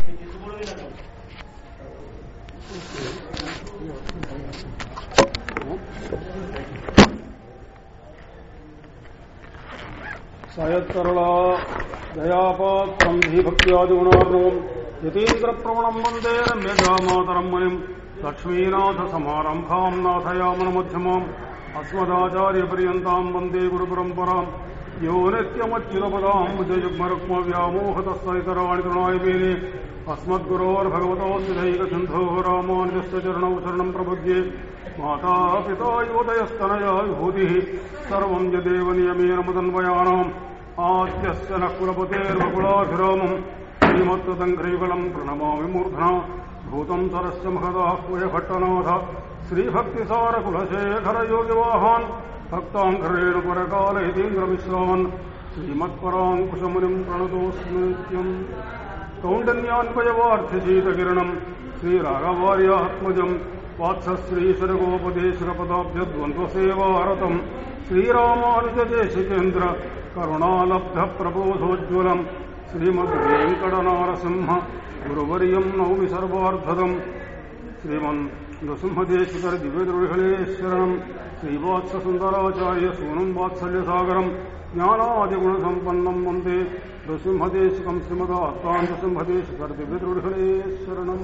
సయత్తరళా దయాపాత్రం ధీభక్త్యాదిగుణార్ణవం యతీంద్రప్రవణం వందే రమ్యజామాతరం మునిం లక్ష్మీనాథ సమారంభాం నాథయామన మధ్యమాం అస్మదాచార్యపర్యంతాం వందే గురుపరంపరాం యో నిత్యమచ్యుతపదాం జయుగ్మరుక్మవ్యామోహతస్తరాణి తృణాయ మేనే అస్మద్గురోర్భగవతోస్యైకసింధో రామానుజస్య చరణౌ శరణం ప్రపద్యే మాతా పితా యోదయస్తనయా విభూతి సర్వం యదేవ నియమేన ముదన్వయానాం ఆద్యస్య న కులపతేర్వకులాభిరామం శ్రీమత్తదంఘ్రీకళం ప్రణమామి మూర్ధనా భూతం సరస్య మహదాహ్వయ భట్టనాథ శ్రీభక్తిసారకులశేఖర యోగివాహాన్ భక్తాంకరేణ పరకాలయతీంద్రమిశ్రాన్ శ్రీమత్పరాంకుశమునిం ప్రణతోస్మి నిత్యం కౌండన్యాన్వయవార్థశీతకిరణం శ్రీరాఘవార్యాత్మజం వాత్సశ్రీశ్వరగోపదేశకపదాభ్యద్వంద్వసేవారతం శ్రీరామానుజదేశికేంద్ర కరుణాలబ్ధ ప్రబోధోజ్వలం శ్రీమద్వేంకటనారసింహ గురువర్యం నౌమి సర్వార్థదం శ్రీమన్ నృసింహదేశికర దివ్యదృఢేశ్వరణం శ్రీవాత్ససుందరాచార్య సూనం వాత్సల్యసాగరం జ్ఞానాదిగుణసంపన్నం వందే నృసింహదేశికం శ్రీమదాత్తాం నృసింహదేశికర దివ్యదృఢేశ్వరణం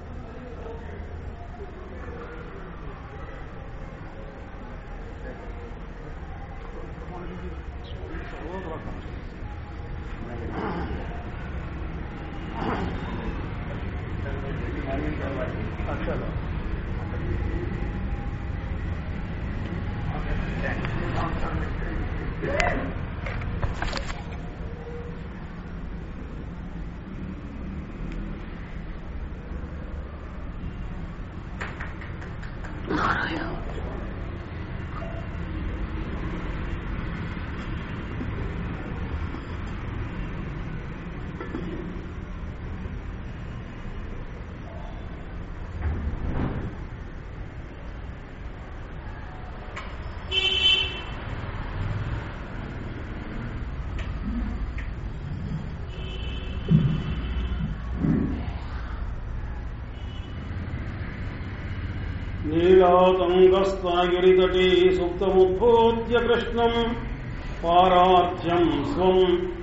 నీలాతంగస్తాగిరితటీ సుప్తముద్భూత్య కృష్ణం పారార్ధ్యం స్వం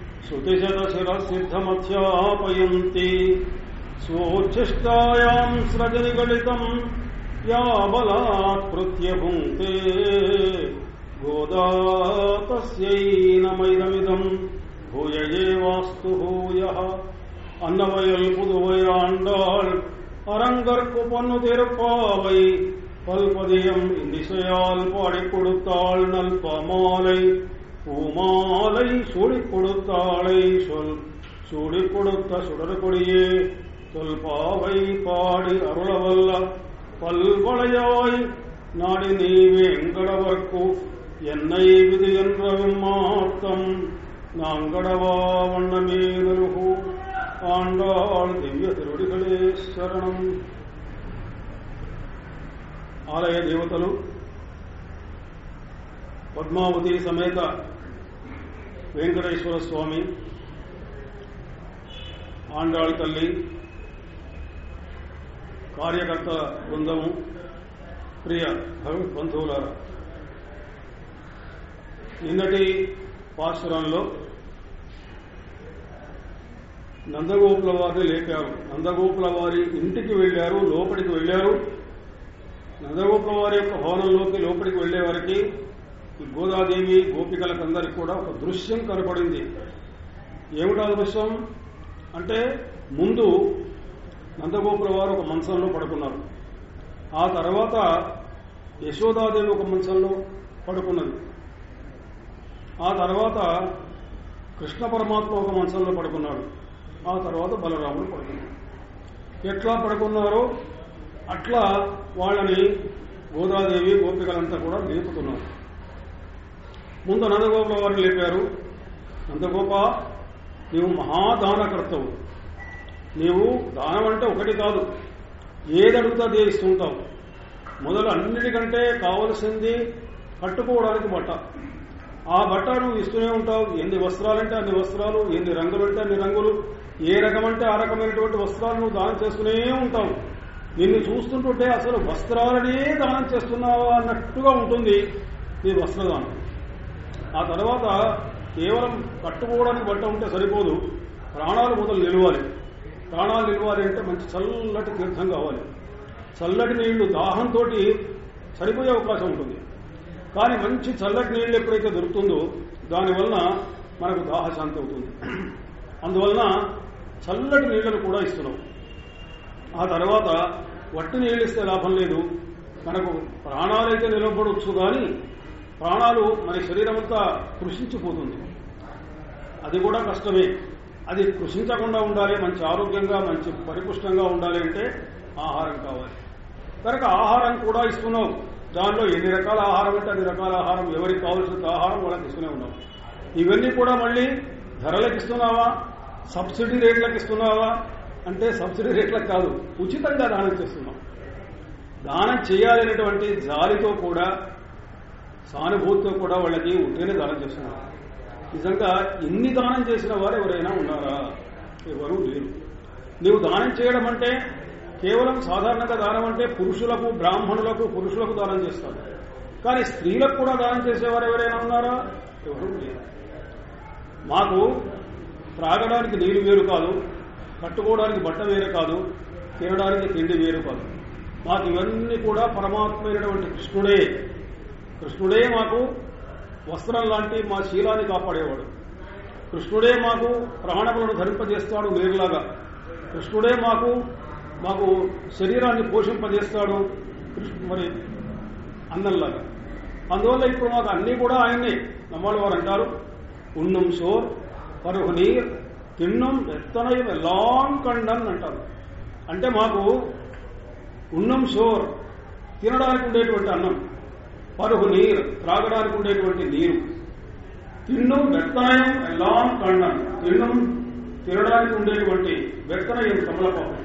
శృతిశతశిరసిద్ధమధ్యాపయంతి స్వోచ్ఛిష్టాయాం స్రజనిగళితం యా బలాత్కృత్య భుంక్తే గోదా తస్యై నమైదమిదం భూయ ఏవాస్తు భూయ அன்னவயல் புதுவை ஆண்டாள் அரங்கற்கு பொன்னு திருப்பாவை பல்பதியம் இந்திசையால் பாடிக் கொடுத்தாள் நல்பமாலை பூமாலை சூடிக் கொடுத்தாளை சொல் சூடிக் கொடுத்த சுடர்கொடியே சொல் பாவை பாடி அருளவல்ல பல்வளையாய் நாடி நீ வெங்கடவர்க்கு என்னை விதி என்ற விம்மார்த்தம் நாங்கடவா வண்ணமே நல்கு ஆண்டாள் திவ்ய திருவடிகளே శరణం ఆలయ దేవతలు పద్మావతి సమేత వెంకటేశ్వర స్వామి ఆండాళ్ తల్లి కార్యకర్త బృందము ప్రియ భగవత్ బంధువులారా నిన్నటి పాశ్వరంలో నందగోపుల వారిని లేపారు నందగోపుల వారి ఇంటికి వెళ్లారు లోపలికి వెళ్లారు నందగోపుల వారి యొక్క భవనంలోకి లోపలికి వెళ్లే వారికి ఈ గోదాదేవి గోపికలకందరికి కూడా ఒక దృశ్యం కనపడింది ఏమిటా దృశ్యం అంటే ముందు నందగోపుల వారు ఒక మంచంలో పడుకున్నారు ఆ తర్వాత యశోదాదేవి ఒక మంచంలో పడుకున్నది ఆ తర్వాత కృష్ణ పరమాత్మ ఒక మంచంలో పడుకున్నాడు ఆ తర్వాత బలరాముడు పడుకున్నాడు ఎట్లా పడుకున్నారో అట్లా వాళ్ళని గోదాదేవి గోపికలంతా కూడా లేపుతున్నారు ముందు నందగోపుల వారిని లేపారు నందగోప నీవు మహాదానకర్తవు నీవు దానం అంటే ఒకటి కాదు ఏది అడుగుతా అదే ఇస్తుంటావు మొదలు అన్నిటికంటే కావలసింది కట్టుకోవడానికి బట్ట ఆ బట్ట నువ్వు ఇస్తూనే ఉంటావు ఎన్ని వస్త్రాలంటే అన్ని వస్త్రాలు ఎన్ని రంగులు అంటే అన్ని రంగులు ఏ రకమంటే ఆ రకమైనటువంటి వస్త్రాలు నువ్వు దానం చేస్తూనే ఉంటావు నిన్ను చూస్తుంటుంటే అసలు వస్త్రాలనే దానం చేస్తున్నావా అన్నట్టుగా ఉంటుంది నీ వస్త్రదానం ఆ తర్వాత కేవలం కట్టుకోవడానికి బట్ట ఉంటే సరిపోదు ప్రాణాలు మొదలు నిలవాలి ప్రాణాలు నిలవాలి అంటే మంచి చల్లటి తీర్థం కావాలి చల్లటి నీళ్లు దాహంతో సరిపోయే అవకాశం ఉంటుంది కానీ మంచి చల్లటి నీళ్లు ఎప్పుడైతే దొరుకుతుందో దానివలన మనకు దాహశాంతి అవుతుంది అందువలన చల్లటి నీళ్లను కూడా ఇస్తున్నాం ఆ తర్వాత వట్టి నీళ్ళు ఇస్తే లాభం లేదు మనకు ప్రాణాలైతే నిలబడవచ్చు కానీ ప్రాణాలు మన శరీరం అంతా కృషించిపోతుంది అది కూడా కష్టమే అది కృషించకుండా ఉండాలి మంచి ఆరోగ్యంగా మంచి పరిపుష్టంగా ఉండాలి అంటే ఆహారం కావాలి కనుక ఆహారం కూడా ఇస్తున్నావు దానిలో ఎన్ని రకాల ఆహారం అంటే అన్ని రకాల ఆహారం ఎవరికి కావాల్సిన ఆహారం వాళ్ళకి ఇస్తూనే ఉన్నావు ఇవన్నీ కూడా మళ్ళీ ధరలకు ఇస్తున్నావా సబ్సిడీ రేట్లకు ఇస్తున్నావా అంటే సబ్సిడీ రేట్లకు కాదు ఉచితంగా దానం చేస్తున్నాం దానం చేయాలనేటువంటి జాలితో కూడా సానుభూతితో కూడా వాళ్ళకి ఉంటేనే దానం చేస్తున్నారు నిజంగా ఎన్ని దానం చేసిన వారు ఎవరైనా ఉన్నారా ఎవరు లేరు నీవు దానం చేయడం అంటే కేవలం సాధారణంగా దానం అంటే పురుషులకు బ్రాహ్మణులకు పురుషులకు దానం చేస్తారు కానీ స్త్రీలకు కూడా దానం చేసేవారు ఎవరైనా ఉన్నారా ఎవరు లేరు మాకు త్రాగడానికి నీరు వేరు కాదు కట్టుకోవడానికి బట్ట వేరు కాదు తినడానికి తిండి వేరు కాదు మాకు ఇవన్నీ కూడా పరమాత్మైనటువంటి కృష్ణుడే కృష్ణుడే మాకు వస్త్రం లాంటి మా శీలాన్ని కాపాడేవాడు కృష్ణుడే మాకు ప్రాణములను ధరింపజేస్తాడు నీరులాగా కృష్ణుడే మాకు మాకు శరీరాన్ని పోషింపజేస్తాడు కృష్ణ మరి అన్నంలాగా అందువల్ల ఇప్పుడు మాకు అన్నీ కూడా ఆయన్నే నమ్మాలి వారు అంటారు ఉన్నం సోర్ పరుగు నీర్ తిన్నం ఎత్తనయం ఎలాం కండన్ అంటారు అంటే మాకు ఉన్నం సోర్ తినడానికి ఉండేటువంటి అన్నం పరుగు నీరు త్రాగడానికి ఉండేటువంటి నీరు తిన్నం వెత్తనయం ఎలాం కండం తిన్నం తినడానికి ఉండేటువంటి వెత్తనయం కమలపాపం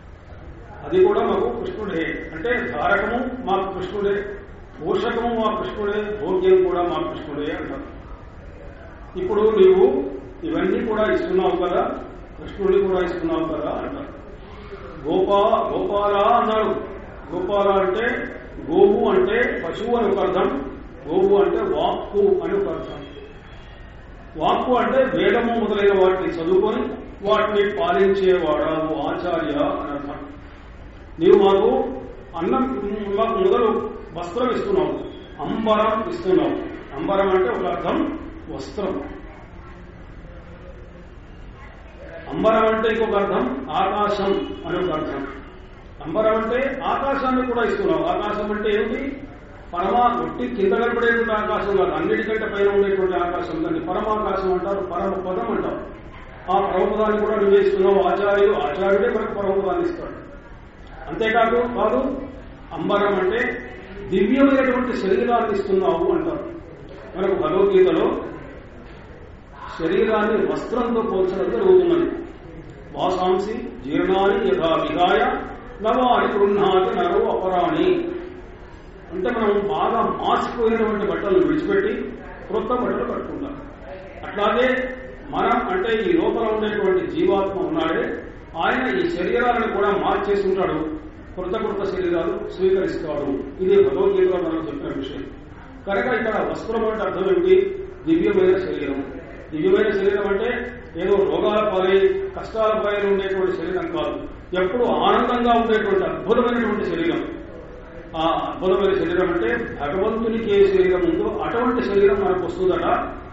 అది కూడా మాకు కృష్ణుడే అంటే ధారకము మా కృష్ణుడే పోషకము మా కృష్ణుడే భోగ్యం కూడా మా కృష్ణుడే అంటారు ఇప్పుడు నీవు ఇవన్నీ కూడా ఇస్తున్నావు కదా కృష్ణుడిని కూడా ఇస్తున్నావు కదా అంటారు గోపా గోపాల అన్నాడు గోపాల అంటే గోవు అంటే పశువు అని ఒక అర్థం గోవు అంటే వాక్కు అని ఒక అర్థం వాక్కు అంటే వేదము మొదలైన వాటిని చదువుకొని వాటిని పాలించేవాడావు ఆచార్య అని అర్థం నీవు మాకు అన్నం మాకు మొదలు వస్త్రం ఇస్తున్నావు అంబరం ఇస్తున్నావు అంబరం అంటే ఒక అర్థం వస్త్రం అంబరం అంటే ఇంకొక అర్థం ఆకాశం అని ఒక అర్థం అంబరం అంటే ఆకాశాన్ని కూడా ఇస్తున్నావు ఆకాశం అంటే ఏమిటి పరమా ఒట్టి కింద కనపడేటువంటి ఆకాశం కాదు అన్నిటికంటే పైన ఉండేటువంటి ఆకాశం దాన్ని పరమాకాశం అంటారు పరమ పదం అంటారు ఆ పరమపదాన్ని కూడా నువ్వే ఇస్తున్నావు ఆచార్యుడు ఆచార్యుడే మనకు పరమపదాన్ని ఇస్తాడు అంతేకాదు కాదు అంబరం అంటే దివ్యమైనటువంటి శరీరాన్ని ఇస్తున్నావు అంటారు మనకు భగవద్గీతలో శరీరాన్ని వస్త్రంతో పోల్చడం జరుగుతున్నది వాసాంసి జీర్ణాన్ని యథా విధాయ నవాని గృహాతి నరో అపరాణి అంటే మనం బాగా మాసిపోయినటువంటి బట్టలను విడిచిపెట్టి క్రొత్త బట్టలు కట్టుకుంటాం అట్లాగే మనం అంటే ఈ లోపల ఉండేటువంటి జీవాత్మ ఉన్నాడే ఆయన ఈ శరీరాలను కూడా మార్చేసి ఉంటాడు కృత కృత శరీరాలు స్వీకరిస్తాడు ఇది భగవద్గీతలో మనం చెప్పిన విషయం కనుక ఇక్కడ వస్త్రం అంటే అర్థం ఏమిటి దివ్యమైన శరీరం దివ్యమైన శరీరం అంటే ఏదో రోగాల పాలై కష్టాల పైన ఉండేటువంటి శరీరం కాదు ఎప్పుడు ఆనందంగా ఉండేటువంటి అద్భుతమైనటువంటి శరీరం ఆ అద్భుతమైన శరీరం అంటే భగవంతునికి ఏ శరీరం ఉందో అటువంటి శరీరం మనకు వస్తుందట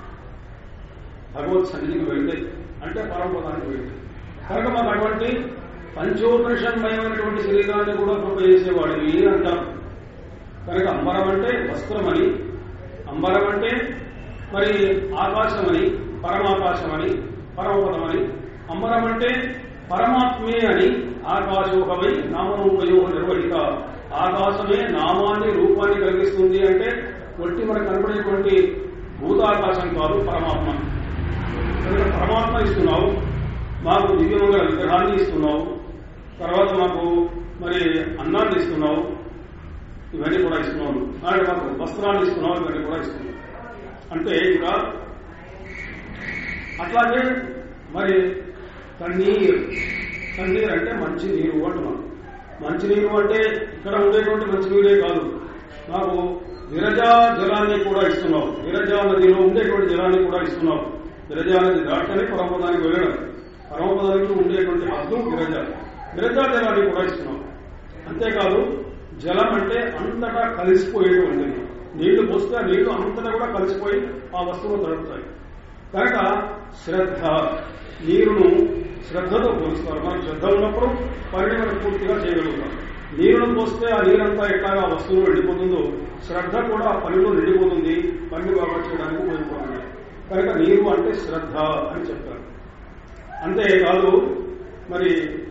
భగవత్ సన్నిధికి వెళ్తే అంటే పరమపదానికి వెళ్తే కనుక మాకు అటువంటి పంచోపనిషన్మయమైనటువంటి శరీరాన్ని కూడా కృప చేసేవాడివి అంటారు కనుక అంబరం అంటే వస్త్రమని అంబరం అంటే మరి ఆకాశమని పరమాకాశమని పరమపదమని అంబరం అంటే పరమాత్మే అని ఆకాశోహమై నామరూపయో నిర్వహిత ఆకాశమే నామాన్ని రూపాన్ని కలిగిస్తుంది అంటే ఒట్టి మనకు కనపడేటువంటి భూతాకాశం కాదు పరమాత్మ కనుక పరమాత్మ ఇస్తున్నావు మాకు దివ్యమంగళ విగ్రహాన్ని ఇస్తున్నావు తర్వాత మాకు మరి అన్నాన్ని ఇస్తున్నావు ఇవన్నీ కూడా ఇస్తున్నావు అలాగే మాకు వస్త్రాన్ని ఇస్తున్నావు ఇవన్నీ కూడా ఇస్తున్నావు అంటే ఇంకా అట్లాగే మరి తన్నీరు తన్నీరు అంటే మంచి నీరు అంటున్నాం మంచి నీరు అంటే ఇక్కడ ఉండేటువంటి మంచి నీరే కాదు నాకు విరజా జలాన్ని కూడా ఇస్తున్నావు విరజా నదిలో ఉండేటువంటి జలాన్ని కూడా ఇస్తున్నావు విరజా నది దాటని పరమపదానికి వెళ్ళడం పరమపదానికి ఉండేటువంటి హద్దు విరజ విరజా జలాన్ని కూడా ఇస్తున్నావు అంతేకాదు జలం అంటే అంతటా కలిసిపోయేటువంటిది నీళ్లు పోస్తే ఆ నీళ్లు అంతటా కూడా కలిసిపోయి ఆ వస్తువులు తడుపుతాయి కనుక శ్రద్ధ నీరును శ్రద్ధతో పోలుస్తారు మనకు శ్రద్ధ ఉన్నప్పుడు పనిని మనం పూర్తిగా చేయగలుగుతాం నీరును పోస్తే ఆ నీరంతా ఎట్లాగా ఆ వస్తువులు వెళ్ళిపోతుందో శ్రద్ధ కూడా ఆ పనిలో నిండిపోతుంది పని బాగా చేయడానికి ఉపయోగపడుతుంది కనుక నీరు అంటే శ్రద్ధ అని చెప్తారు అంతేకాదు మరి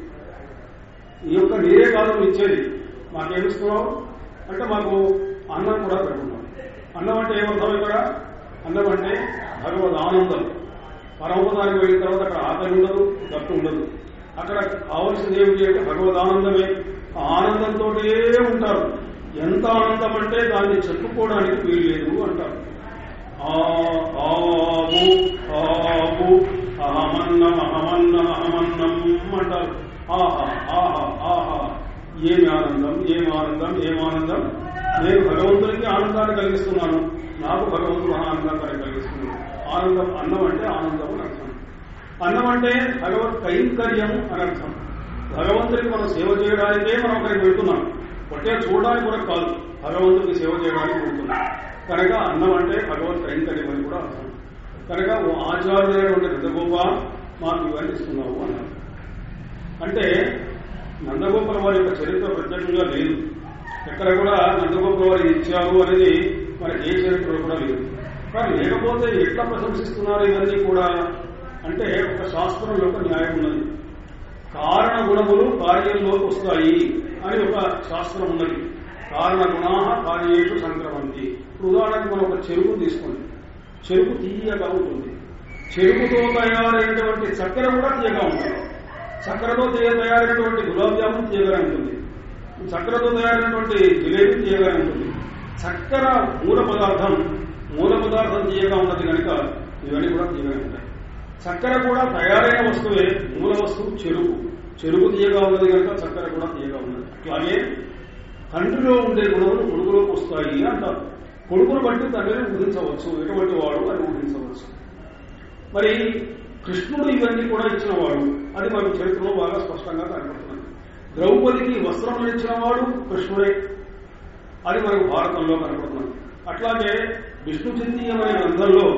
ఈ యొక్క నీరే కాదు నువ్వు ఇచ్చేది మాకేమిస్తున్నావు అంటే మాకు అన్నం కూడా పెడుతున్నాం అన్నం అంటే ఏమర్థం ఇక్కడ అన్నం అంటే భగవద్ ఆనందం పరమపదానికి వెళ్ళిన తర్వాత అక్కడ ఆకలి ఉండదు దట్టు ఉండదు అక్కడ కావలసింది ఏమిటి అంటే భగవద్ ఆనందమే ఆ ఆనందంతో ఉంటారు ఎంత ఆనందం అంటే దాన్ని చెప్పుకోవడానికి వీలు లేదు అంటారు ఆ ఆవు ఆవు అహమన్నం అహమన్నం అహమన్నం అంటారు ఆహా ఆహా ఆహా ఏమి ఆనందం ఏమి ఆనందం ఏమి ఆనందం నేను భగవంతునికి ఆనందాన్ని కలిగిస్తున్నాను నాకు భగవంతుడు ఆనందాన్ని కలిగిస్తున్నాను ఆనందం అన్నం అంటే ఆనందం అని అర్థం అన్నం అంటే భగవత్ కైంకర్యం అని అర్థం భగవంతుడికి మనం సేవ చేయడానికే మనం అక్కడికి వెళ్తున్నాం ఒకే చూడడానికి కూడా కాదు భగవంతుడికి సేవ చేయడానికి వెళ్తున్నాం కనుక అన్నం అంటే భగవత్ కైంకర్యం అని కూడా అర్థం కనుక ఓ ఆచార్యుడైనటువంటి నందగోప మాకు ఇవన్నీ ఇస్తున్నావు అన్నారు అంటే నందగోపాల వారి యొక్క చరిత్ర ప్రత్యేకంగా లేదు ఎక్కడ కూడా నందగోపాల వారు ఇచ్చారు అనేది మనకి ఏ చరిత్రలో కూడా లేదు కానీ లేకపోతే ఎట్లా ప్రశంసిస్తున్నారు ఇవన్నీ కూడా అంటే ఒక శాస్త్రం యొక్క న్యాయం ఉన్నది కారణ గుణములు కార్యంలోకి వస్తాయి అని ఒక శాస్త్రం ఉన్నది కారణ గుణా కార్యేషు సంక్రమంతి ఇప్పుడు ఉదాహరణకు మనం ఒక చెరుకు తీసుకోండి చెరుకు తీయగా ఉంటుంది చెరుకుతో తయారైనటువంటి చక్కెర కూడా తీయగా ఉంటుంది చక్కెరతో తయ- తయారైనటువంటి గులాబ్ జామున్ తీయగానే ఉంటుంది చక్కెరతో తయారైనటువంటి జిలేబీ తీయగానే ఉంటుంది చక్కెర మూల పదార్థం మూల పదార్థం తీయగా ఉన్నది కనుక ఇవన్నీ కూడా తీయగానే ఉంటాయి చక్కెర కూడా తయారైన వస్తువే మూల వస్తువు చెరుకు చెరుకు తీయగా ఉన్నది కనుక చక్కెర కూడా తీయగా ఉన్నది అట్లాగే తండ్రిలో ఉండే గుణములు కొడుకులోకి వస్తాయి అంటారు కొడుకును బట్టి తండ్రిని ఊహించవచ్చు ఎటువంటి వాడు అని ఊహించవచ్చు మరి కృష్ణుడు ఇవన్నీ కూడా ఇచ్చినవాడు అది మనకు చరిత్రలో బాగా స్పష్టంగా కనపడుతుంది ద్రౌపదికి వస్త్రములు ఇచ్చినవాడు కృష్ణుడే అది మనకు భారతంలో కనపడుతుంది అట్లాగే విష్ణు చింతీయం అనే గ్రంథంలో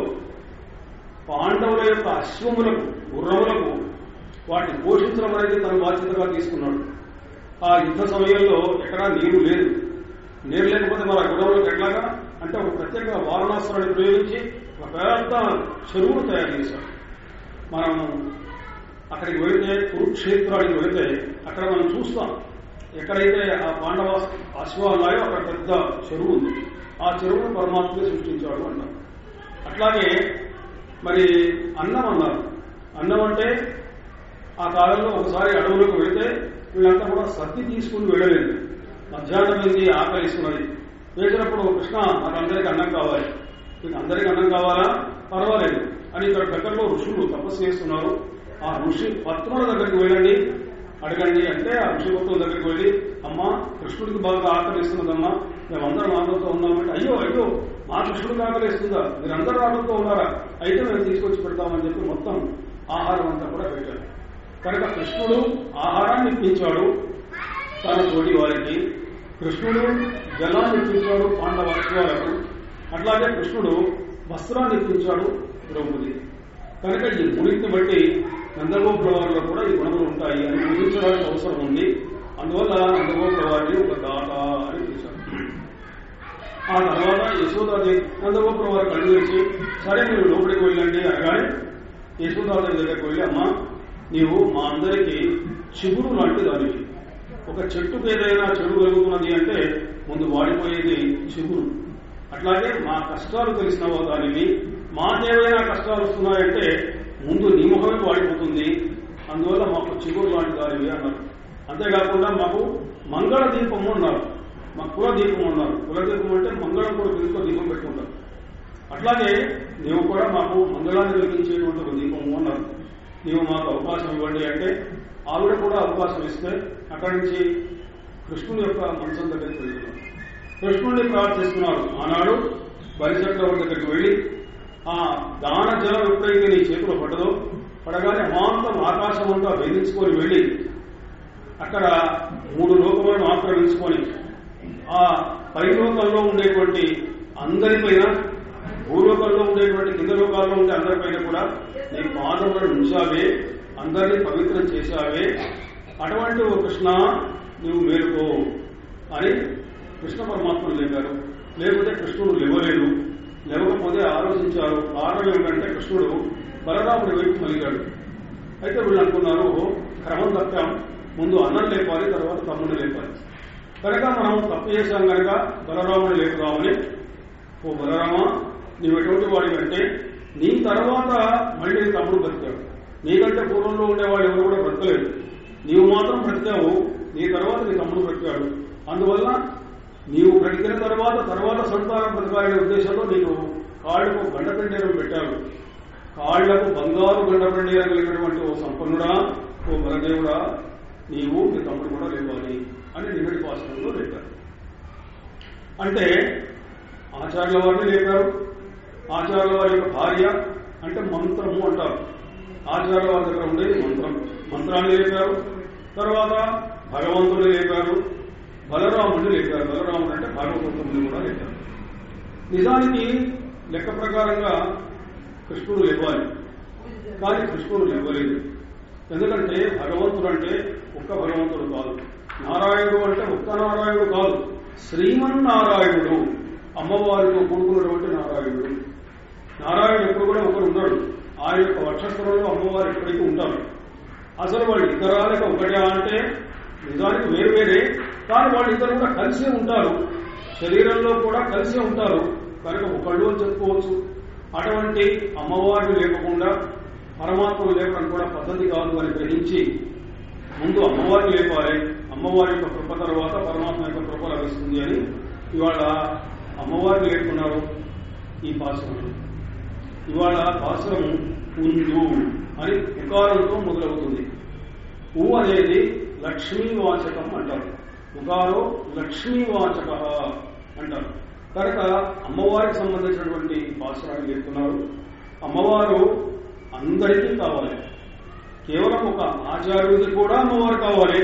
పాండవుల యొక్క అశ్వములకు గుర్రములకు వాటిని పోషించడం అనేది తన బాధ్యతగా తీసుకున్నాడు ఆ యుద్ధ సమయంలో ఎక్కడా నీరు లేదు నీరు లేకపోతే మన గుర్రములకు ఎట్లాగా అంటే ఒక ప్రత్యేక వారణాస్త్రాన్ని ప్రయోగించి ఒక పెద్ద చెరువును తయారు చేశాడు మనం అక్కడికి వెళితే కురుక్షేత్రానికి వెళితే అక్కడ మనం చూస్తాం ఎక్కడైతే ఆ పాండవ అశ్వాలు ఉన్నాయో అక్కడ పెద్ద చెరువు ఉంది ఆ చెరువును పరమాత్మే సృష్టించాడు అన్నారు అట్లాగే మరి అన్నం అన్నారు అన్నం అంటే ఆ కాలంలో ఒకసారి అడవులకు వెళితే వీళ్ళంతా కూడా సర్ది తీసుకుని వెళ్ళలేదు మధ్యాహ్నం నుంచి ఆకలిస్తున్నది వేసినప్పుడు కృష్ణ నాకు అందరికీ అన్నం కావాలి మీకు అందరికీ అన్నం కావాలా పర్వాలేదు అని ఇక్కడ దగ్గరలో ఋషులు తపస్సు చేస్తున్నారు ఆ ఋషి పత్రుల దగ్గరికి వెళ్ళండి అడగండి అంటే ఆ ఋషి పత్రుల దగ్గరికి వెళ్ళి అమ్మా కృష్ణుడికి బాగా ఆకలిస్తున్నదమ్మా మేమందరం ఆకలితో ఉన్నామంటే అయ్యో అయ్యో మా కృష్ణుడికి ఆకలిస్తుందా మీరందరూ ఆకలితో ఉన్నారా అయితే మేము తీసుకొచ్చి పెడతామని చెప్పి మొత్తం ఆహారం అంతా కూడా పెట్టారు కనుక కృష్ణుడు ఆహారాన్ని ఇప్పించాడు తన తోటి వారికి కృష్ణుడు జలాన్ని ఇప్పించాడు పాండవ అశ్వాలకు అట్లాగే కృష్ణుడు వస్త్రాన్ని ఇప్పించాడు ద్రౌపది కనుక ఈ మూడింటిని బట్టి నందగోపుల వారిలో కూడా ఈ గుణములు ఉంటాయి అని గుర్తించడానికి అవసరం ఉంది అందువల్ల నందగోపుల వారిని ఒక దాత అని పిలిచారు ఆ తర్వాత యశోదాదేవి నందగోపుల వారు కళ్ళు వేసి సరే మీరు లోపలికి వెళ్ళండి అనగానే యశోదాదేవి దగ్గరికి వెళ్ళి అమ్మా నీవు మా అందరికీ చిగురు లాంటి దానివి ఒక చెట్టుకు ఏదైనా చెడు కలుగుతున్నది అంటే ముందు వాడిపోయేది చిగురు అట్లాగే మా కష్టాలు తెలిసిన దానివి మాకేమైనా కష్టాలు వస్తున్నాయంటే ముందు నీ ముఖమే వాడిపోతుంది అందువల్ల మాకు చిగురు లాంటి దానివి అన్నారు అంతేకాకుండా మాకు మంగళ దీపము అన్నారు మా కుల దీపం అన్నారు కుల దీపం అంటే మంగళం కూడా పిలుతో దీపం పెట్టుకుంటారు అట్లాగే నీవు కూడా మాకు మంగళాన్ని వెలిగించేటువంటి ఒక దీపము అన్నారు నీవు మాకు అవకాశం ఇవ్వండి అంటే ఆవిడ కూడా అవకాశం ఇస్తే అక్కడి నుంచి కృష్ణుని యొక్క మంచం దగ్గరికి వెళ్తున్నారు కృష్ణుడిని ప్రార్థిస్తున్నారు ఆనాడు బలిచక్రవర్తి దగ్గరికి వెళ్ళి ఆ దాన జలం ఎప్పుడైతే నీ చేతిలో పడ్డదో పడగానే అమాంతం ఆకాశం అంతా వేధించుకొని వెళ్ళి అక్కడ మూడు లోకములను ఆక్రమించుకొని ఆ పైలోకంలో ఉండేటువంటి అందరిపైన భూలోకంలో ఉండేటువంటి కింద లోకాల్లో ఉండే అందరిపైన కూడా నీ పాదములను ఉంచావే అందరినీ పవిత్రం చేశావే అటువంటి ఓ కృష్ణ నువ్వు మేలుకో అని కృష్ణ పరమాత్మను లేపారు లేకపోతే కృష్ణుడు లేవలేదు లేవకపోతే ఆలోచించారు కారణం ఏమిటంటే కృష్ణుడు బలరాముడి వైపు మలిగాడు అయితే వీళ్ళు అనుకున్నారు "ఓహో, క్రమం తప్పాం ముందు అన్నం లేపాలి తర్వాత తమ్ముడు లేపాలి కనుక మనం తప్పు చేశాం కనుక బలరాముడు లేపుదామని ఓ బలరామ నీవు ఎటువంటి వాడి అంటే నీ తర్వాత మళ్ళీ నీ తమ్ముడు బ్రతికాడు నీకంటే పూర్వంలో ఉండేవాళ్ళు ఎవరు కూడా బ్రతకలేదు నీవు మాత్రం బ్రతికావు నీ తర్వాత నీ తమ్ముడు బ్రతికాడు అందువల్ల నీవు బ్రతికిన తర్వాత తర్వాత సంతానం బ్రతకాలనే ఉద్దేశంలో నీకు కాళ్ళకు గండపెండేరం పెట్టాడు కాళ్లకు బంగారు గండపెండేరం కలిగినటువంటి ఓ సంపన్నుడా ఓ బలదేవుడా నీవు నీ తమ్ముడు కూడా లేవాలి అని నిన్నటి పాసనంలో లేపారు అంటే ఆచార్యుల వారిని లేపారు ఆచార్యుల వారి యొక్క భార్య అంటే మంత్రము అంటారు ఆచార్యుల వారి దగ్గర ఉండేది మంత్రం మంత్రాన్ని లేపారు తర్వాత భగవంతుడిని లేపారు బలరాముడిని లేపారు బలరాముడు అంటే భాగవతుడిని కూడా లేపారు నిజానికి లెక్క ప్రకారంగా కృష్ణుడు లేవాలి కానీ కృష్ణుడు లేవలేదు ఎందుకంటే భగవంతుడు అంటే ఒక్క భగవంతుడు కాదు నారాయణుడు అంటే ఒక్క నారాయణుడు కాదు శ్రీమన్నారాయణుడు అమ్మవారితో కూడుకున్నటువంటి నారాయణుడు నారాయణుడు ఎప్పుడు కూడా ఒకరు ఉన్నాడు ఆయన యొక్క వక్షస్థలంలో అమ్మవారు ఎప్పటికీ ఉంటారు అసలు వాళ్ళు ఇద్దరా లేక ఒకటే అంటే నిజానికి వేరు వేరే కానీ వాళ్ళు ఇద్దరు కూడా కలిసే ఉంటారు శరీరంలో కూడా కలిసే ఉంటారు కనుక ఒకళ్ళు అని చెప్పుకోవచ్చు అటువంటి అమ్మవారిని లేపకుండా పరమాత్మను లేపడం కూడా పద్ధతి కాదు అని గ్రహించి ముందు అమ్మవారిని లేపాలి అమ్మవారి యొక్క కృప తర్వాత పరమాత్మ యొక్క కృప లభిస్తుంది అని ఇవాళ అమ్మవారిని లేపుతున్నారు ఈ పాశ్రమం ఇవాళ పాశ్రం ఉందు అని ఉకారంతో మొదలవుతుంది ఊ అనేది లక్ష్మీవాచకం అంటారు ఉకారో లక్ష్మీవాచక అంటారు కనుక అమ్మవారికి సంబంధించినటువంటి పాశ్రాన్ని చెప్తున్నారు అమ్మవారు అందరికీ కావాలి కేవలం ఒక ఆచార్యుడికి కూడా అమ్మవారు కావాలి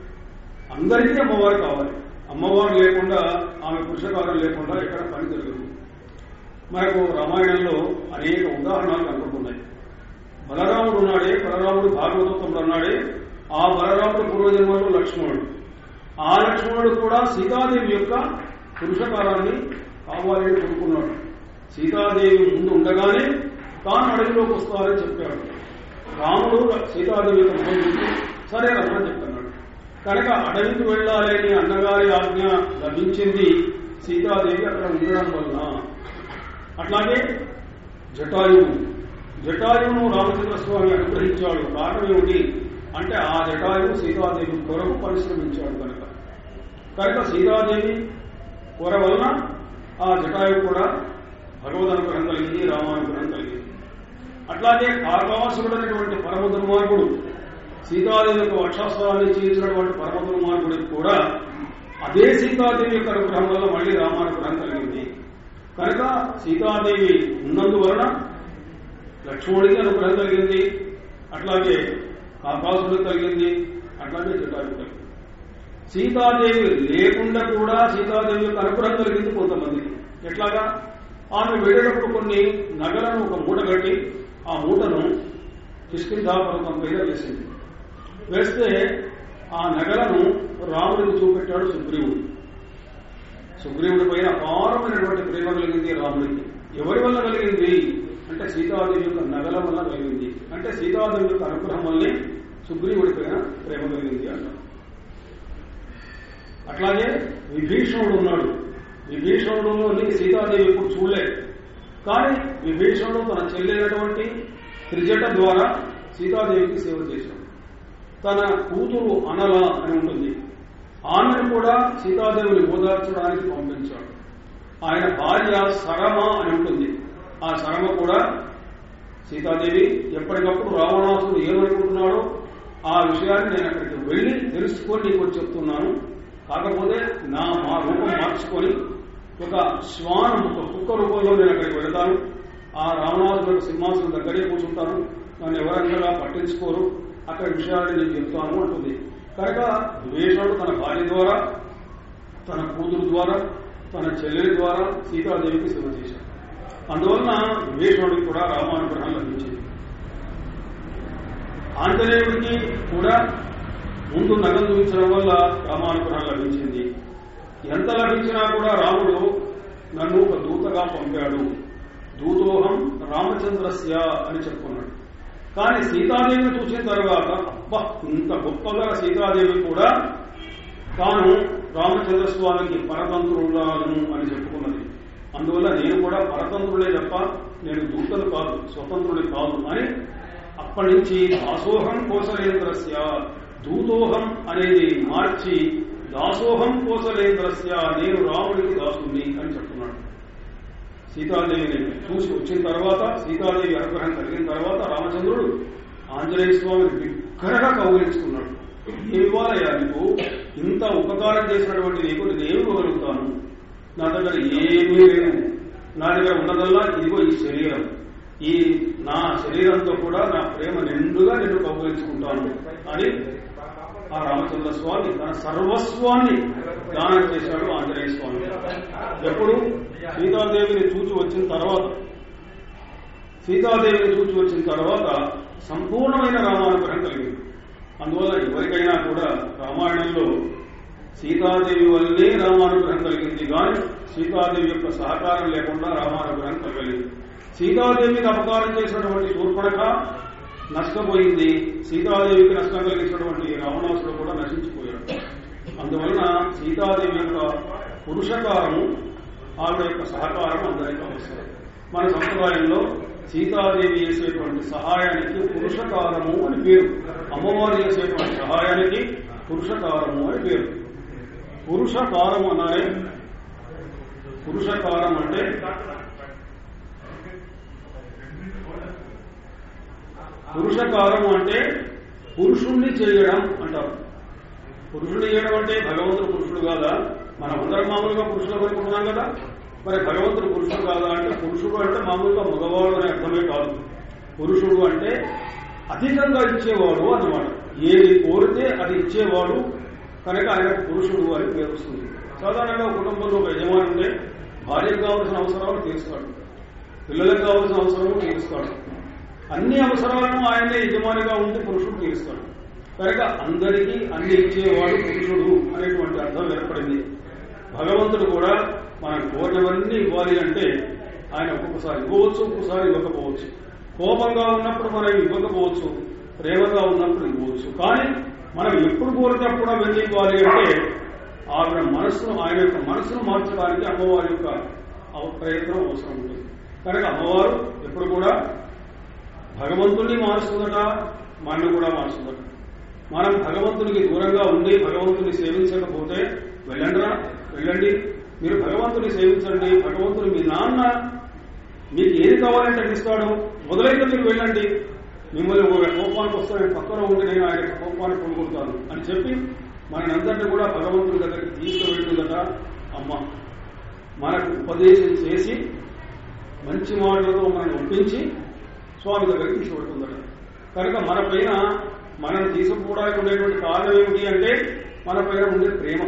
అందరికీ అమ్మవారు కావాలి అమ్మవారు లేకుండా ఆమె పురుషకారం లేకుండా ఎక్కడ పని జరగదు మనకు రామాయణంలో అనేక ఉదాహరణలు కనపడుతున్నాయి బలరాముడు ఉన్నాడే బలరాముడు భాగవతంలో ఉన్నాడే ఆ బలరాముడు పూర్వజన్మలో లక్ష్మణుడు ఆ లక్ష్మణుడు కూడా సీతాదేవి యొక్క పురుషకారాన్ని కావాలని కోరుకున్నాడు సీతాదేవి ముందు ఉండగానే తాను అడవిలోకి వస్తారని చెప్పాడు రాముడు సీతాదేవి యొక్క ముఖం చూసి సరే రమ్మని చెప్పన్నాడు కనుక అడవికి వెళ్ళాలి అని అన్నగారి ఆజ్ఞ లభించింది సీతాదేవి అక్కడ ఉండడం వలన అట్లాగే జటాయువు జటాయువును రామచంద్ర స్వామి అనుగ్రహించాడు కారణం ఏమిటి అంటే ఆ జటాయువు సీతాదేవి కొరకు పరిశ్రమించాడు కనుక కనుక సీతాదేవి కొర వలన ఆ జటాయువు కూడా భగవద్ అనుగ్రహం కలిగింది రామానుగ్రహం కలిగింది అట్లాగే కార్కాసురుడైనటువంటి పరమ దుర్మార్గుడు సీతాదేవి యొక్క వక్షాస్త్రాన్ని చీల్చినటువంటి పరమ దుర్మార్గుడికి కూడా అదే సీతాదేవి యొక్క అనుగ్రహం వల్ల మళ్ళీ రామానుగ్రహం కలిగింది కనుక సీతాదేవి ఉన్నందువలన లక్ష్మణుడికి అనుగ్రహం కలిగింది అట్లాగే కాకాసుడికి కలిగింది అట్లాగే జటాయుడు కలిగింది సీతాదేవి లేకుండా కూడా సీతాదేవి యొక్క అనుగ్రహం కలిగింది కొంతమందికి ఎట్లాగా ఆమె వెళ్ళేటప్పుడు కొన్ని నగలను ఒక మూట కట్టి ఆ మూటను కిష్కింధా పర్వతం పైన వేసింది వేస్తే ఆ నగలను రాముడికి చూపెట్టాడు సుగ్రీవుడు సుగ్రీవుడి పైన అపారమైనటువంటి ప్రేమ కలిగింది రాముడికి ఎవరి వల్ల కలిగింది అంటే సీతాదేవి యొక్క నగల వల్ల కలిగింది అంటే సీతాదేవి యొక్క అనుగ్రహం వల్లే సుగ్రీవుడి పైన ప్రేమ కలిగింది అంటారు అట్లాగే విభీషణుడు ఉన్నాడు విభీషణుడులోని సీతాదేవి ఇప్పుడు చూడలేదు కానీ విభీషణుడు తన చెల్లెలటువంటి త్రిజట ద్వారా సీతాదేవికి సేవ చేశాడు తన కూతురు అనల అని ఉంటుంది ఆమెను కూడా సీతాదేవిని ఓదార్చడానికి పంపించాడు ఆయన భార్య సరమ అని ఉంటుంది ఆ సరమ కూడా సీతాదేవి ఎప్పటికప్పుడు రావణాసుడు ఏమనుకుంటున్నాడో ఆ విషయాన్ని నేను అక్కడికి వెళ్ళి తెలుసుకొని నీకు వచ్చి చెప్తున్నాను కాకపోతే నా మా రూపం మార్చుకొని ఒక శ్వానం ఒక కుక్క రూపంలో నేను అక్కడికి వెళతాను ఆ రావణాసుడు సింహాసనం దగ్గరే కూర్చుంటాను నన్ను ఎవరంతగా పట్టించుకోరు అక్కడ విషయాన్ని నేను చెప్తాను అంటుంది కనుక ద్వేషుడు తన భార్య ద్వారా తన కూతురు ద్వారా తన చెల్లెలి ద్వారా సీతాదేవికి సేవ చేశాడు అందువలన విభీషణుడికి కూడా రామానుగ్రహం లభించింది ఆంజనేయుడికి కూడా ముందు నగలు చూపించడం వల్ల రామానుగ్రహం లభించింది ఎంత లభించినా కూడా రాముడు నన్ను ఒక దూతగా పంపాడు దూతోహం రామచంద్రస్య అని చెప్పుకున్నాడు కానీ సీతాదేవిని చూసిన తర్వాత అబ్బా ఇంత గొప్పగా సీతాదేవి కూడా తాను రామచంద్ర స్వామికి పరతంత్రులను అని చెప్పుకున్నది అందువల్ల నేను కూడా పరతంత్రులే తప్ప నేను దూతలు కాదు స్వతంత్రుడి కాదు అని అప్పటి నుంచి దాసోహం కోసలేంద్రస్య దూతోహం అనేది మార్చి దాసోహం కోసలేంద్రస్య నేను రాముడికి దాసుని అని చెప్తున్నాడు సీతాదేవిని చూసి వచ్చిన తర్వాత సీతాదేవి అనుగ్రహం కలిగిన తర్వాత రామచంద్రుడు ఆంజనేయ స్వామిని బిగ్గరగా కౌగిలించుకున్నాడు ఇవ్వాలయ్యా నీకు ఇంత ఉపకారం చేసినటువంటి నీకు నేను ఏమి ఇవ్వగలుగుతాను నా దగ్గర ఏమీ లేదు నా దగ్గర ఉన్నదల్లా ఇదిగో ఈ శరీరం ఈ నా శరీరంతో కూడా నా ప్రేమ నిండుగా నిన్ను కౌగిలించుకుంటాను అని ఆ రామచంద్ర స్వామి తన సర్వస్వాన్ని దానం చేశాడు ఆంజనేయ స్వామి ఎప్పుడు సీతాదేవిని చూచి వచ్చిన తర్వాత సీతాదేవిని చూచి వచ్చిన తర్వాత సంపూర్ణమైన రామానుగ్రహం కలిగింది అందువల్ల ఎవరికైనా కూడా రామాయణంలో సీతాదేవి వల్లే రామానుగ్రహం కలిగింది కానీ సీతాదేవి యొక్క సహకారం లేకుండా రామానుగ్రహం కలగలేదు సీతాదేవికి అపకారం చేసినటువంటి శూర్పణక నష్టపోయింది సీతాదేవికి నష్టం కలిగించినటువంటి రావణాసుడు కూడా నశించిపోయాడు అందువలన సీతాదేవి యొక్క పురుషకారము ఆవిడ యొక్క సహకారం అందరికీ అవసరం మన సంప్రదాయంలో సీతాదేవి చేసేటువంటి సహాయానికి పురుషకారము అని పేరు అమ్మవారు చేసేటువంటి సహాయానికి పురుషకారము అని పేరు పురుషకారం అన్నారే పురుషకారం అంటే పురుషకారం అంటే పురుషుణ్ణి చేయడం అంటారు పురుషుడు చేయడం అంటే భగవంతుడు పురుషుడు కాదా మనం అందరం మామూలుగా పురుషులు అనుకుంటున్నాం కదా మరి భగవంతుడు పురుషుడు కాదా అంటే పురుషుడు అంటే మామూలుగా మగవాడు అనే అర్థమే కాదు పురుషుడు అంటే అధికంగా ఇచ్చేవాడు అన్నమాట ఏది కోరితే అది ఇచ్చేవాడు కనుక ఆయన పురుషుడు అని పేరు వస్తుంది సాధారణంగా ఒక కుటుంబంలో ఒక యజమాని ఉంటే భార్యకు కావాల్సిన అవసరాలు తీరుస్తాడు పిల్లలకు కావాల్సిన అవసరాలు తీరుస్తాడు అన్ని అవసరాలను ఆయనే యజమానిగా ఉండి పురుషుడు తీరుస్తాడు కనుక అందరికీ అన్ని ఇచ్చేవాడు పురుషుడు అనేటువంటి అర్థం ఏర్పడింది భగవంతుడు కూడా మనం కోరినవన్నీ ఇవ్వాలి అంటే ఆయన ఒక్కొక్కసారి ఇవ్వవచ్చు ఒక్కొక్కసారి ఇవ్వకపోవచ్చు కోపంగా ఉన్నప్పుడు మనం ఇవ్వకపోవచ్చు ప్రేమగా ఉన్నప్పుడు ఇవ్వచ్చు కానీ మనం ఎప్పుడు కోరినప్పుడు అవన్నీ ఇవ్వాలి అంటే ఆవిడ మనసును ఆయన యొక్క మనసును మార్చడానికి అమ్మవారి యొక్క అవ- ప్రయత్నం అవసరం ఉంటుంది కనుక అమ్మవారు ఎప్పుడు కూడా భగవంతుడిని మారుస్తుందట మనల్ని కూడా మారుస్తుందట మనం భగవంతునికి దూరంగా ఉండి భగవంతుని సేవించకపోతే వెళ్ళండిరా వెళ్ళండి మీరు భగవంతుని సేవించండి భగవంతుని మీ నాన్న మీకు ఏది కావాలంటే అది ఇస్తాడు మొదలైతే మీరు వెళ్ళండి మిమ్మల్ని ఒక కోపానికి వస్తే నేను పక్కన ఉండి నేను ఆయన యొక్క కోపాన్ని కొనుక్కుంటాను అని చెప్పి మనందరినీ కూడా భగవంతుని దగ్గరికి తీసుకువెళ్తుందట అమ్మ మనకు ఉపదేశం చేసి మంచి మాటలతో మనల్ని ఒప్పించి స్వామి దగ్గరికి తీసుకువెళ్తుందట కనుక మన పైన మనల్ని తీసుకుపోవడానికి ఉండేటువంటి కారణం ఏమిటి అంటే మన పైన ఉండే ప్రేమ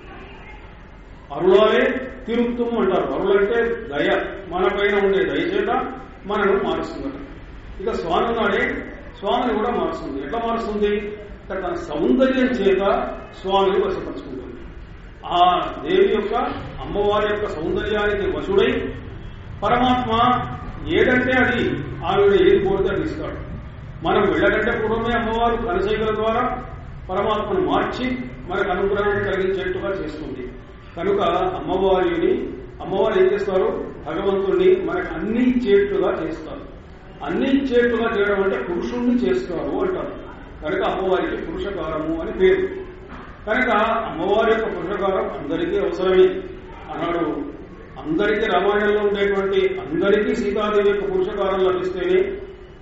అరుళాలే తిరుక్తం అంటారు అరులంటే దయ మన పైన ఉండే దయ చేత మనను మారుస్తుందట ఇక స్వామి నాడే స్వామిని కూడా మారుస్తుంది ఎట్లా మారుస్తుంది అంటే తన సౌందర్యం చేత స్వామిని వశపరుచుకుంటుంది ఆ దేవి యొక్క అమ్మవారి యొక్క సౌందర్యానికి వశుడై పరమాత్మ ఏదంటే అది ఆవిడ ఏది కోరితే అది ఇస్తాడు మనం వెళ్ళకంటే పూర్వమే అమ్మవారు కనసైకల ద్వారా పరమాత్మను మార్చి మనకు అనుగ్రహాన్ని కలిగించేట్టుగా చేస్తుంది కనుక అమ్మవారిని అమ్మవారు ఏం చేస్తారు భగవంతుణ్ణి మనకు అన్ని ఇచ్చేట్టుగా చేస్తారు అన్ని ఇచ్చేట్టుగా చేయడం అంటే పురుషుణ్ణి చేస్తారు అంటారు కనుక అమ్మవారికి పురుషకారము అని పేరు కనుక అమ్మవారి యొక్క పురుషకారం అందరికీ అవసరమే అన్నాడు అందరికీ రామాయణంలో ఉండేటువంటి అందరికీ సీతాదేవి యొక్క పురుషకారం లభిస్తేనే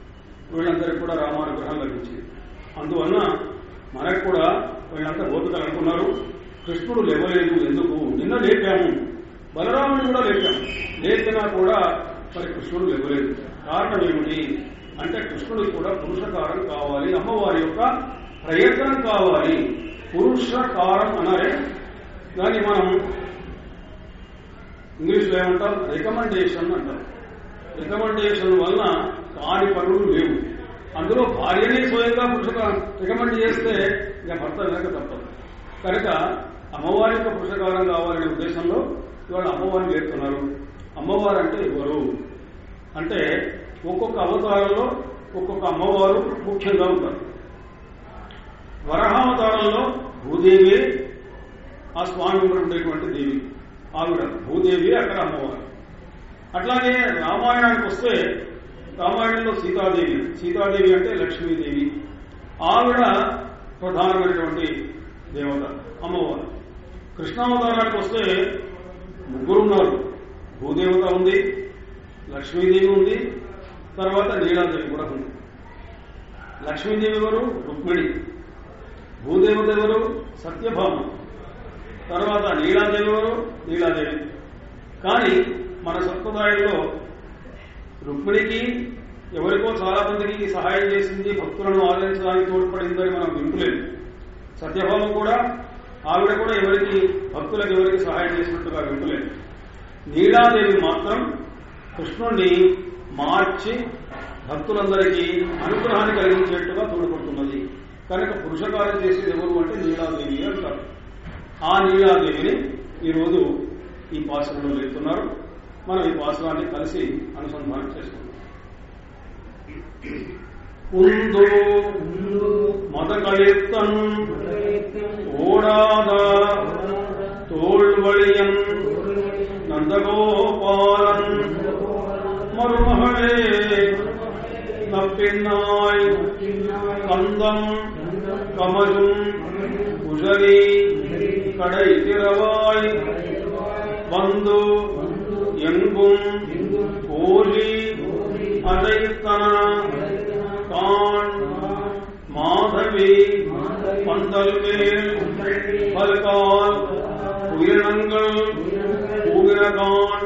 వీళ్ళందరికీ కూడా రామానుగ్రహం లభించింది అందువలన మనకు కూడా వీళ్ళంతా గోపికలు అనుకున్నారు కృష్ణుడు లేవలేదు ఎందుకు నిన్న లేపాము బలరాముని కూడా లేపాము లేపినా కూడా మరి కృష్ణుడు లేవలేదు కారణం ఏమిటి అంటే కృష్ణుడికి కూడా పురుషకారం కావాలి అమ్మవారి యొక్క ప్రయత్నం కావాలి పురుషకారం అన్నారే దాన్ని మనం ఇంగ్లీష్లో ఏమంటాం రికమెండేషన్ అంటాం రికమెండేషన్ వలన కాని పనులు లేవు అందులో భార్యనే స్వయంగా పురుషక రికమెండ్ చేస్తే ఇక భర్త వెనక తప్పదు కనుక అమ్మవారి యొక్క పురుషకారం కావాలనే ఉద్దేశంలో ఇవాళ అమ్మవారిని లేపుతున్నారు అమ్మవారు అంటే ఎవరు అంటే ఒక్కొక్క అవతారంలో ఒక్కొక్క అమ్మవారు ముఖ్యంగా ఉంటారు వరహావతారంలో భూదేవి ఆ స్వామి కూడా ఉండేటువంటి దేవి ఆవిడ భూదేవి అక్కడ అమ్మవారు అట్లాగే రామాయణానికి వస్తే రామాయణంలో సీతాదేవి సీతాదేవి అంటే లక్ష్మీదేవి ఆవిడ ప్రధానమైనటువంటి దేవత అమ్మవారు కృష్ణావతారానికి వస్తే ముగ్గురు ఉన్నారు భూదేవత ఉంది లక్ష్మీదేవి ఉంది తర్వాత నీలాదేవి కూడా ఉంది లక్ష్మీదేవి ఎవరు రుక్మిణి భూదేవత ఎవరు సత్యభామ తర్వాత నీలాదేవి ఎవరు నీలాదేవి కానీ మన సంప్రదాయంలో రుక్మిణికి ఎవరికో చాలా మందికి సహాయం చేసింది భక్తులను ఆదరించడానికి తోడ్పడిందని మనం వింటులేదు సత్యభామ కూడా ఆవిడ కూడా ఎవరికి భక్తులకు ఎవరికి సహాయం చేసినట్టుగా వింటులేదు నీలాదేవి మాత్రం కృష్ణుణ్ణి మార్చి భక్తులందరికీ అనుగ్రహాన్ని కలిగించేట్టుగా తోడ్పడుతున్నది కనుక పురుషకారం చేసేది ఎవరు అంటే నీలాదేవి అంటారు ఆ నీలాదేవిని ఈరోజు ఈ పాసనంలో లేపుతున్నారు మనం ఈ పాసనాన్ని కలిసి అనుసంధానం చేసుకుందాం ఉందో மதகளித்தன் ஓடாத தோல்வழியன் நந்தகோபாலன் மருமகளே நப்பின்னாய் கந்தம் கமலும் குஜலி கடை திறவாய் வந்து எங்கும் கோலி அதைத்தன கான் மாதவி பந்தல் மேல் பல்கால் உயிரினங்கள் பூவினகான்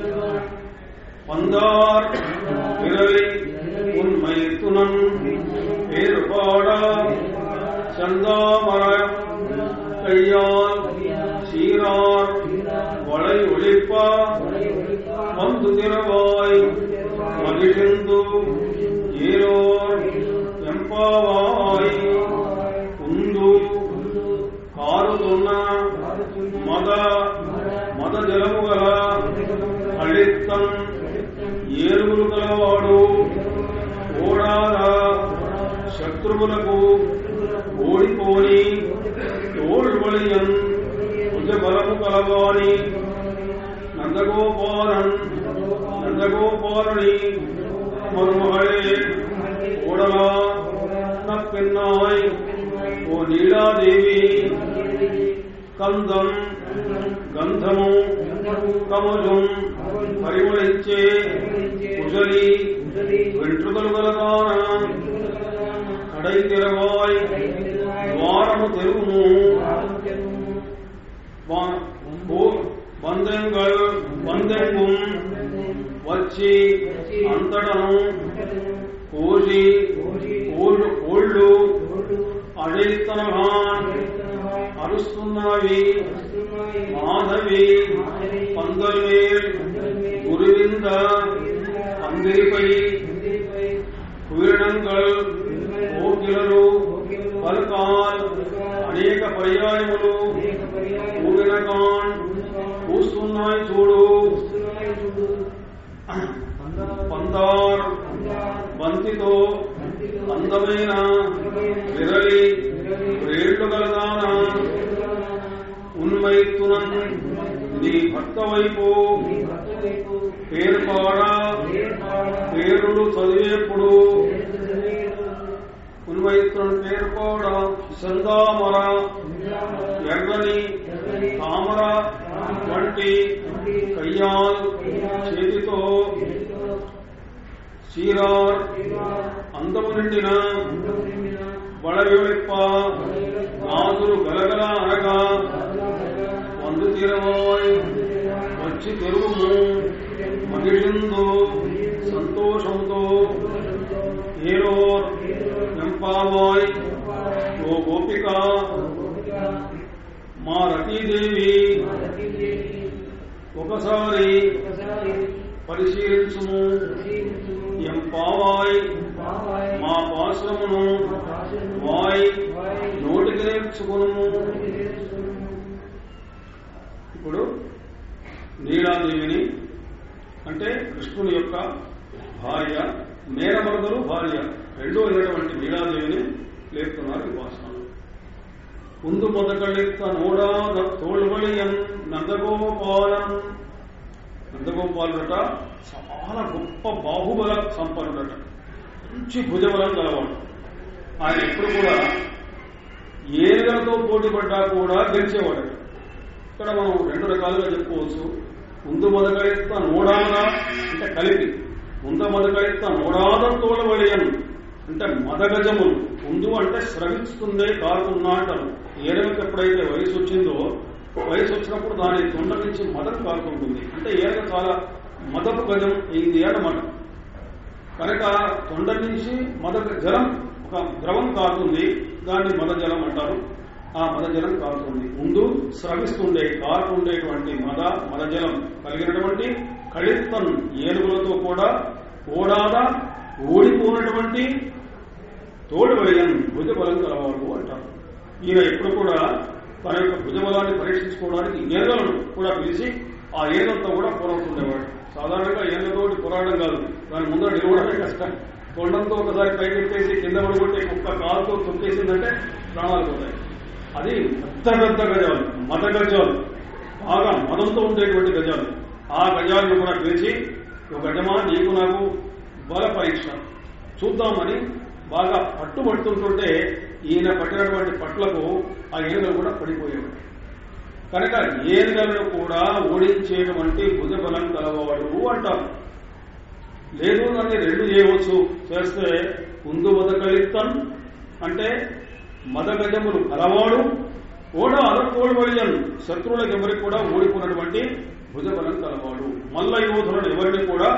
வந்தார் பிறவி உண்மை துணன் பேர்பாட சந்தாமர கையால் சீரார் வளை ஒளிப்பா வந்து திறவாய் மகிழ்ந்து ஏரோர் ఎంపావాయి ఉందు కారుతున్న మద మద జలము గల అళిత్తం ఏరుగులు గలవాడు ఓడాద శత్రువులకు ఓడిపోని తోళ్వళియం భుజ బలము కలవాని నందగోపాలన్ నందగోపాలని మరుమహళే ఓడలా నప్పెన్నాయ్ ఓ నీలాదేవి కందం గంధము కమజం పరిమళించే కుజలి వెంట్రుకలు గలదాన కడై తెరవాయ్ ద్వారము తెరువును బందెంగల్ బందెంగుం వచ్చి అంతటను కోసి ఓళ్ళు ఓళ్ళు అడైతనహాన్ అరుస్తున్నవి మాధవి పందల్మేల్ గురువింద పందిరిపై కువిరణంగల్ కోకిలలు పల్కాల్ అనేక పర్యాయములు ఊగినకాన్ పూస్తున్నాయి చూడు పందార్ బంతితో అందమైన విరలి రేళ్లు గలదాన ఉన్మైతునం నీ భక్త వైపు పేర్పాడ పేరులు చదివేప్పుడు ఉన్మైతునం పేర్పాడ చందామర ఎర్రని తామర వంటి కయ్యాల్ చేతితో చీరార్ అంద అందము నిండిన బడవివళిప్ప నాదులు గలగల అనగా వందు తీరవాయ్ వచ్చి తెరువుము మగిళిందు సంతోషంతో ఏరో వెంపావాయ్ ఓ గోపిక మా రతీదేవి ఒకసారి పరిశీలించుము ఎంపావాయ్ మా పాశ్రమును వాయ్ నోటికి నేర్చుకును ఇప్పుడు నీలాదేవిని అంటే కృష్ణుని యొక్క భార్య నేరమరదలు భార్య రెండో అయినటువంటి నీలాదేవిని లేపుతున్నారు ఈ భాషణం ముందు మొదకళిత్త నోడాద తోಳ್వళియం నందగోపాలం నందగోపాలుడట చాలా గొప్ప బాహుబల సంపన్నుడట మంచి భుజబలం గలవాడు ఆయన ఎప్పుడు కూడా ఏనుగలతో పోటీ పడ్డా కూడా గెలిచేవాడు ఇక్కడ మనం రెండు రకాలుగా చెప్పుకోవచ్చు ముందు మొదకైత నోడాద అంటే కలిపి ముందు మొదకైత నోడాద తోడవలియం అంటే మదగజములు ముందు అంటే స్రవిస్తుందే కాకుండా అంటారు ఏనుగకి ఎప్పుడైతే వయసు వచ్చిందో వయసు వచ్చినప్పుడు దాని తొండ నుంచి మదం కారుతుంటుంది అంటే ఏనుగ చాలా మదపు గజం అయింది అన్నమాట కనుక తొండ నుంచి మద జలం ఒక ద్రవం కారుతుంది దాన్ని మద జలం అంటారు ఆ మద జలం కారుతుంది ముందు స్రవిస్తుండే కారుతుండేటువంటి మద మద జలం కలిగినటువంటి కళిత్తన్ ఏనుగులతో కూడా ఓడాద ఓడిపోయినటువంటి తోడువయ్యన్ భుజబలం కలవాడు అంటారు ఈయన ఎప్పుడు కూడా తన యొక్క భుజబలాన్ని పరీక్షించుకోవడానికి ఏనుగలను కూడా పిలిచి ఆ ఏనుగలతో కూడా పోరాడుతుండేవాడు సాధారణంగా ఏనుగతోటి పోరాడడం కాదు దాని ముందర నిలవడమే కష్టం కొండంతో ఒకసారి పైకెత్తేసి కింద పడగొట్టి ఒక్క కాలుతో తొక్కేసిందంటే ప్రాణాలు పోతాయి అది పెద్ద పెద్ద గజాలు మత గజాలు బాగా మదంతో ఉండేటువంటి గజాలు ఆ గజాలను కూడా పిలిచి ఒక గజమా నీకు నాకు బల పరీక్ష చూద్దామని బాగా పట్టుబడుతుంటుంటే ఈయన పట్టినటువంటి పట్లకు ఆ ఏనుగలు కూడా పడిపోయేవాడు కనుక ఏనుగలను కూడా ఓడించేటువంటి భుజబలం కలవాడు అంటారు లేదు దాన్ని రెండు చేయవచ్చు చేస్తే ముందు మదకలిత్తన్ అంటే మదగజములు కలవాడు కూడా అదకోడు వడియన్ శత్రువులకు ఎవరికి కూడా ఓడిపోయినటువంటి భుజబలం కలవాడు మల్ల యోధులను ఎవరిని కూడా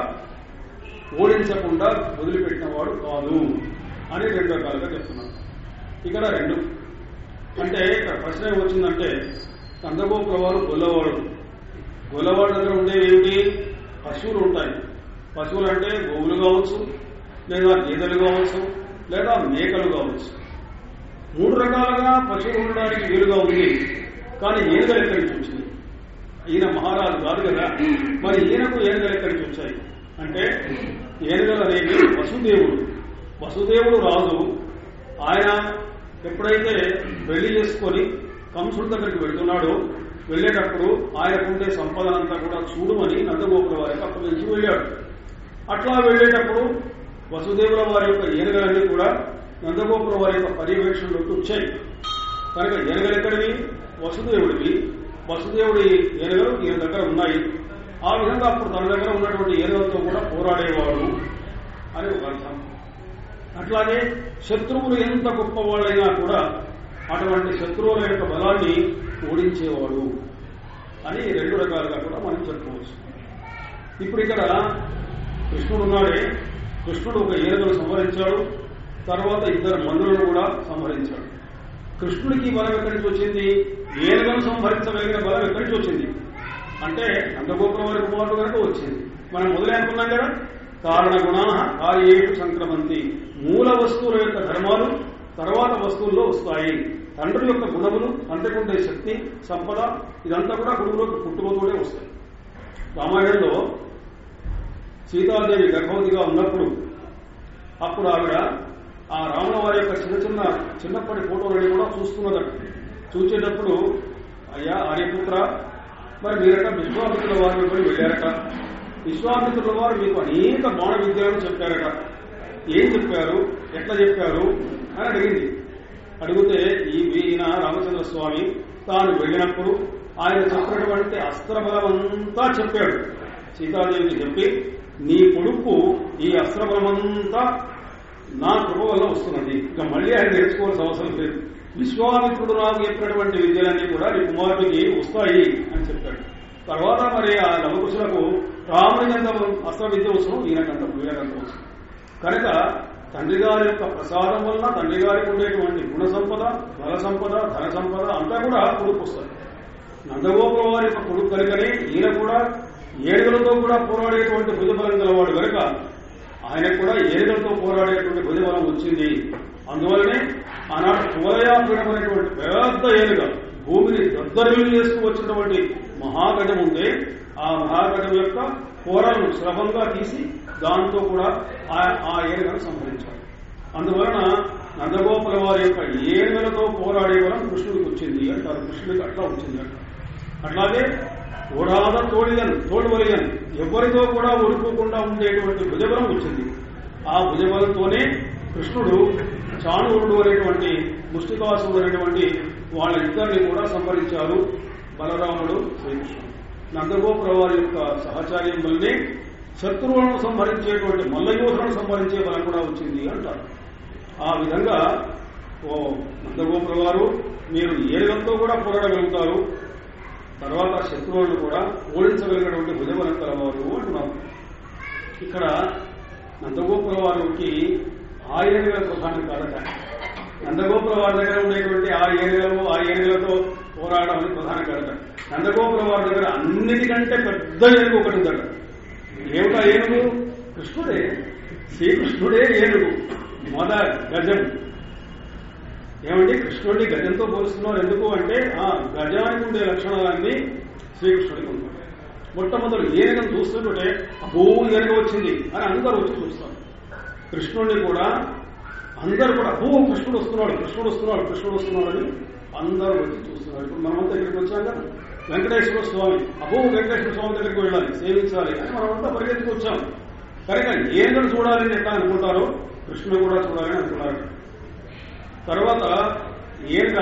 ఓడించకుండా వదిలిపెట్టినవాడు కాదు అని రెండు రకాలుగా చెప్తున్నాను ఇక్కడ రెండు అంటే ఇక్కడ ప్రశ్న ఏం వచ్చిందంటే కందగోపుల వారు గొల్లవాడు గొల్లవాడు దగ్గర ఉండేవి ఏమిటి పశువులు ఉంటాయి పశువులు అంటే గోవులు కావచ్చు లేదా గేదెలు కావచ్చు లేదా మేకలు కావచ్చు మూడు రకాలుగా పశువులు ఉండడానికి వీలుగా ఉంది కానీ ఏనుగలు ఎక్కడి నుంచి వచ్చింది ఈయన మహారాజు కాదు కదా మరి ఈయనకు ఏనుగలు ఎక్కడి నుంచి వచ్చాయి అంటే ఏనుగలు అనేవి వసుదేవుడు వసుదేవుడు రాజు ఆయన ఎప్పుడైతే పెళ్లి చేసుకొని కంసుడి దగ్గరికి వెళ్తున్నాడో వెళ్ళేటప్పుడు ఆయనకుండే సంపదనంతా కూడా చూడమని నందగోపుల వారికి అప్పగించి వెళ్ళాడు అట్లా వెళ్ళేటప్పుడు వసుదేవుల వారి యొక్క ఏనుగలన్నీ కూడా నందగోపుల వారి యొక్క పర్యవేక్షణలోకి వచ్చాయి కనుక ఏనుగలు ఎక్కడివి వసుదేవుడివి వసుదేవుడి ఏనుగలు ఈయన దగ్గర ఉన్నాయి ఆ విధంగా అప్పుడు తన దగ్గర ఉన్నటువంటి ఏనుగలతో కూడా పోరాడేవాడు అని ఒక అర్థం అట్లాగే శత్రువులు ఎంత గొప్పవాళ్ళైనా కూడా అటువంటి శత్రువుల యొక్క బలాన్ని ఓడించేవాడు అని రెండు రకాలుగా కూడా మనం చెప్పుకోవచ్చు ఇప్పుడు ఇక్కడ కృష్ణుడు ఉన్నాడే కృష్ణుడు ఒక ఏనుగను సంహరించాడు తర్వాత ఇద్దరు మందులను కూడా సంహరించాడు కృష్ణుడికి బలం ఎక్కడి నుంచి వచ్చింది ఏనుగను సంహరించగలిగిన బలం ఎక్కడి నుంచి వచ్చింది అంటే నందగోపురం వారి కుమారుడు కనుక వచ్చింది మనం మొదలే అనుకున్నాం కదా కారణ గుణ కార్యేషు సంక్రమంతి మూల వస్తువుల యొక్క ధర్మాలు తర్వాత వస్తువుల్లో వస్తాయి తండ్రి యొక్క గుణములు తండ్రికి ఉండే శక్తి సంపద ఇదంతా కూడా గురువులోకి పుట్టుకతోనే వస్తాయి రామాయణంలో సీతాదేవి గర్భవతిగా ఉన్నప్పుడు అప్పుడు ఆవిడ ఆ రాముల వారి యొక్క చిన్న చిన్న చిన్నప్పటి ఫోటోలని కూడా చూస్తున్నదట చూసేటప్పుడు అయ్యా ఆర్యపుత్ర మరి మీరట విశ్వామిత్రుల వారి వెంబడి వెళ్ళారట విశ్వామిత్రుల వారు మీకు అనేక బాణ విద్యలను చెప్పారట ఏం చెప్పారు ఎట్లా చెప్పారు అని అడిగింది అడిగితే ఈ ఈయన రామచంద్ర స్వామి తాను వెళ్ళినప్పుడు ఆయన చెప్పినటువంటి అస్త్రబలమంతా చెప్పాడు సీతాదేవికి చెప్పి నీ కొడుకు ఈ అస్త్రబలమంతా నా కృప వల్ల వస్తున్నది ఇక మళ్ళీ ఆయన నేర్చుకోవాల్సిన అవసరం లేదు విశ్వామిత్రుడు నాకు చెప్పినటువంటి విద్యలన్నీ కూడా నీ కుమారుడికి వస్తాయి అని చెప్పాడు తర్వాత మరి ఆ లవకుశులకు రాముడి ఎంత అస్త్ర విద్య వస్తున్నాం ఈయనకంత వీళ్ళకంత వస్తుంది కనుక తండ్రి గారి యొక్క ప్రసాదం వలన తండ్రి గారికి ఉండేటువంటి గుణ సంపద బల సంపద ధన సంపద అంతా కూడా కొడుకు వస్తుంది నందగోపుల వారి యొక్క కొడుకు కనుకనే ఈయన కూడా ఏడుగులతో కూడా పోరాడేటువంటి భుజబలం గలవాడు కనుక ఆయనకు కూడా ఏడుగులతో పోరాడేటువంటి భుజబలం వచ్చింది అందువల్లనే ఆనాడు కువలయాపీఠం అనేటువంటి పెద్ద ఏనుగ భూమిని దద్దరిల్లు చేస్తూ వచ్చినటువంటి మహాగజం ఉంటే ఆ మహాగజం యొక్క కూరలను సులభంగా తీసి దాంతో కూడా ఆ- ఆ ఏనుగను సంహరించాడు అందువలన నందగోపుల వారి యొక్క ఏనుగలతో పోరాడే వరం కృష్ణుడికి వచ్చింది అంటారు కృష్ణుడికి అట్లా వచ్చింది అంటారు అట్లాగే ఓడాద తోడియన్ తోడువలియన్ ఎవరితో కూడా ఓడిపోకుండా ఉండేటువంటి భుజబలం వచ్చింది ఆ భుజబలంతోనే కృష్ణుడు చాణూరుడు అనేటువంటి ముష్టికాసుడు అనేటువంటి వాళ్ళ ఇద్దరిని కూడా సంహరించారు బలరాముడు శ్రీకృష్ణుడు నందగోపుర వారి యొక్క సహచార్యం వల్లనే శత్రువులను సంహరించేటువంటి మల్లయోధులను సంహరించే బలం కూడా వచ్చింది అంటారు ఆ విధంగా ఓ నందగోపుర వారు మీరు ఏనుగంతో కూడా పోరాడగలుగుతారు తర్వాత శత్రువులను కూడా ఓడించగలిగినటువంటి భుజబలం కలవారు అంటున్నారు ఇక్కడ నందగోపుర వారికి ఆ ఏనుగల ప్రధానం కాదట నందగోపుర వారి దగ్గర ఉండేటువంటి ఆ ఏనుగలు ఆ ఏనుగలతో పోరాడడం అనేది ప్రధానం కాదట నందగోపుర వారి దగ్గర అన్నిటికంటే పెద్ద ఏనుగు ఒకటి ఉందట ఏమిటా ఏనుగు కృష్ణుడే శ్రీకృష్ణుడే ఏనుగు మొద గజం ఏమండి కృష్ణుడిని గజంతో పోలుస్తున్నారు ఎందుకు అంటే ఆ గజానికి ఉండే లక్షణాలన్నీ శ్రీకృష్ణుడికి ఉంటాయి మొట్టమొదటి ఏనుగను చూస్తుంటే అబ్బో ఏనుగ వచ్చింది అని అందరూ వచ్చి చూస్తారు కృష్ణుడిని కూడా అందరూ కూడా అబ్బో కృష్ణుడు వస్తున్నాడు కృష్ణుడు వస్తున్నాడు కృష్ణుడు వస్తున్నాడు అని అందరూ వచ్చి చూస్తున్నారు ఇప్పుడు మనమంతా ఇక్కడికి వచ్చాం కదా వెంకటేశ్వర స్వామి అబ్బో వెంకటేశ్వర స్వామి దగ్గరికి వెళ్ళాలి సేవించాలి అని మనమంతా పరిగెత్తుకు వచ్చాం కనుక ఏనుగను చూడాలని ఎట్లా అనుకుంటారో కృష్ణుడు కూడా చూడాలని అనుకున్నారు తర్వాత ఏక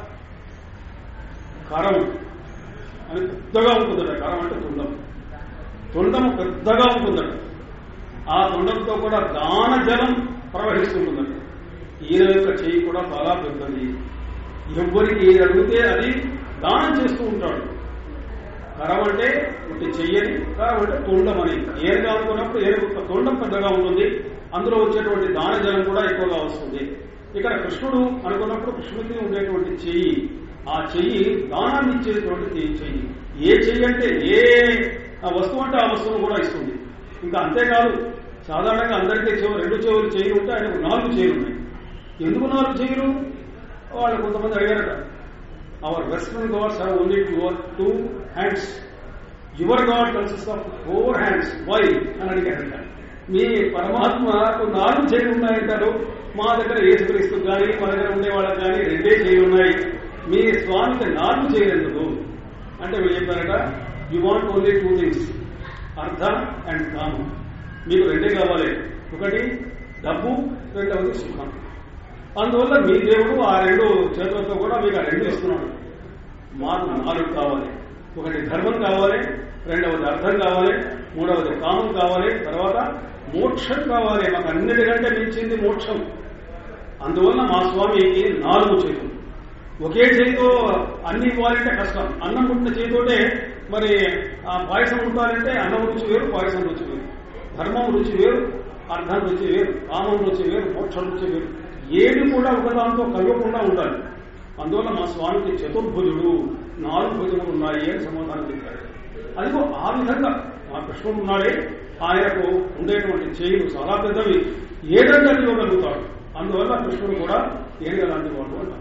కరం అని పెద్దగా ఉంటుందట కరం అంటే తుండం తుండము పెద్దగా ఉంటుందట ఆ తుండంతో కూడా దాన జలం ప్రవహిస్తుంటుందట ఈయన యొక్క చెయ్యి కూడా చాలా పెద్దది ఎవరికి ఏది అడిగితే అది దానం చేస్తూ ఉంటాడు కరం అంటే ఒకటి చెయ్యని కరం అంటే తొండం అని ఏనుగా అనుకున్నప్పుడు ఏనుగు యొక్క తొండం పెద్దగా ఉంటుంది అందులో వచ్చేటువంటి దాన జలం కూడా ఎక్కువగా వస్తుంది ఇక్కడ కృష్ణుడు అనుకున్నప్పుడు కృష్ణుడికి ఉండేటువంటి చెయ్యి ఆ చెయ్యి దానాన్ని ఇచ్చేటువంటి చెయ్యి ఏ చెయ్యి అంటే ఏ ఆ వస్తువు అంటే ఆ వస్తువును కూడా ఇస్తుంది ఇంకా అంతేకాదు సాధారణంగా అందరికీ చెవు రెండు చెవులు చెయ్యి ఉంటే ఆయనకు నాలుగు చెయ్యిలు ఉన్నాయి ఎందుకు నాలుగు చెయ్యలు వాళ్ళు కొంతమంది అడిగారట our western gods have only your two hands your god consist of four hands why అని అడిగారంట మీ పరమాత్మకు నాలుగు చేయి ఉన్నాయంటారు మా దగ్గర యేసుక్రీస్తు కానీ మా దగ్గర ఉండే వాళ్ళకి కానీ రెండే చేయి ఉన్నాయి మీ స్వామికి నాలుగు చేయలేదు అంటే వీళ్ళు చెప్పారట you want only two things అర్థ అండ్ కామం మీకు రెండే కావాలి ఒకటి డబ్బు రెండవది సుఖం అందువల్ల మీ దేవుడు ఆ రెండు చేతులతో కూడా మీకు ఆ రెండు ఇస్తున్నాడు మాకు నాలుగు కావాలి ఒకటి ధర్మం కావాలి రెండవది అర్థం కావాలి మూడవది కామం కావాలి తర్వాత మోక్షం కావాలి మాకు అన్నిటికంటే మించింది మోక్షం అందువల్ల మా స్వామికి నాలుగు చేతులు ఒకే చేతితో అన్ని ఇవ్వాలంటే కష్టం అన్నం పుట్టిన చేతితోటే మరి ఆ పాయసం ఉండాలంటే అన్నం రుచి వేరు పాయసం రుచి వేరు ధర్మం రుచి వేరు అర్థం రుచి వేరు కామం రుచి వేరు మోక్షం రుచి వేరు ఏది కూడా ఒకదాంతో కలవకుండా ఉండాలి అందువల్ల మా స్వామికి చతుర్భుజుడు నాలుగు భుజములు ఉన్నాయి అని సమాధానం చెప్పారు అదిగో ఆ విధంగా మా కృష్ణుడు ఉన్నాడే ఆయనకు ఉండేటువంటి చేయులు చాలా పెద్దవి ఏదంటే అది ఇవ్వగలుగుతాడు అందువల్ల కృష్ణుడు కూడా ఏనుగ లాంటి వాడు అంటారు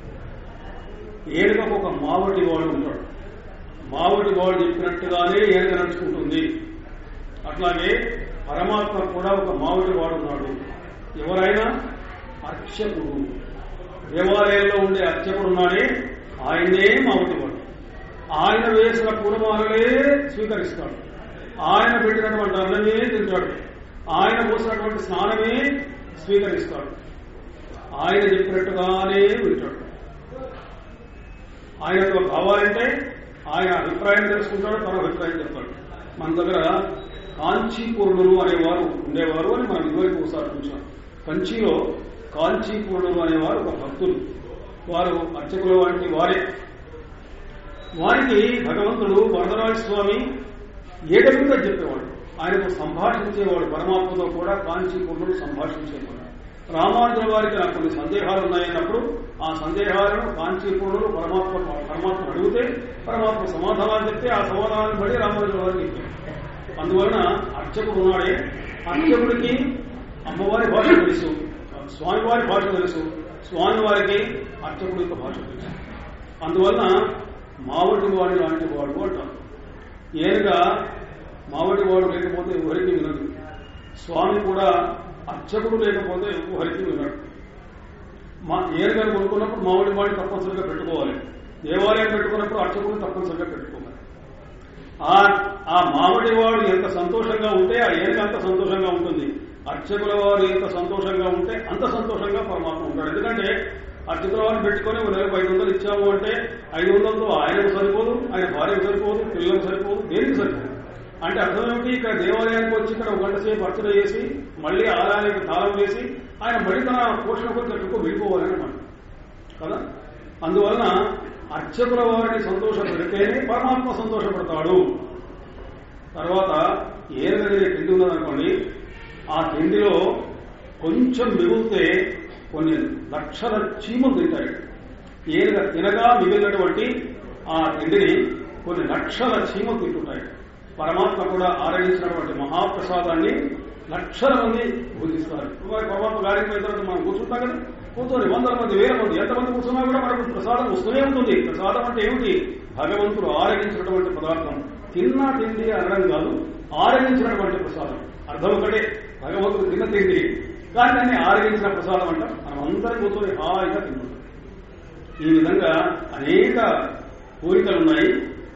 ఏనుగకు ఒక మావటి వాడు ఉంటాడు మావటి వాడు చెప్పినట్టుగానే ఏనుగ నడుచుకుంటుంది అట్లాగే పరమాత్మ కూడా ఒక మావటి వాడు ఉన్నాడు ఎవరైనా అర్చకుడు దేవాలయంలో ఉండే అర్చకుడు ఉన్నాడే ఆయనే మావటి వాడు ఆయన వేసిన పూలమాలలే స్వీకరిస్తాడు ఆయన పెట్టినటువంటి అన్నమే తింటాడు ఆయన పోసినటువంటి స్నానమే స్వీకరిస్తాడు ఆయన చెప్పినట్టుగానే వింటాడు ఆయనతో కావాలంటే ఆయన అభిప్రాయం తెలుసుకుంటాడు తన అభిప్రాయం చెప్తాడు మన దగ్గర కాంచీపూర్ణులు అనేవారు ఉండేవారు అని మనం ఇదివరకు ఒకసారి చూసాం కంచిలో కాంచీపురుడు అనేవారు ఒక భక్తులు వారు అర్చకుల వంటి వారే వారికి భగవంతుడు వరదరాజ స్వామి ఏకవిధంగా చెప్పేవాడు ఆయనకు సంభాషించేవాడు పరమాత్మతో కూడా కాంచీపురుడు సంభాషించేవాడు రామానుజుల వారికి నాకు కొన్ని సందేహాలు ఉన్నాయన్నప్పుడు ఆ సందేహాలను కాంచీపూర్ణులు పరమాత్మ పరమాత్మ అడిగితే పరమాత్మ సమాధానాలు చెప్తే ఆ సమాధానాన్ని బట్టి రామానుజుల వారికి చెప్పారు అందువలన అర్చకుడు ఉన్నాడే అర్చకుడికి అమ్మవారి భాష తెలుసు స్వామివారి భాష తెలుసు స్వామివారికి అర్చకుడి యొక్క భాష తెలుసు అందువలన మావటి వాడి లాంటి వాడు అంటారు ఏనుగా మావటి వాడు లేకపోతే ఎవరికి వినదు స్వామి కూడా అర్చకుడు లేకపోతే ఎవరికి వినడు మా ఏనుగాని కొనుక్కున్నప్పుడు మామిడి వాడి తప్పనిసరిగా పెట్టుకోవాలి దేవాలయం పెట్టుకున్నప్పుడు అర్చకుడు తప్పనిసరిగా పెట్టుకోవాలి ఆ ఆ మామిడి వాడు ఎంత సంతోషంగా ఉంటే ఆ ఏనుగ అంత సంతోషంగా ఉంటుంది అర్చకుల వారు ఎంత సంతోషంగా ఉంటే అంత సంతోషంగా పరమాత్మ ఉంటాడు ఎందుకంటే అర్చకుల వారిని పెట్టుకొని ఒక నెలకు ఐదు వందలు ఇచ్చాము అంటే ఐదు వందలతో ఆయనకు సరిపోదు ఆయన భార్యకు సరిపోదు పిల్లలకు సరిపోదు దేనికి సరిపోదు అంటే అర్థం ఏమిటి ఇక్కడ దేవాలయానికి వచ్చి ఇక్కడ ఒక గంట సేపు అర్చన చేసి మళ్ళీ ఆలయానికి తాళం వేసి ఆయన మళ్ళీ తన పోషణ కొద్ది ఎక్కడికో వెళ్ళిపోవాలన్నమాట కదా అందువలన అర్చకుల వారిని సంతోషపెడితేనే పరమాత్మ సంతోషపడతాడు తర్వాత ఏదైనా తిండి ఉన్నదనుకోండి ఆ తిండిలో కొంచెం మిగిలితే కొన్ని లక్షల చీమలు తింటాయి ఏనుగ తినగా మిగిలినటువంటి ఆ తిండిని కొన్ని లక్షల చీమలు తింటుంటాయి పరమాత్మ కూడా ఆరగించినటువంటి మహాప్రసాదాన్ని లక్షల మంది భుజిస్తారు మరి పరమాత్మ గారికి పోయిన తర్వాత మనం కూర్చుంటాం కదా కూర్చొని వందల మంది వేల మంది ఎంతమంది కూర్చున్నా కూడా మనకు ప్రసాదం వస్తూనే ఉంటుంది ప్రసాదం అంటే ఏమిటి భగవంతుడు ఆరగించినటువంటి పదార్థం తిన్నా తిండి అనడం కాదు ఆరగించినటువంటి ప్రసాదం అర్థం ఒకటే భగవంతుడు తిన్న తిండి కానీ దాన్ని ఆరగించిన ప్రసాదం అంట మనం అందరం కూర్చొని హాయిగా తింటున్నాం ఈ విధంగా అనేక కోరికలు ఉన్నాయి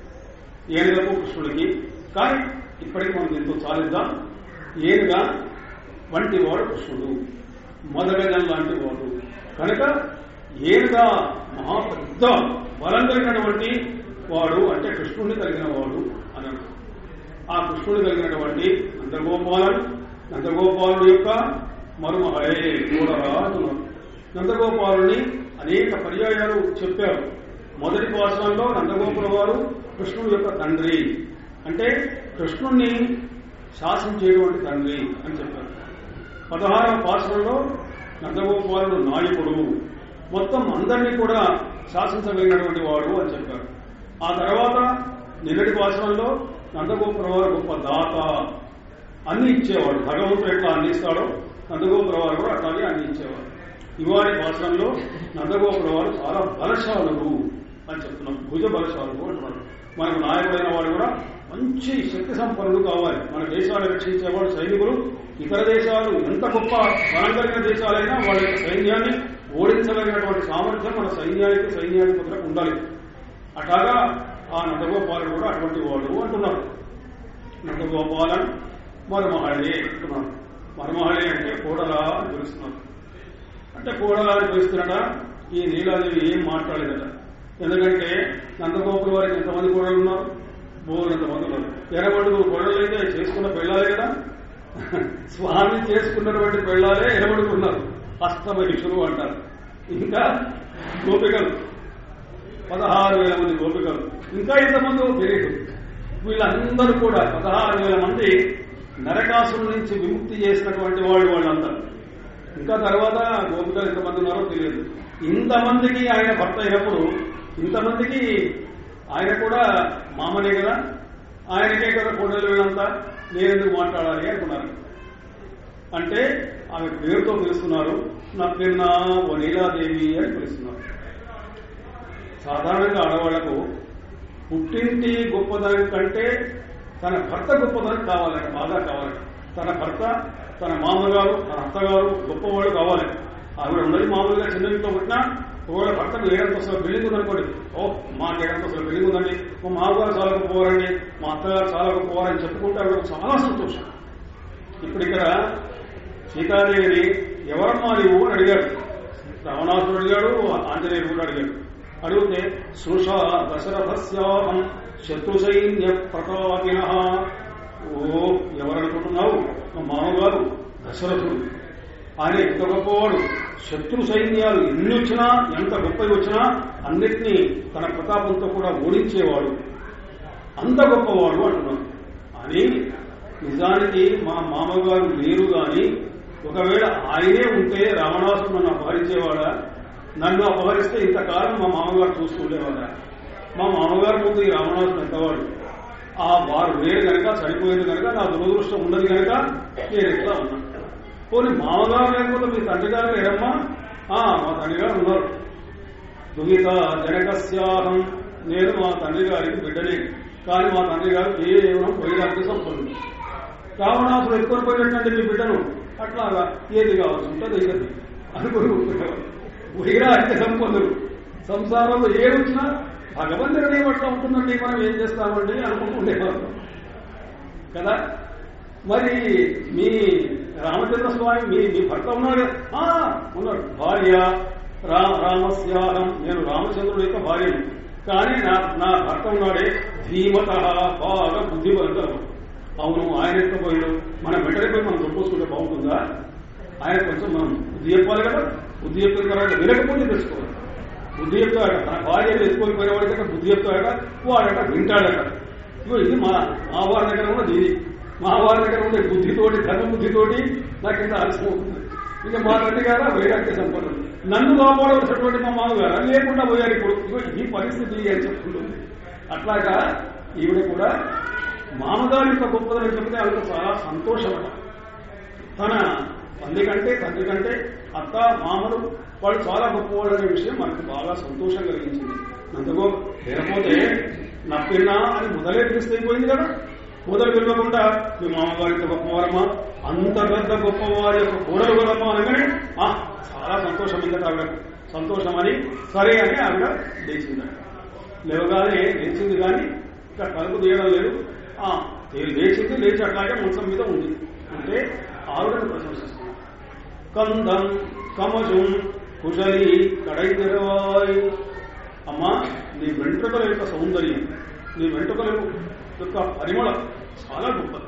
ఏనుగకు కృష్ణుడికి కానీ ఇప్పటికి మనం ఎంతో చాలిద్దాం ఏనుగా వంటి వాడు కృష్ణుడు మొదగజం లాంటి వాడు కనుక ఏనుగా మహా పెద్ద బలం కలిగినటువంటి వాడు అంటే కృష్ణుడిని కలిగిన వాడు అని అర్థం. ఆ కృష్ణుడు కలిగినటువంటి నందగోపాలను నందగోపాలుడు యొక్క మరుమహే కూడరాజు నందగోపాలుని అనేక పర్యాయాలు చెప్పారు మొదటి పాఠశాలలో నందగోపుల వారు కృష్ణుడు యొక్క తండ్రి అంటే కృష్ణుణ్ణి శాసించేటువంటి తండ్రి అని చెప్పారు పదహారవ పాఠశాలలో నందగోపాలుడు నాయకుడు మొత్తం అందరినీ కూడా శాసించగలిగినటువంటి వాడు అని చెప్పారు ఆ తర్వాత నిన్నటి పాఠశాలలో నందగోపుల వారు గొప్ప దాత అన్ని ఇచ్చేవాడు భగవంతుడు ఎట్లా అందిస్తాడో నందగోపుల వారు కూడా అట్లాగే అన్ని ఇచ్చేవాడు ఇవాళ భాషలో నందగోపుల వారు చాలా బలశాలుడు అని చెప్తున్నాం భుజ బలశాలుడు అంటున్నాడు మనకు నాయకుడైన వాడు కూడా మంచి శక్తి సంపన్నుడు కావాలి మన దేశాన్ని రక్షించేవాడు సైనికులు ఇతర దేశాలు ఎంత గొప్ప బలం కలిగిన దేశాలైనా వాళ్ళ యొక్క సైన్యాన్ని ఓడించగలిగినటువంటి సామర్థ్యం మన సైన్యానికి సైన్యాధిపతులకు ఉండాలి అట్లాగా ఆ నందగోపాలుడు కూడా అటువంటి వాడు అంటున్నారు నందగోపాలన్ మరుమహళి అంటున్నారు మరుమహళి అంటే కోడలా అని పిలుస్తున్నారు అంటే కోడలా అని పిలుస్తున్నట ఈ నీలాదేవి ఏం మాట్లాడలేదట ఎందుకంటే నందగోపుల వారికి ఎంతమంది కోడలు ఉన్నారు మూడు ఎంతమంది ఉన్నారు ఎరబడుగు కోడలు అయితే చేసుకున్న పెళ్ళాలే కదా స్వామి చేసుకున్నటువంటి పెళ్ళాలే ఎరబడుగు ఉన్నారు అష్టమహిషులు అంటారు ఇంకా గోపికలు పదహారు వేల మంది గోపికలు ఇంకా ఎంతమంది తెలియదు వీళ్ళందరూ కూడా పదహారు వేల మంది నరకాసుల నుంచి విముక్తి చేసినటువంటి వాళ్ళు వాళ్ళందరూ ఇంకా తర్వాత గోపికలు ఎంతమంది ఉన్నారో తెలియదు ఇంతమందికి ఆయన భర్త అయినప్పుడు ఇంతమందికి ఆయన కూడా మామనే కదా ఆయనకే కదా కోడలు వీళ్ళంతా నేనెందుకు మాట్లాడాలి అనుకున్నారు అంటే ఆమె పేరుతో పిలుస్తున్నారు నా పిన్న ఓ నీలాదేవి అని పిలుస్తున్నారు సాధారణంగా ఆడవాళ్లకు పుట్టింటి గొప్పదాని కంటే తన భర్త గొప్పదానికి కావాలంట బాగా కావాలంట తన భర్త తన మామగారు తన అత్తగారు గొప్పవాడు కావాలి ఆవిడ ఉన్నది మామూలుగా చిన్న ఇంట్లో పుట్టినా ఒకవేళ భర్తకు ఏడంతస్తుల బిల్డింగ్ ఉందనుకోండి ఓ మాకు ఏడంతస్తుల బిల్డింగ్ ఉందండి మా మామగారు చాలా గొప్పవారండి మా అత్తగారు చాలా గొప్పవారని చెప్పుకుంటే ఆవిడ చాలా సంతోషం ఇప్పుడు ఇక్కడ సీతాదేవిని ఎవరమ్మా నీవు అని అడిగాడు రావణాసుడు అడిగాడు ఆంజనేయుడు కూడా అడిగాడు అడిగితే సుష దశరథస్యాహం శత్రు సైన్య ప్రతాపిన ఓ ఎవరనుకుంటున్నావు మా మామగారు దశరథుడు ఆయన ఎంత గొప్పవాడు శత్రు సైన్యాలు ఎన్ని వచ్చినా ఎంత గొప్పవి వచ్చినా అన్నిటినీ తన ప్రతాపంతో కూడా ఓడించేవాడు అంత గొప్పవాడు అంటున్నాను అని నిజానికి మా మామగారు లేరు గాని ఒకవేళ ఆయనే ఉంటే రావణాసుడు నన్ను అపహరించేవాడా నన్ను అపహరిస్తే ఇంతకాలం మా మామగారు చూస్తుండేవాడా మా మామగారు ముందు ఈ రావణాసుడు ఎంతవాడు ఆ వారు వేరు కనుక చనిపోయింది కనుక నా దురదృష్టం ఉన్నది కనుక నేను ఇట్లా ఉన్నా పోనీ మామగారు లేకపోతే మీ తండ్రి గారు లేరమ్మా ఆ, మా తండ్రి గారు ఉన్నారు దుహిత జనకస్యాహం నేను మా తండ్రి గారికి బిడ్డనే కానీ మా తండ్రి గారు కేవలం వైరాగ్య సంపన్నుడు రావణాసుడు ఎత్తుకొని పోయినటువంటి మీ బిడ్డను అట్లాగా ఏది కావచ్చు ఉంటుంది ఇద్దరు అనుకుని ఉంటునేవారు వైరాగ్య సంపన్నులు సంసారంలో ఏది వచ్చినా భగవంతుడి నిర్ణయం అట్లా ఉంటుందండి మనం ఏం చేస్తామండి అనుకుంటుండేవారు కదా మరి మీ రామచంద్ర స్వామి మీ మీ భర్త ఉన్నాడు ఆ, ఉన్నాడు భార్య రా రామస్యాహం నేను రామచంద్రుడి యొక్క భార్యను కానీ నా నా భర్త ఉన్నాడే ధీమత బాగా బుద్ధివంతులు అవును ఆయన ఎత్తుకుపోయాడు మనం వెంటనే పోయి మనం దొరిపోసుకుంటే బాగుంటుందా ఆయన కొంచెం మనం బుద్ధి చెప్పాలి కదా బుద్ధి చెప్పిన తర్వాత వినకపోతే తెలుసుకోవాలి బుద్ధి చెప్తాడట తన భార్యను ఎత్తుకొని పోయేవాడికట బుద్ధి చెప్తాడట వాడట వింటాడట ఇగో ఇది మా మా వారి దగ్గర ఉన్నది ఇది మా వారి దగ్గర ఉండే బుద్ధితోటి ధర్మ బుద్ధితోటి నాకు ఇంత ఆలస్యం అవుతుంది ఇక మా తండ్రి గారా వైరాగ్య సంపన్నుడు నన్ను కాపాడవలసినటువంటి మా మామగారు లేకుండా పోయారు ఇప్పుడు ఇగో ఈ పరిస్థితి అని చెప్తుంటుంది అట్లాగా ఈవిడ కూడా మామగారి యొక్క గొప్పదని చెప్తే ఆవిడ చాలా సంతోషమట తన తండ్రి కంటే తండ్రి కంటే అత్త మామలు వాళ్ళు చాలా గొప్పవాళ్ళు అనే విషయం మనకు బాగా సంతోషం కలిగించింది అందుకో లేకపోతే నప్పిన్నా అని మొదలే తెలిస్తే అయిపోయింది కదా మొదలు పిలవకుండా మీ మామగారి యొక్క గొప్పవారమ్మా అంత పెద్ద గొప్పవారి యొక్క కూడలు కదమ్మా అనగానే ఆ చాలా సంతోషం ఇంకా ఆవిడ సంతోషం అని సరే అని ఆవిడ లేచిందట లేవగానే లేచింది కానీ ఇంకా కలుపు తీయడం లేదు ఆ లేచింది లేచి అట్లాగే మంచం మీద ఉంది అంటే ఆవిడను ప్రశంసిస్తుంది కందం కమజం కుశలి కడైదెరవాయ్ అమ్మా నీ వెంట్రుకల యొక్క సౌందర్యం నీ వెంట్రుకల యొక్క పరిమళం చాలా గొప్పది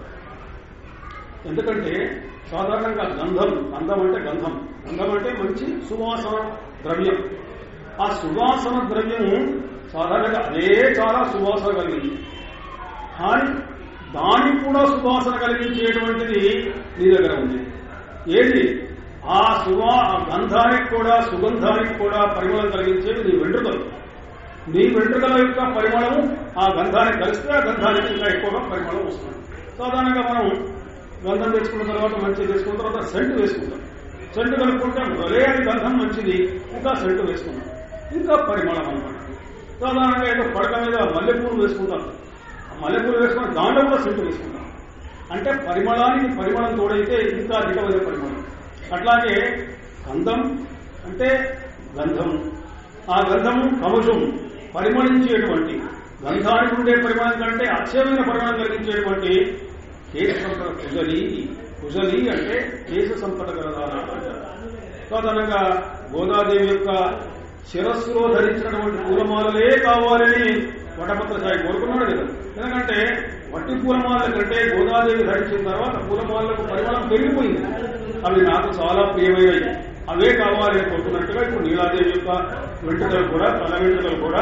ఎందుకంటే సాధారణంగా గంధం గంధం అంటే గంధం గంధం అంటే మంచి సువాసన ద్రవ్యం ఆ సువాసన ద్రవ్యం సాధారణంగా అదే చాలా సువాసన కలిగింది కానీ దానికి కూడా సువాసన కలిగించేటువంటిది నీ దగ్గర ఉంది ఏది ఆ సువా ఆ గంధానికి కూడా సుగంధానికి కూడా పరిమళం కలిగించేది నీ వెంట్రుకలు నీ వెంట్రుకల యొక్క పరిమళము ఆ గంధానికి కలిస్తే ఆ గంధానికి ఇంకా ఎక్కువగా పరిమళం వస్తుంది సాధారణంగా మనం గంధం తెచ్చుకున్న తర్వాత మంచిది తెచ్చుకున్న తర్వాత సెంటు వేసుకుంటాం సెంటు కలుపుకుంటే భలే అది గంధం మంచిది ఇంకా సెంటు వేసుకుంటాం ఇంకా పరిమళం అనమాట సాధారణంగా ఏదో పడక మీద మల్లెపూలు వేసుకుంటాం ఆ మల్లెపూలు వేసుకుని దాంట్లో కూడా సెంటు వేసుకుంటాం అంటే పరిమళానికి పరిమళం తోడైతే ఇంకా అధికమైన పరిమళం అట్లాగే గంధం అంటే గంధం ఆ గంధము కవచం పరిమళించేటువంటి గంధానికి ఉండే పరిమాణం కంటే అక్షయమైన పరిమాణం కలిగించేటువంటి కేశ సంపద కుజలి కుజలి అంటే కేశ సంపద కలదాన సాధారణంగా గోదాదేవి యొక్క శిరస్సులో ధరించినటువంటి పూలమాలలే కావాలని వటపత్ర సాయి కోరుకున్నాడు కదా ఎందుకంటే వట్టి పూలమాలల కంటే గోదాదేవి ధరించిన తర్వాత పూలమాలకు పరిమాణం పెరిగిపోయింది అవి నాకు చాలా ప్రియమైనవి అవే కావాలని కోరుకున్నట్టుగా ఇప్పుడు నీలాదేవి యొక్క వెంట్రుకలు కూడా తల వెంట్రుకలు కూడా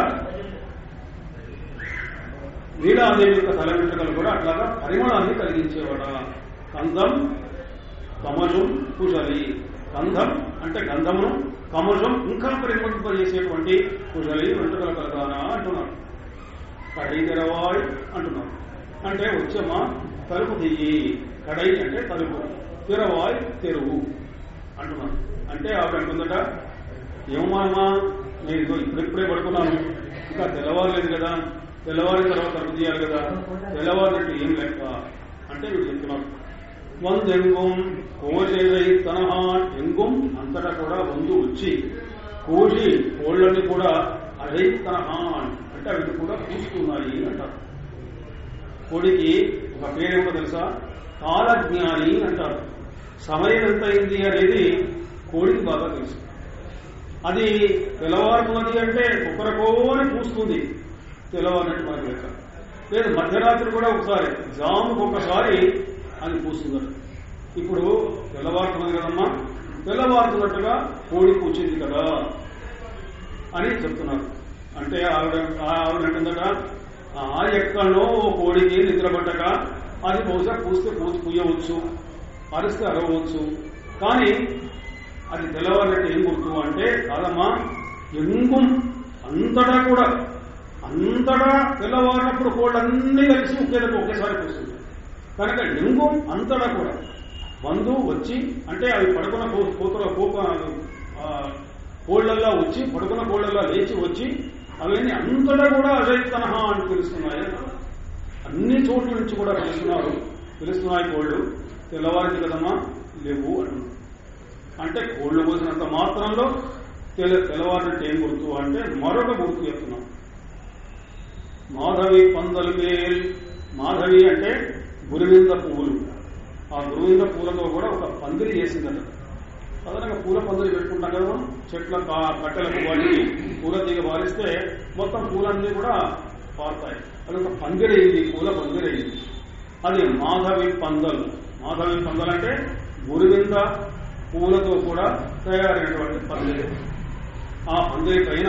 నీలాదేవి యొక్క తల వెంట్రుకలు కూడా అట్లాగా పరిమళాన్ని కలిగించేవాడ కందం కమజం కుశలి గంధం అంటే గంధమును కమజం ఇంకా పరిమళింపజేసేటువంటి కుశలి వెంట్రుకల కలగానా అంటున్నారు కడై తెరవాయ్ అంటున్నారు అంటే వచ్చమ్మా తలుపు దియ్యి కడై అంటే తలుపు తెరవాయ్ తెరువు అంటున్నారు అంటే ఆవిడ అంటుందట ఏమమ్మా నేను ఇదిగో ఇప్పుడిప్పుడే పడుకున్నాను ఇంకా తెల్లవారలేదు కదా తెల్లవారిన తర్వాత తలుపు తీయాలి కదా తెల్లవారినట్టు ఏం లెక్క అంటే వీడు చెప్తున్నారు వందెంగుం కోశేదై తనహ ఎంగుం అంతటా కూడా వందు వచ్చి కోసి కోళ్ళని కూడా అదై తనహ అంటే అవి కూడా పూసుకున్నాయి అంటారు కోడికి ఒక పేరేమో తెలుసా కాలజ్ఞాని అంటారు సమయం ఎంత అయింది అనేది కోడికి బాగా తెలుసు అది తెల్లవారుతున్నది అంటే కుక్కరకోని పూస్తుంది తెల్లవారినట్టు మనకి లెక్క లేదు మధ్యరాత్రి కూడా ఒకసారి జాముకు ఒకసారి అది పూస్తుందట ఇప్పుడు తెల్లవారుతున్నది కదమ్మా తెల్లవారుతున్నట్టుగా కోడి కూర్చింది కదా అని చెప్తున్నారు అంటే ఆవిడ ఆవిడ అంటుందట ఆ ఎక్కడో ఓ కోడికి నిద్రపడ్డక అది బహుశా కూస్తే కూచి పుయ్యవచ్చు అరిస్తే అరవచ్చు కానీ అది తెల్లవారినట్టు ఏం గుర్తు అంటే కాదమ్మా ఎంగుం అంతటా కూడా అంతటా తెల్లవారినప్పుడు కోళ్ళన్నీ కలిసి ఒకేలకు ఒకేసారి కూర్చుంటాయి కనుక ఎంగుం అంతటా కూడా బంధు వచ్చి అంటే అవి పడుకున్న కో- కోతుల కోప ఆ, కోళ్ళల్లా వచ్చి పడుకున్న కోళ్ళల్లా లేచి వచ్చి అవన్నీ అంతటా కూడా అజైతనహ అని పిలుస్తున్నాయి అన్ని చోట్ల నుంచి కూడా పిలుస్తున్నారు పిలుస్తున్నాయి కోళ్ళు తెల్లవారింది కదమ్మా లేవు అంటున్నారు అంటే కోళ్ళు పోసినంత మాత్రంలో తెల తెల్లవారినట్టు ఏం గుర్తు అంటే మరొక గుర్తు చెప్తున్నాం మాధవి పందలిపేల్ మాధవి అంటే గురువింద పువ్వులు ఆ గురువింద పూలతో కూడా ఒక పందిరి చేసిందట సాధారణంగా పూల పందిరి పెట్టుకుంటాం కదా మనం. చెట్ల కా- కట్టెలకు వాటికి పూల తీగ వారిస్తే మొత్తం పూలన్నీ కూడా పారుతాయి అది ఒక పందిరి అయింది పూల పందిరి అయింది అది మాధవి పందల్ మాధవి పందల్ అంటే గురువింద పూలతో కూడా తయారైనటువంటి పందిరి ఆ పందిరి పైన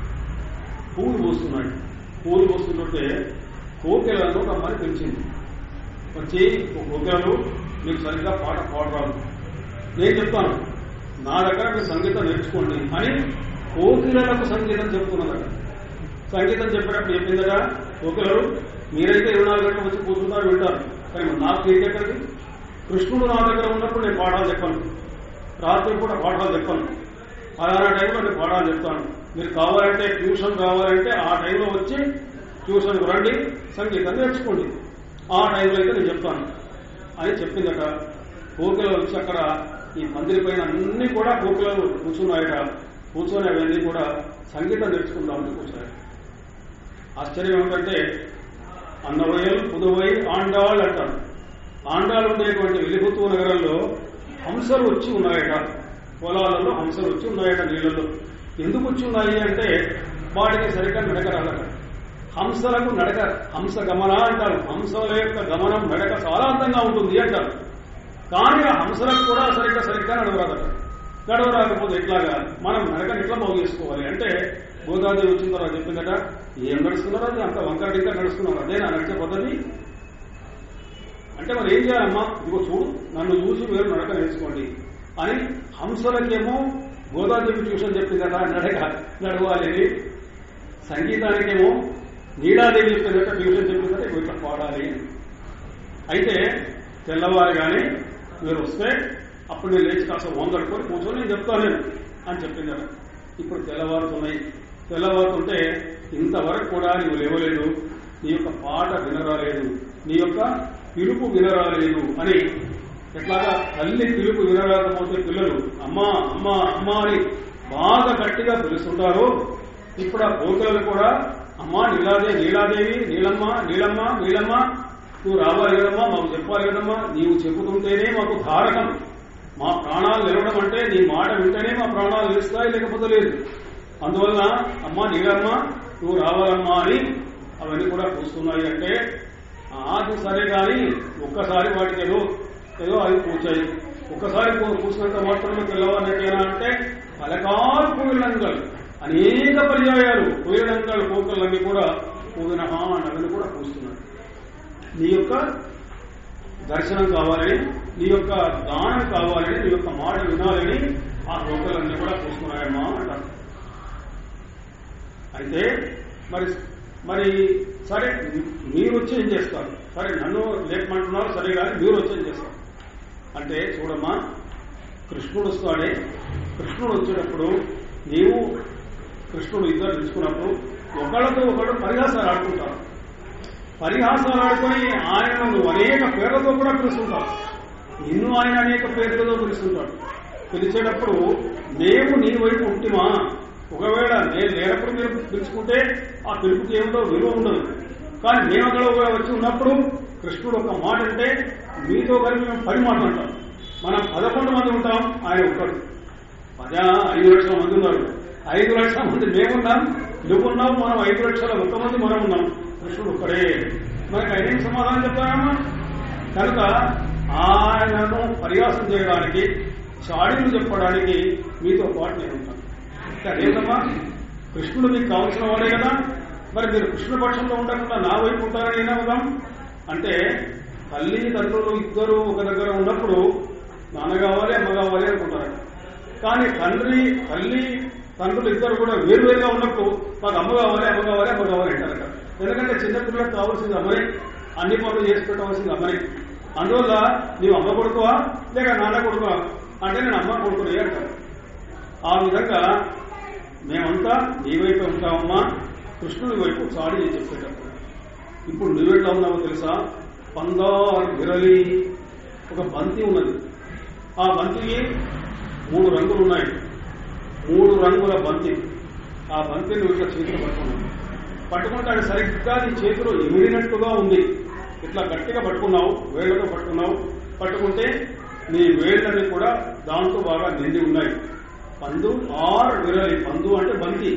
పూలు పూస్తున్నాయి పూలు పూస్తుంటే కోకిలను రమ్మని పిలిచింది వచ్చి కోకిలలు మీకు సరిగ్గా పాట పాడరాదు నేను చెప్తాను నా దగ్గర మీరు సంగీతం నేర్చుకోండి అని కోకిలలకు సంగీతం చెప్తున్నదట సంగీతం చెప్పేటప్పుడు చెప్పిందట కోకిలలు మీరైతే ఇరవై నాలుగు గంటలు వచ్చి కూర్చుంటారు వింటారు కానీ మరి నాకు తీరిక ఎక్కడిది కృష్ణుడు నా దగ్గర ఉన్నప్పుడు నేను పాఠాలు చెప్పను రాత్రి కూడా పాఠాలు చెప్పను అలానా టైంలో నేను పాఠాలు చెప్తాను మీరు కావాలంటే ట్యూషన్ కావాలంటే ఆ టైంలో వచ్చి ట్యూషన్కి రండి సంగీతం నేర్చుకోండి ఆ టైంలో అయితే నేను చెప్తాను అని చెప్పిందట కోకిల వచ్చి అక్కడ ఈ మందిరి పైన అన్ని కూడా కోకిలలు కూర్చున్నాయట కూర్చొని అవన్నీ కూడా సంగీతం నేర్చుకుందామని కూర్చున్నాయి ఆశ్చర్యం ఏమిటంటే అన్నవయల్ పుదువై ఆండాళ్ అంటారు ఆండాలు ఉండేటువంటి వెలిపుత్తు నగరంలో హంసలు వచ్చి ఉన్నాయట పొలాలలో హంసలు వచ్చి ఉన్నాయట నీళ్ళలో ఎందుకు వచ్చి ఉన్నాయి అంటే వాటికి సరిగ్గా నడక రాలట హంసలకు నడక హంస గమన అంటారు హంసల యొక్క గమనం నడక చాలా అందంగా ఉంటుంది అంటారు కానీ ఆ హంసలకు కూడా సరిగ్గా సరిగ్గా నడవరాదట నడవరాకపోతే ఎట్లాగా మనం నడకని ఎట్లా బాగు చేసుకోవాలి అంటే గోదాదేవి వచ్చిన తర్వాత చెప్పిందట ఏం నడుస్తున్నారు అది అంత వంకర టింకర నడుస్తున్నారు అదే నా నడిచే పద్ధతి అంటే మరి ఏం చేయాలమ్మా ఇదిగో చూడు నన్ను చూసి మీరు నడక నేర్చుకోండి అని హంసలకేమో గోదాదేవి ట్యూషన్ చెప్పిందట నడక నడవాలి అని సంగీతానికేమో నీడాదేవి చెప్పిందట ట్యూషన్ చెప్పిందట ఇవి ఇట్లా పాడాలి అని. అయితే తెల్లవారు కానీ మీరు వస్తే అప్పుడు నేను లేచి కాస్త వంగడుకొని కూర్చొని నేను చెప్తాను నేను అని చెప్పిందట ఇప్పుడు తెల్లవారుతున్నాయి తెల్లవారుతుంటే ఇంతవరకు కూడా నీవు లేవలేదు నీ యొక్క పాట వినరాలేదు నీ యొక్క పిలుపు వినరాలేదు అని ఎట్లాగా తల్లి పిలుపు వినరాకపోతే పిల్లలు అమ్మా అమ్మా అమ్మా అని బాగా గట్టిగా పిలుస్తుంటారు ఇప్పుడు ఆ కోకిలలు కూడా అమ్మా నీలాదే నీలాదేవి నీలమ్మ నీలమ్మ నీలమ్మ నువ్వు రావాలి కదమ్మా మాకు చెప్పాలి కదమ్మా నీవు చెప్పుతుంటేనే మాకు ధారకం మా ప్రాణాలు నిలవడం అంటే నీ మాట వింటేనే మా ప్రాణాలు నిలుస్తాయి లేకపోతే లేదు అందువలన అమ్మా నీలమ్మ నువ్వు రావాలమ్మా అని అవన్నీ కూడా కూస్తున్నాయి అంటే అది సరే కానీ ఒక్కసారి వాటికి ఏదో ఏదో అవి కూర్చాయి ఒక్కసారి కూ- కూర్చున్నంత మాత్రమే తెల్లవారినట్టేనా అంటే పలకాలు పూవిలంగల్ అనేక పర్యాయాలు పూవిలంగల్ కోకలన్నీ కూడా పూవినహ అవన్నీ కూడా కూస్తున్నాయి నీ యొక్క దర్శనం కావాలని నీ యొక్క దానం కావాలని నీ యొక్క మాట వినాలని ఆ కోకలన్నీ కూడా కూస్తున్నాయమ్మా అంటారు అయితే మరి మరి సరే మీరు వచ్చి ఏం చేస్తారు సరే నన్ను లేపమంటున్నారు సరే కానీ మీరు వచ్చి ఏం చేస్తారు అంటే చూడమ్మా కృష్ణుడు వస్తాడే కృష్ణుడు వచ్చేటప్పుడు నీవు కృష్ణుడు ఇద్దరు తెలుసుకున్నప్పుడు ఒకళ్ళతో ఒకళ్ళు పరిహాసాలు ఆడుకుంటారు పరిహాసాలు ఆడుకొని ఆయనను నువ్వు అనేక పేర్లతో కూడా పిలుస్తుంటావు నిన్ను ఆయన అనేక పేర్లతో పిలుస్తుంటాడు పిలిచేటప్పుడు మేము నీ వైపు ఉంటిమా ఒకవేళ నేను లేనప్పుడు మీరు పిలుచుకుంటే ఆ పిలుపుకి ఏమిటో విలువ ఉండదు కానీ మేము అక్కడ ఒకవేళ వచ్చి ఉన్నప్పుడు కృష్ణుడు ఒక మాట అంటే మీతో కలిపి మేము పది మాటలు అంటాం మనం పదకొండు మంది ఉంటాం ఆయన ఒక్కడు పదా ఐదు లక్షల మంది ఉన్నారు ఐదు లక్షల మంది మేమున్నాం నువ్వున్నాం మనం ఐదు లక్షల ఒక్క మంది మనం ఉన్నాం కృష్ణుడు ఒక్కడే మనకి ఆయన ఏం సమాధానం చెప్తారమ్మా కనుక ఆయనను పరిహాసం చేయడానికి చాడీలు చెప్పడానికి మీతో పాటు నేను ఉంటాను ఇంకా అదేదమ్మా కృష్ణుడు మీకు కావాల్సిన వాడే కదా మరి మీరు కృష్ణ పక్షంలో ఉండకుండా నా వైపు ఉంటారని ఏమవుదాం అంటే తల్లి తండ్రులు ఇద్దరు ఒక దగ్గర ఉన్నప్పుడు నాన్న కావాలి అమ్మ కావాలి అనుకుంటారు కానీ తండ్రి తల్లి తండ్రులు ఇద్దరు కూడా వేరువేరుగా ఉన్నప్పుడు మాకు అమ్మ కావాలి అమ్మ కావాలి అమ్మ కావాలి అంటారట ఎందుకంటే చిన్నపిల్లలకు కావాల్సింది అమ్మనే అన్ని పనులు చేసి పెట్టవలసింది అమ్మనే అందువల్ల నీవు అమ్మ కొడుకువా లేక నాన్న కొడుకువా అంటే నేను అమ్మ కొడుకునే అంటారు ఆ విధంగా మేమంతా నీ వైపు ఉంటామమ్మా కృష్ణుడి వైపు చాడి అని చెప్పేటప్పుడు ఇప్పుడు నువ్వెట్లా ఉన్నావో తెలుసా పందార్ విరలి ఒక బంతి ఉన్నది ఆ బంతికి మూడు రంగులు ఉన్నాయి మూడు రంగుల బంతి ఆ బంతి నువ్వు ఇట్లా చేతిలో పట్టుకున్నావు పట్టుకుంటే అది సరిగ్గా నీ చేతిలో ఎమిరినట్టుగా ఉంది ఇట్లా గట్టిగా పట్టుకున్నావు వేళ్లతో పట్టుకున్నావు పట్టుకుంటే నీ వేళ్ళని కూడా దాంతో బాగా నిండి ఉన్నాయి పందు ఆర్ విరలి పందు అంటే బంతి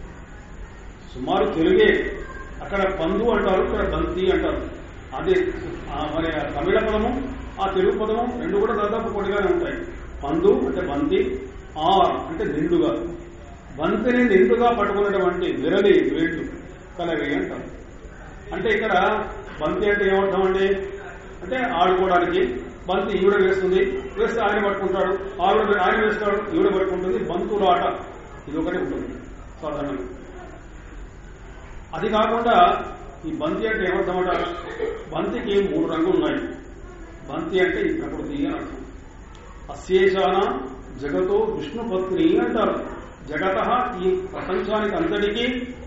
సుమారు తెలుగే అక్కడ పందు అంటారు ఇక్కడ బంతి అంటారు అది ఆ మరి ఆ తమిళ పదము ఆ తెలుగు పదము రెండు కూడా దాదాపు పొడిగానే ఉంటాయి పందు అంటే బంతి ఆర్ అంటే నిండుగా బంతిని నిండుగా పట్టుకున్నటువంటి విరలి వేళ్ళు కలవి అంటారు అంటే ఇక్కడ బంతి అంటే ఏమర్థం అండి అంటే ఆడుకోవడానికి బంతి ఈవిడ వేస్తుంది వేస్తే ఆయన పట్టుకుంటాడు ఆవిడ ఆయన వేస్తాడు ఈవిడ పట్టుకుంటుంది బంతుల ఆట ఇది ఒకటి ఉంటుంది సాధారణంగా అది కాకుండా ఈ బంతి అంటే ఏమర్థమట బంతికి మూడు రంగులు ఉన్నాయి బంతి అంటే ఈ ప్రకృతి అని అర్థం అశేషాన జగతో విష్ణుపత్ని అంటారు జగత ఈ ప్రపంచానికి అంతటికీ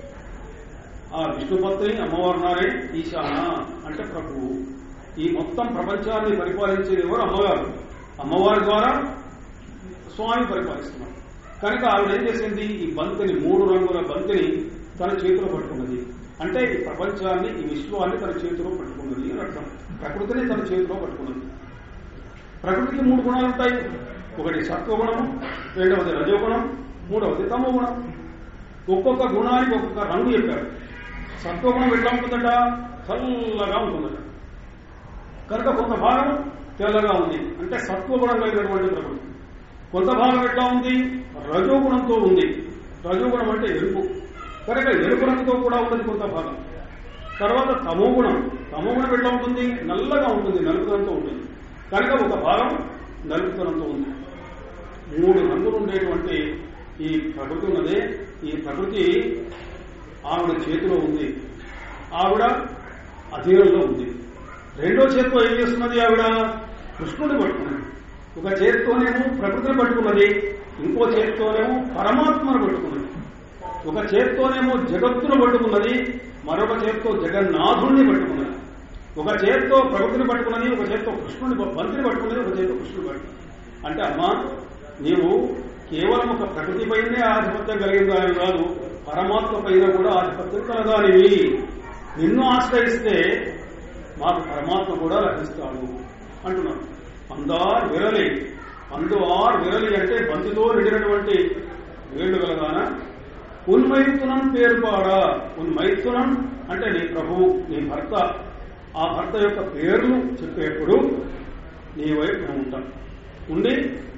ఆ విష్ణుపత్ని అమ్మవారున్నారే ఈశాన అంటే ప్రభువు ఈ మొత్తం ప్రపంచాన్ని పరిపాలించేది ఎవరు అమ్మగారు అమ్మవారి ద్వారా స్వామి పరిపాలిస్తున్నారు కనుక ఆవిడ ఏం చేసింది ఈ బంతిని మూడు రంగుల బంతిని తన చేతిలో పట్టుకున్నది అంటే ఈ ప్రపంచాన్ని ఈ విశ్వాన్ని తన చేతిలో పట్టుకున్నది అని అర్థం ప్రకృతిని తన చేతిలో పట్టుకున్నది ప్రకృతికి మూడు గుణాలు ఉంటాయి ఒకటి సత్వగుణము రెండవది రజోగుణం మూడవది తమో గుణం ఒక్కొక్క గుణానికి ఒక్కొక్క రంగు చెప్పారు సత్వగుణం ఎట్లా ఉంటుందట చల్లగా ఉంటుందట కనుక కొంత భాగం తెల్లగా ఉంది అంటే సత్వగుణం కలిగినటువంటి ప్రకృతి కొంత భాగం ఎట్లా ఉంది రజోగుణంతో ఉంది రజోగుణం అంటే ఎరుపు కనుక ఎరుపు రంగుతో కూడా ఉన్నది కొంత భాగం తర్వాత తమోగుణం తమోగుణం ఎట్లా ఉంటుంది నల్లగా ఉంటుంది నలుపుదనంతో ఉంటుంది కనుక ఒక భాగం నలుపుదనంతో ఉంది మూడు రంగులు ఉండేటువంటి ఈ ప్రకృతి ఉన్నదే ఈ ప్రకృతి ఆవిడ చేతిలో ఉంది ఆవిడ అధీనంలో ఉంది రెండో చేతితో ఏం చేస్తున్నది ఆవిడ కృష్ణుడిని పట్టుకున్నది ఒక చేతితోనేమో ప్రకృతిని పట్టుకున్నది ఇంకో చేతితోనేమో పరమాత్మను పట్టుకున్నది ఒక చేతితోనేమో జగత్తును పట్టుకున్నది మరొక చేతితో జగన్నాథుణ్ణి పట్టుకున్నది ఒక చేతితో ప్రకృతిని పట్టుకున్నది ఒక చేతితో కృష్ణుని బంతిని పట్టుకున్నది ఒక చేతితో కృష్ణుని పట్టుకున్నది అంటే అమ్మా నీవు కేవలం ఒక ప్రకృతి పైనే ఆధిపత్యం కలిగిన దాని కాదు పరమాత్మ పైన కూడా ఆధిపత్యం కలదానివి నిన్ను ఆశ్రయిస్తే మాకు పరమాత్మ కూడా లభిస్తాడు అంటున్నాను అందార్ విరలి అందు ఆర్ విరలి అంటే బంతితో నిండినటువంటి వేళ్లు కలగాన ఉన్మైత్తునం పేరుపాడా ఉన్మైత్తునం అంటే నీ ప్రభువు నీ భర్త ఆ భర్త యొక్క పేర్లు చెప్పేప్పుడు నీ వైపు మేము ఉంటాం ఉండి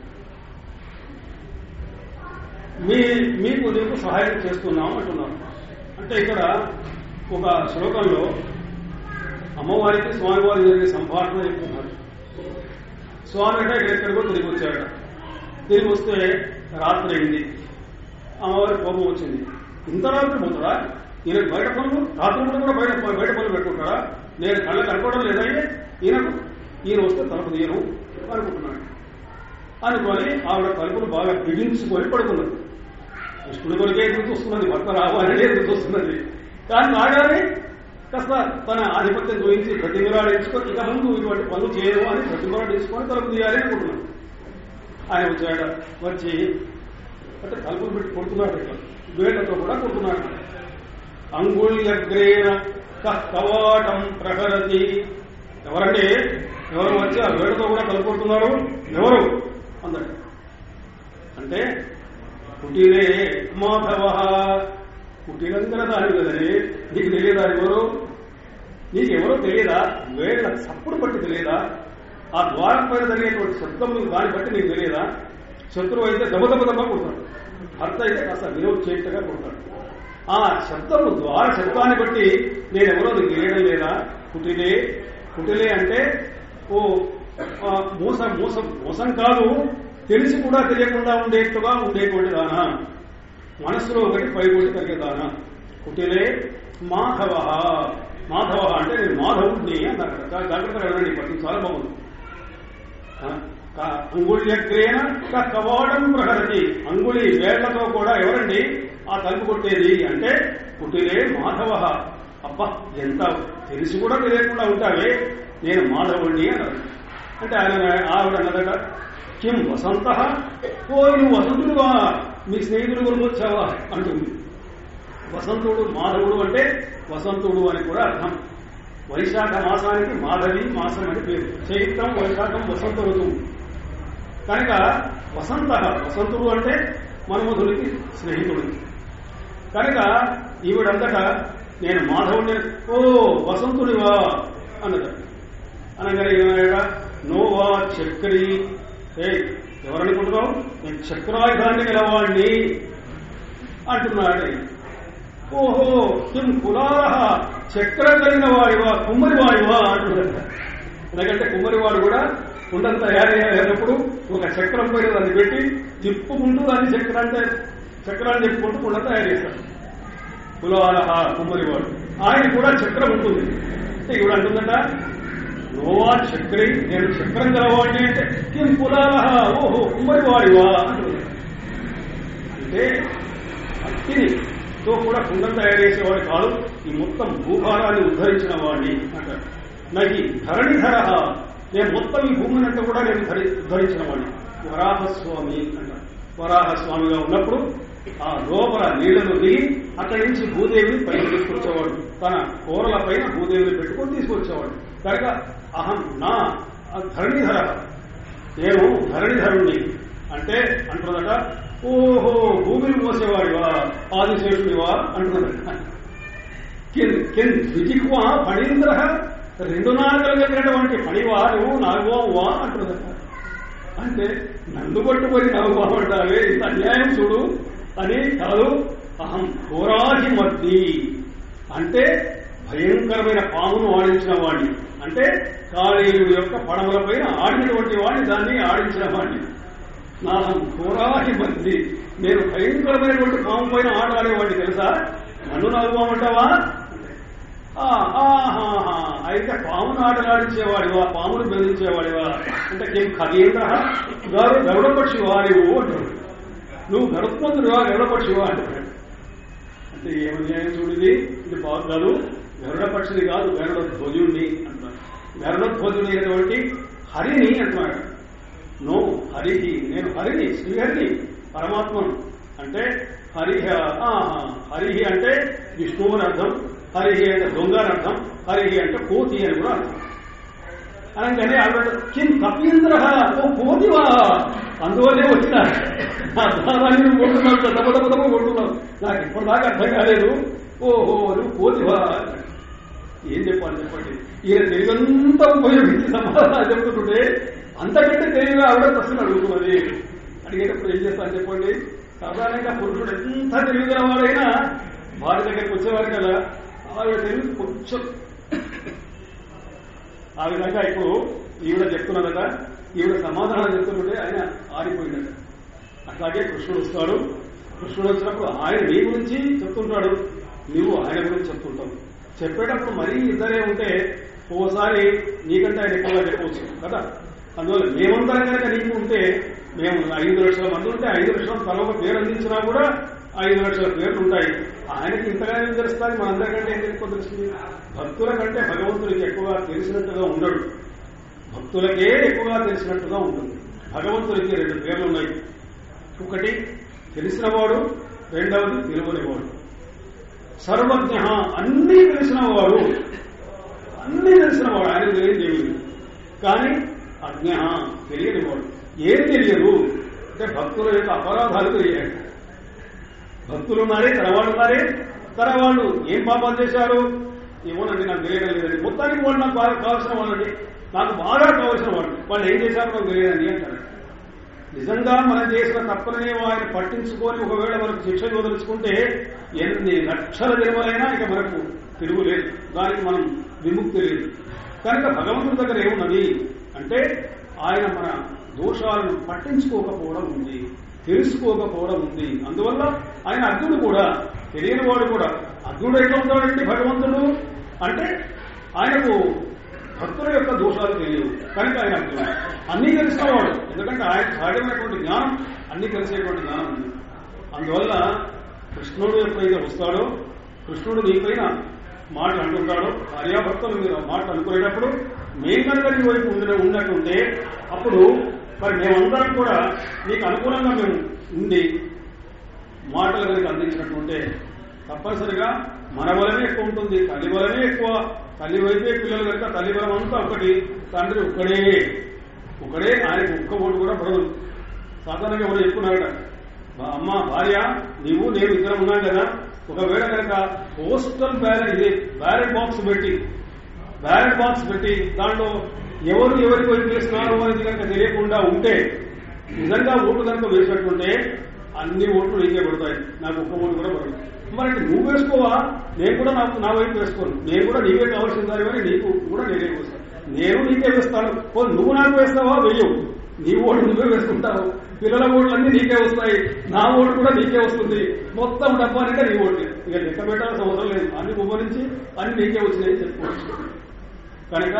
మీ మీకు నీకు సహాయం చేస్తున్నాం అంటున్నాం అంటే ఇక్కడ ఒక శ్లోకంలో అమ్మవారికి స్వామివారి జరిగే సంభాషణ చెప్తున్నారు స్వామి అంటే ఎక్కడికో తిరిగి వచ్చాడట తిరిగి వస్తే రాత్రి అయింది అమ్మవారి కోపం వచ్చింది ఇంత రాత్రి పోతాడా ఈయన బయట పనులు రాత్రి పూట కూడా బయట బయట పనులు పెట్టుకుంటాడా నేను కళ్ళ కనుకోవడం లేదా ఈయనకు ఈయన వస్తే తలుపు తీయను అనుకుంటున్నాడు అనుకొని ఆవిడ తలుపులు బాగా బిగించుకొని పడుకున్నది కృష్ణుడి కొరికే ఎదురు చూస్తున్నది భర్త రావాలనే ఎదురు చూస్తున్నది కానీ రాగానే కాస్త తన ఆధిపత్యం చూపించి ప్రతిమరాడించుకొని ఇక ముందు ఇటువంటి పనులు చేయను అని ప్రతిమరాడించుకొని తలుపు తీయాలి అనుకుంటున్నాడు ఆయన వచ్చాడు వచ్చి అంటే తలుపులు పెట్టి కొడుతున్నాడు ఇట్లా వేళ్లతో కూడా కొడుతున్నాడు అంగుళ్యగ్రేణ కవాటం ప్రహరతి ఎవరంటే ఎవరు వచ్చి ఆ వేడతో కూడా తలుపు కొడుతున్నారు ఎవరు అందరు అంటే కుటీరే మాధవ కుటీరంగన దాని కదని నీకు తెలియదా ఎవరు నీకెవరో తెలియదా వేళ్ల చప్పుడు బట్టి తెలియదా ఆ ద్వారం పైన జరిగేటువంటి శబ్దం నీకు దాన్ని బట్టి నీకు తెలియదా శత్రువు అయితే దెబ్బ దెబ్బ దెబ్బ కొడతాడు భర్త అయితే కాస్త విరోధ చేష్టగా కొడతాడు ఆ శబ్దము ద్వారా శబ్దాన్ని బట్టి నేను ఎవరో నీకు తెలియడం లేదా కుటిలే కుటిలే అంటే ఓ ఆ, మోసం మోసం మోసం కాదు తెలిసి కూడా తెలియకుండా ఉండేట్టుగా ఉండేటువంటి దానా మనస్సులో ఒకటి పై ఒకటి కలిగేదానా కుటిలే మాధవ మాధవ అంటే నేను మాధవుడిని అన్నారు చాలా జాగ్రత్తగా వినండి పట్టిన చాలా బాగుంది అంగుళ్యగ్రేన కవాడం ప్రహరతి అంగుళి వేళ్లతో కూడా ఎవరండి ఆ తలుపు కొట్టేది అంటే కుటిలే మాధవ అబ్బా ఎంత తెలిసి కూడా తెలియకుండా ఉంటావే నేను మాధవుడిని అన్నారు అంటే ఆయన ఆవిడ అన్నదట కిం వసంత ఓ నువ్వు వసంతుడువా మీ స్నేహితుడు కొరకు వచ్చావా అంటుంది వసంతుడు మాధవుడు అంటే వసంతుడు అని కూడా అర్థం వైశాఖ మాసానికి మాధవి మాసం అని పేరు చైత్రం వైశాఖం వసంత ఋతువు కనుక వసంత వసంతుడు అంటే మన్మధుడికి స్నేహితుడు కనుక ఈవిడంతటా నేను మాధవుడిని ఓ వసంతుడివా అన్నద అనగానే ఏమన్నాడ నోవా చక్రి ఏ ఎవరనుకుంటున్నావు నేను చక్రాయుధాన్ని గెలవాణ్ణి అంటున్నాడు ఓహో కిం కులారహ చక్రం కలిగిన వాడివా కుమ్మరి వాడివా అంటున్నాడు ఎందుకంటే కుమ్మరివాడు కూడా కుండలు తయారయ్యేటప్పుడు ఒక చక్రం పైన దాన్ని పెట్టి తిప్పుకుంటూ దాన్ని చక్రాన్ని చక్రాన్ని చెప్పుకుంటూ కుండ తయారు చేస్తాడు కులాలహ కుమ్మరివాడు ఆయన కూడా చక్రం ఉంటుంది అంటే ఇవిడ అంటుందట నోవా చక్రి నేను చక్రం గలవాడిని అంటే కిం కులాలహ ఓహో కుమ్మరివాడివా అంటుంది అంటే అగ్ని తో కూడా కుండం తయారు చేసేవాడు కాదు ఈ మొత్తం భూభారాన్ని ఉద్ధరించిన వాడిని అంటాడు నాకు ధరణిధర నేను మొత్తం ఈ భూమిని అంతా కూడా నేను ధరి ఉద్ధరించిన వాడిని వరాహస్వామి అంటాడు వరాహస్వామిగా ఉన్నప్పుడు ఆ లోపల నీళ్లను దిగి అక్కడి నుంచి భూదేవిని పైకి తీసుకొచ్చేవాడు తన కూరల పైన భూదేవిని పెట్టుకొని తీసుకొచ్చేవాడు కనుక అహం నా ధరణిధర నేను ధరణిధరుణ్ణి అంటే అంటున్నదట ఓహో భూమిని మోసేవాడివా ఆదిశేషుడివా అంటున్నదట కిన్ కిన్ ద్విజిహ్వా ఫణీంద్ర రెండు నాలుగు కలిగినటువంటి పనివా నువ్వు నాలుగోవా అంటున్నదట అంటే నన్ను పట్టుకొని నాకు బాగుంటావే ఇంత అన్యాయం చూడు అని కాదు అహం ఘోరాహి మద్ది అంటే భయంకరమైన పామును ఆడించిన వాడిని అంటే కాళీయుడి యొక్క పడవల పైన ఆడినటువంటి వాడిని దాన్ని ఆడించిన వాడిని నాహం ఘోరాహి మద్ది నేను భయంకరమైనటువంటి పాము పైన ఆట ఆడేవాడిని తెలుసా నన్ను నవ్వమంటావా ఆ, ఆహాహా. అయితే పామును ఆటలాడించేవాడివా పామును బెదిరించేవాడివా అంటే కేం ఖగేంద్ర గారు గరుడపక్షివా నువ్వు అంటాడు నువ్వు గరుత్మంతుడివా గరుడపక్షివా అంటాడు అంటే ఏమన్యాయం చూడిది ఇది బాగుండదు గరుడ పక్షిని కాదు గరుడ ధ్వజుణ్ణి అంటున్నాడు గరుడ ధ్వజుడైనటువంటి హరిని అంటున్నాడు నో హరిహి నేను హరిని శ్రీహరిని పరమాత్మను అంటే హరిహ ఆహా హరిహి అంటే విష్ణువు అని అర్థం హరిహి అంటే దొంగ అని అర్థం హరిహి అంటే కోతి అని కూడా అర్థం అనగానే ఆవిడ కిం కపీంద్ర ఓ కోతివా అందువల్లే వచ్చిన నా దారాన్ని నువ్వు కొడుతున్నావు దెబ్బ దెబ్బ దెబ్బ కొడుతున్నావు నాకు ఇప్పటిదాకా అర్థం కాలేదు ఓహో నువ్వు కోతివా ఏం చెప్పాలి చెప్పండి ఈయన తెలివంతా ఉపయోగించి సమాధానం చెప్తుంటే అంతకంటే తెలివిగా ఆవిడ ప్రశ్న అడుగుతున్నది అడిగేటప్పుడు ఏం చేస్తాను చెప్పండి సాధారణంగా పురుషుడు ఎంత తెలివిగల వాడైనా వారి దగ్గరికి వచ్చేవారు కదా ఆవిడ తెలివి కొంచెం ఆ విధంగా ఇప్పుడు ఈవిడ చెప్తున్నదట ఈవిడ సమాధానం చెప్తుంటే ఆయన ఆరిపోయిందట అట్లాగే కృష్ణుడు వస్తాడు కృష్ణుడు వచ్చినప్పుడు ఆయన నీ గురించి చెప్తుంటాడు నువ్వు ఆయన గురించి చెప్తుంటావు చెప్పేటప్పుడు మరీ ఇద్దరే ఉంటే ఓసారి నీకంటే ఆయన ఎక్కువగా చెప్పవచ్చు కదా అందువల్ల మేమందరం కనుక నీకు ఉంటే మేము ఐదు లక్షల మంది ఉంటే ఐదు లక్షల తల ఒక పేరు అందించినా కూడా ఐదు లక్షల పేర్లు ఉంటాయి ఆయనకి ఇంతగానే తెలుస్తుంది మనందరికంటే ఏం ఎక్కువ తెలుస్తుంది భక్తుల కంటే భగవంతుడికి ఎక్కువగా తెలిసినట్టుగా ఉండడు భక్తులకే ఎక్కువగా తెలిసినట్టుగా ఉంటుంది భగవంతుడికి రెండు పేర్లు ఉన్నాయి ఒకటి తెలిసినవాడు రెండవది తెలియనివాడు సర్వజ్ఞ అన్నీ తెలిసినవాడు అన్నీ తెలిసినవాడు ఆయన తెలియని దేవుడు కానీ అజ్ఞ తెలియనివాడు ఏం తెలియదు అంటే భక్తుల యొక్క అపరాధాలు తెలియాలి భక్తులు ఉన్నారే తరవాళ్ళు ఉన్నారే తరవాళ్ళు ఏం పాపాలు చేశారు ఏమోనండి నాకు తెలియడం లేదండి మొత్తానికి వాళ్ళు నాకు బాగా కావాల్సిన వాళ్ళండి నాకు బాగా కావాల్సిన వాళ్ళు వాళ్ళు ఏం చేశారో నాకు తెలియదండి అంటారు నిజంగా మనం చేసిన తప్పులనే ఆయన పట్టించుకొని ఒకవేళ మనకు శిక్ష వదలుచుకుంటే ఎన్ని లక్షల జన్మలైనా ఇక మనకు తిరుగు లేదు దానికి మనం విముక్తి లేదు కనుక భగవంతుడి దగ్గర ఏమున్నది అంటే ఆయన మన దోషాలను పట్టించుకోకపోవడం ఉంది తెలుసుకోకపోవడం ఉంది అందువల్ల ఆయన అర్జునుడు కూడా తెలియని వాడు కూడా అర్జునుడు ఎట్లా ఉంటాడండి భగవంతుడు అంటే ఆయనకు భక్తుల యొక్క దోషాలు తెలియవు కనుక ఆయన అర్జునుడు అన్నీ తెలుసుకున్నవాడు ఎందుకంటే ఆయన సహజమైనటువంటి జ్ఞానం అన్ని తెలిసేటువంటి జ్ఞానం ఉంది అందువల్ల కృష్ణుడు ఎప్పుడైతే వస్తాడో కృష్ణుడు నీపైన మాట అంటుంటాడో భార్యాభర్తలు మీరు ఆ మాట అనుకునేటప్పుడు మేము కనుక నీ వైపు ఉండి ఉన్నట్టుంటే అప్పుడు మరి మేమందరం కూడా నీకు అనుకూలంగా మేము ఉండి మాటలు కనుక అందించినట్టుంటే తప్పనిసరిగా మన బలమే ఎక్కువ ఉంటుంది తల్లి బలమే ఎక్కువ తల్లి వైపే పిల్లలు కనుక తల్లి బలం అంతా ఒకటి తండ్రి ఒక్కడే ఒకడే ఆయనకు ఒక్క ఓటు కూడా పడదు సాధారణంగా ఎవరు చెప్పుకున్నారట "మా అమ్మ భార్య నీవు నేను ఇద్దరం ఉన్నాం కదా ఒకవేళ కనుక పోస్టల్ బ్యాలెట్ ఇది బ్యాలెట్ బాక్స్ పెట్టి బ్యాలెట్ బాక్స్ పెట్టి దాంట్లో ఎవరు ఎవరికి వైపు వేస్తున్నారు అనేది కనుక తెలియకుండా ఉంటే నిజంగా ఓట్లు కనుక వేసినట్టుంటే అన్ని ఓట్లు నీకే పడతాయి నాకు ఒక్క ఓటు కూడా పడదు మరి నువ్వు వేసుకోవా నేను కూడా నాకు నా వైపు వేసుకోను నేను కూడా నీవే కావాల్సిన దాని నీకు కూడా నేనే వేస్తాను నేను నీకే వేస్తాను ఓ నువ్వు నాకు వేస్తావా వెయ్యవు నీ ఓటు నువ్వే వేసుకుంటావు పిల్లల ఓట్లన్నీ నీకే వస్తాయి నా ఓటు కూడా నీకే వస్తుంది మొత్తం డబ్బా అంటే నీ ఓటు ఇక లెక్క పెట్టాల్సిన అవసరం లేదు అన్ని మువ్వ నుంచి అన్ని నీకే వచ్చినాయి చెప్పుకోవచ్చు కనుక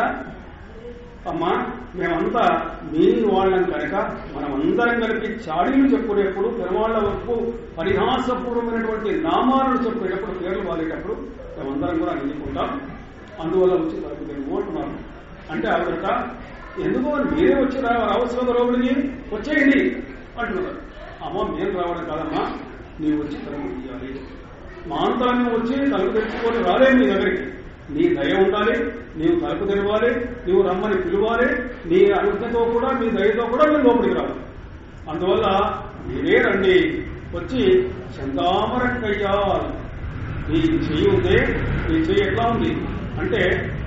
అమ్మా మేమంతా మీ వాళ్ళం కనుక మనమందరం కలిపి చాడీలు చెప్పుకునేప్పుడు పెరువాళ్ల వరకు పరిహాసపూర్వమైనటువంటి నామాలను చెప్పేటప్పుడు పేర్లు వాడేటప్పుడు మేమందరం కూడా అందించుకుంటాం అందువల్ల వచ్చి తనకు నేను ఓటున్నాను అంటే ఆవిడట ఎందుకో మీరే వచ్చి రా అవసరం లోపలికి వచ్చేయండి అంటున్నారు అమ్మ మేము రావడం కాదమ్మా నీవు వచ్చి తలుపు తీయాలి మా అంతా మేము వచ్చి తలుపు తెచ్చుకొని రాలేము నీ దగ్గరికి నీ దయ ఉండాలి నీవు తలుపు తెరవాలి నీవు రమ్మని పిలవాలి నీ అనుజ్ఞతో కూడా నీ దయతో కూడా మీరు లోపలికి రావాలి అందువల్ల మీరే రండి వచ్చి చందామర కయ్యాలి నీ చెయ్యి ఉందే నీ చెయ్యి ఎట్లా ఉంది అంటే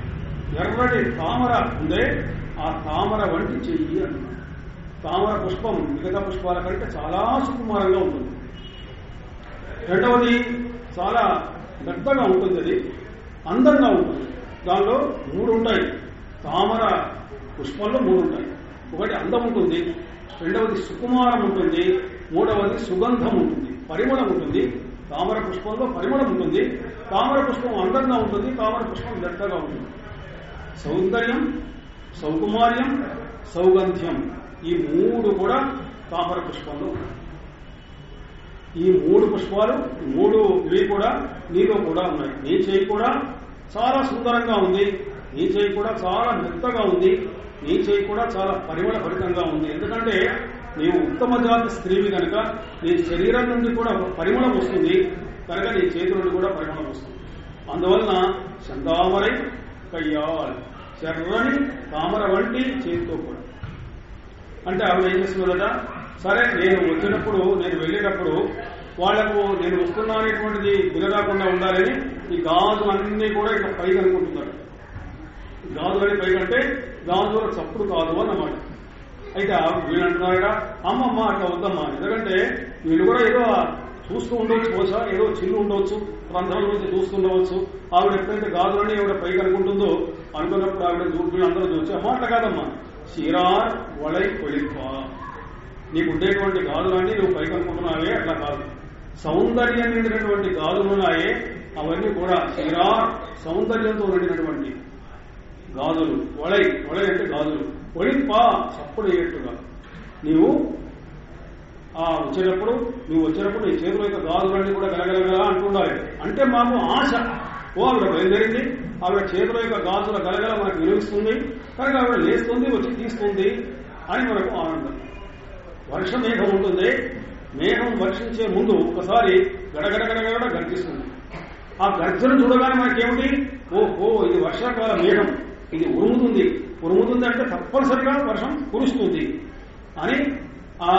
ఎర్రటి తామర ఉందే ఆ తామర వంటి చెయ్యి అన్నమాట తామర పుష్పం మిగతా పుష్పాల కంటే చాలా సుకుమారంగా ఉంటుంది రెండవది చాలా మెత్తగా ఉంటుంది అది అందంగా ఉంటుంది దానిలో మూడు ఉంటాయి తామర పుష్పంలో మూడు ఉంటాయి ఒకటి అందం ఉంటుంది రెండవది సుకుమారం ఉంటుంది మూడవది సుగంధం ఉంటుంది పరిమళం ఉంటుంది తామర పుష్పంలో పరిమళం ఉంటుంది తామర పుష్పం అందంగా ఉంటుంది తామర పుష్పం మెత్తగా ఉంటుంది సౌందర్యం సౌకుమార్యం సౌగంధ్యం ఈ మూడు కూడా తామర పుష్పంలో ఉన్నాయి ఈ మూడు పుష్పాలు ఈ మూడు ఇవి కూడా నీలో కూడా ఉన్నాయి నీ చేయి కూడా చాలా సుందరంగా ఉంది నీ చేయి కూడా చాలా మెత్తగా ఉంది నీ చేయి కూడా చాలా పరిమళ భరితంగా ఉంది ఎందుకంటే నీవు ఉత్తమ జాతి స్త్రీవి కనుక నీ శరీరం నుండి కూడా ఒక పరిమళం వస్తుంది కనుక నీ చేతి నుండి కూడా పరిమళం వస్తుంది అందువలన చందామరై కయ్యాల్ శర్రని తామర వంటి చేతితో కూడా అంటే ఆవిడ ఏం చేస్తుందట సరే నేను వచ్చినప్పుడు నేను వెళ్ళేటప్పుడు వాళ్లకు నేను వస్తున్నా అనేటువంటిది వినరాకుండా ఉండాలని ఈ గాజులన్నీ కూడా ఇట్లా పైకి అనుకుంటున్నారు గాజులని పైకంటే గాజుల చప్పుడు కాదు అన్నమాట అయితే ఆవిడ వీళ్ళు అంటున్నారట అమ్మమ్మ అట్లా వద్దమ్మా ఎందుకంటే వీళ్ళు కూడా ఏదో చూస్తూ ఉండవచ్చు బహుశా ఏదో చిల్లు ఉండవచ్చు రంధ్రాల నుంచి చూస్తూ ఉండవచ్చు ఆవిడ ఎప్పుడైతే గాజులని ఆవిడ పైకి అనుకుంటుందో అనుకున్నప్పుడు ఆవిడ చూ- వీళ్ళందరూ చూసి అమ్మ అట్లా కాదమ్మా చీరార్ వళై కొలిప్ప నీకు ఉండేటువంటి గాజులన్నీ నువ్వు పైకి అనుకుంటున్నావే అట్లా కాదు సౌందర్యం నిండినటువంటి గాజులు ఉన్నాయే అవన్నీ కూడా చీరార్ సౌందర్యంతో నిండినటువంటి గాజులు వళై వళై అంటే గాజులు ఒళిప్ప చప్పుడు అయ్యేట్టుగా నీవు ఆ వచ్చేటప్పుడు నువ్వు వచ్చినప్పుడు నీ చేతుల యొక్క గాజులన్నీ కూడా గలగలగలా అంటుండాలి అంటే మాకు ఆశ ఓ ఆవిడ బయలుదేరింది ఆవిడ చేతుల యొక్క గాజుల గలగల మనకు వినిపిస్తుంది కనుక ఆవిడ లేస్తుంది వచ్చి తీస్తుంది అని మనకు ఆనందం వర్ష మేఘం ఉంటుంది మేఘం వర్షించే ముందు ఒకసారి గడగడ గడగడ గర్జిస్తుంది ఆ గర్జన చూడగానే మనకేమిటి ఓహో ఇది వర్షాకాల మేఘం ఇది ఉరుముతుంది ఉరుముతుంది అంటే తప్పనిసరిగా వర్షం కురుస్తుంది అని ఆ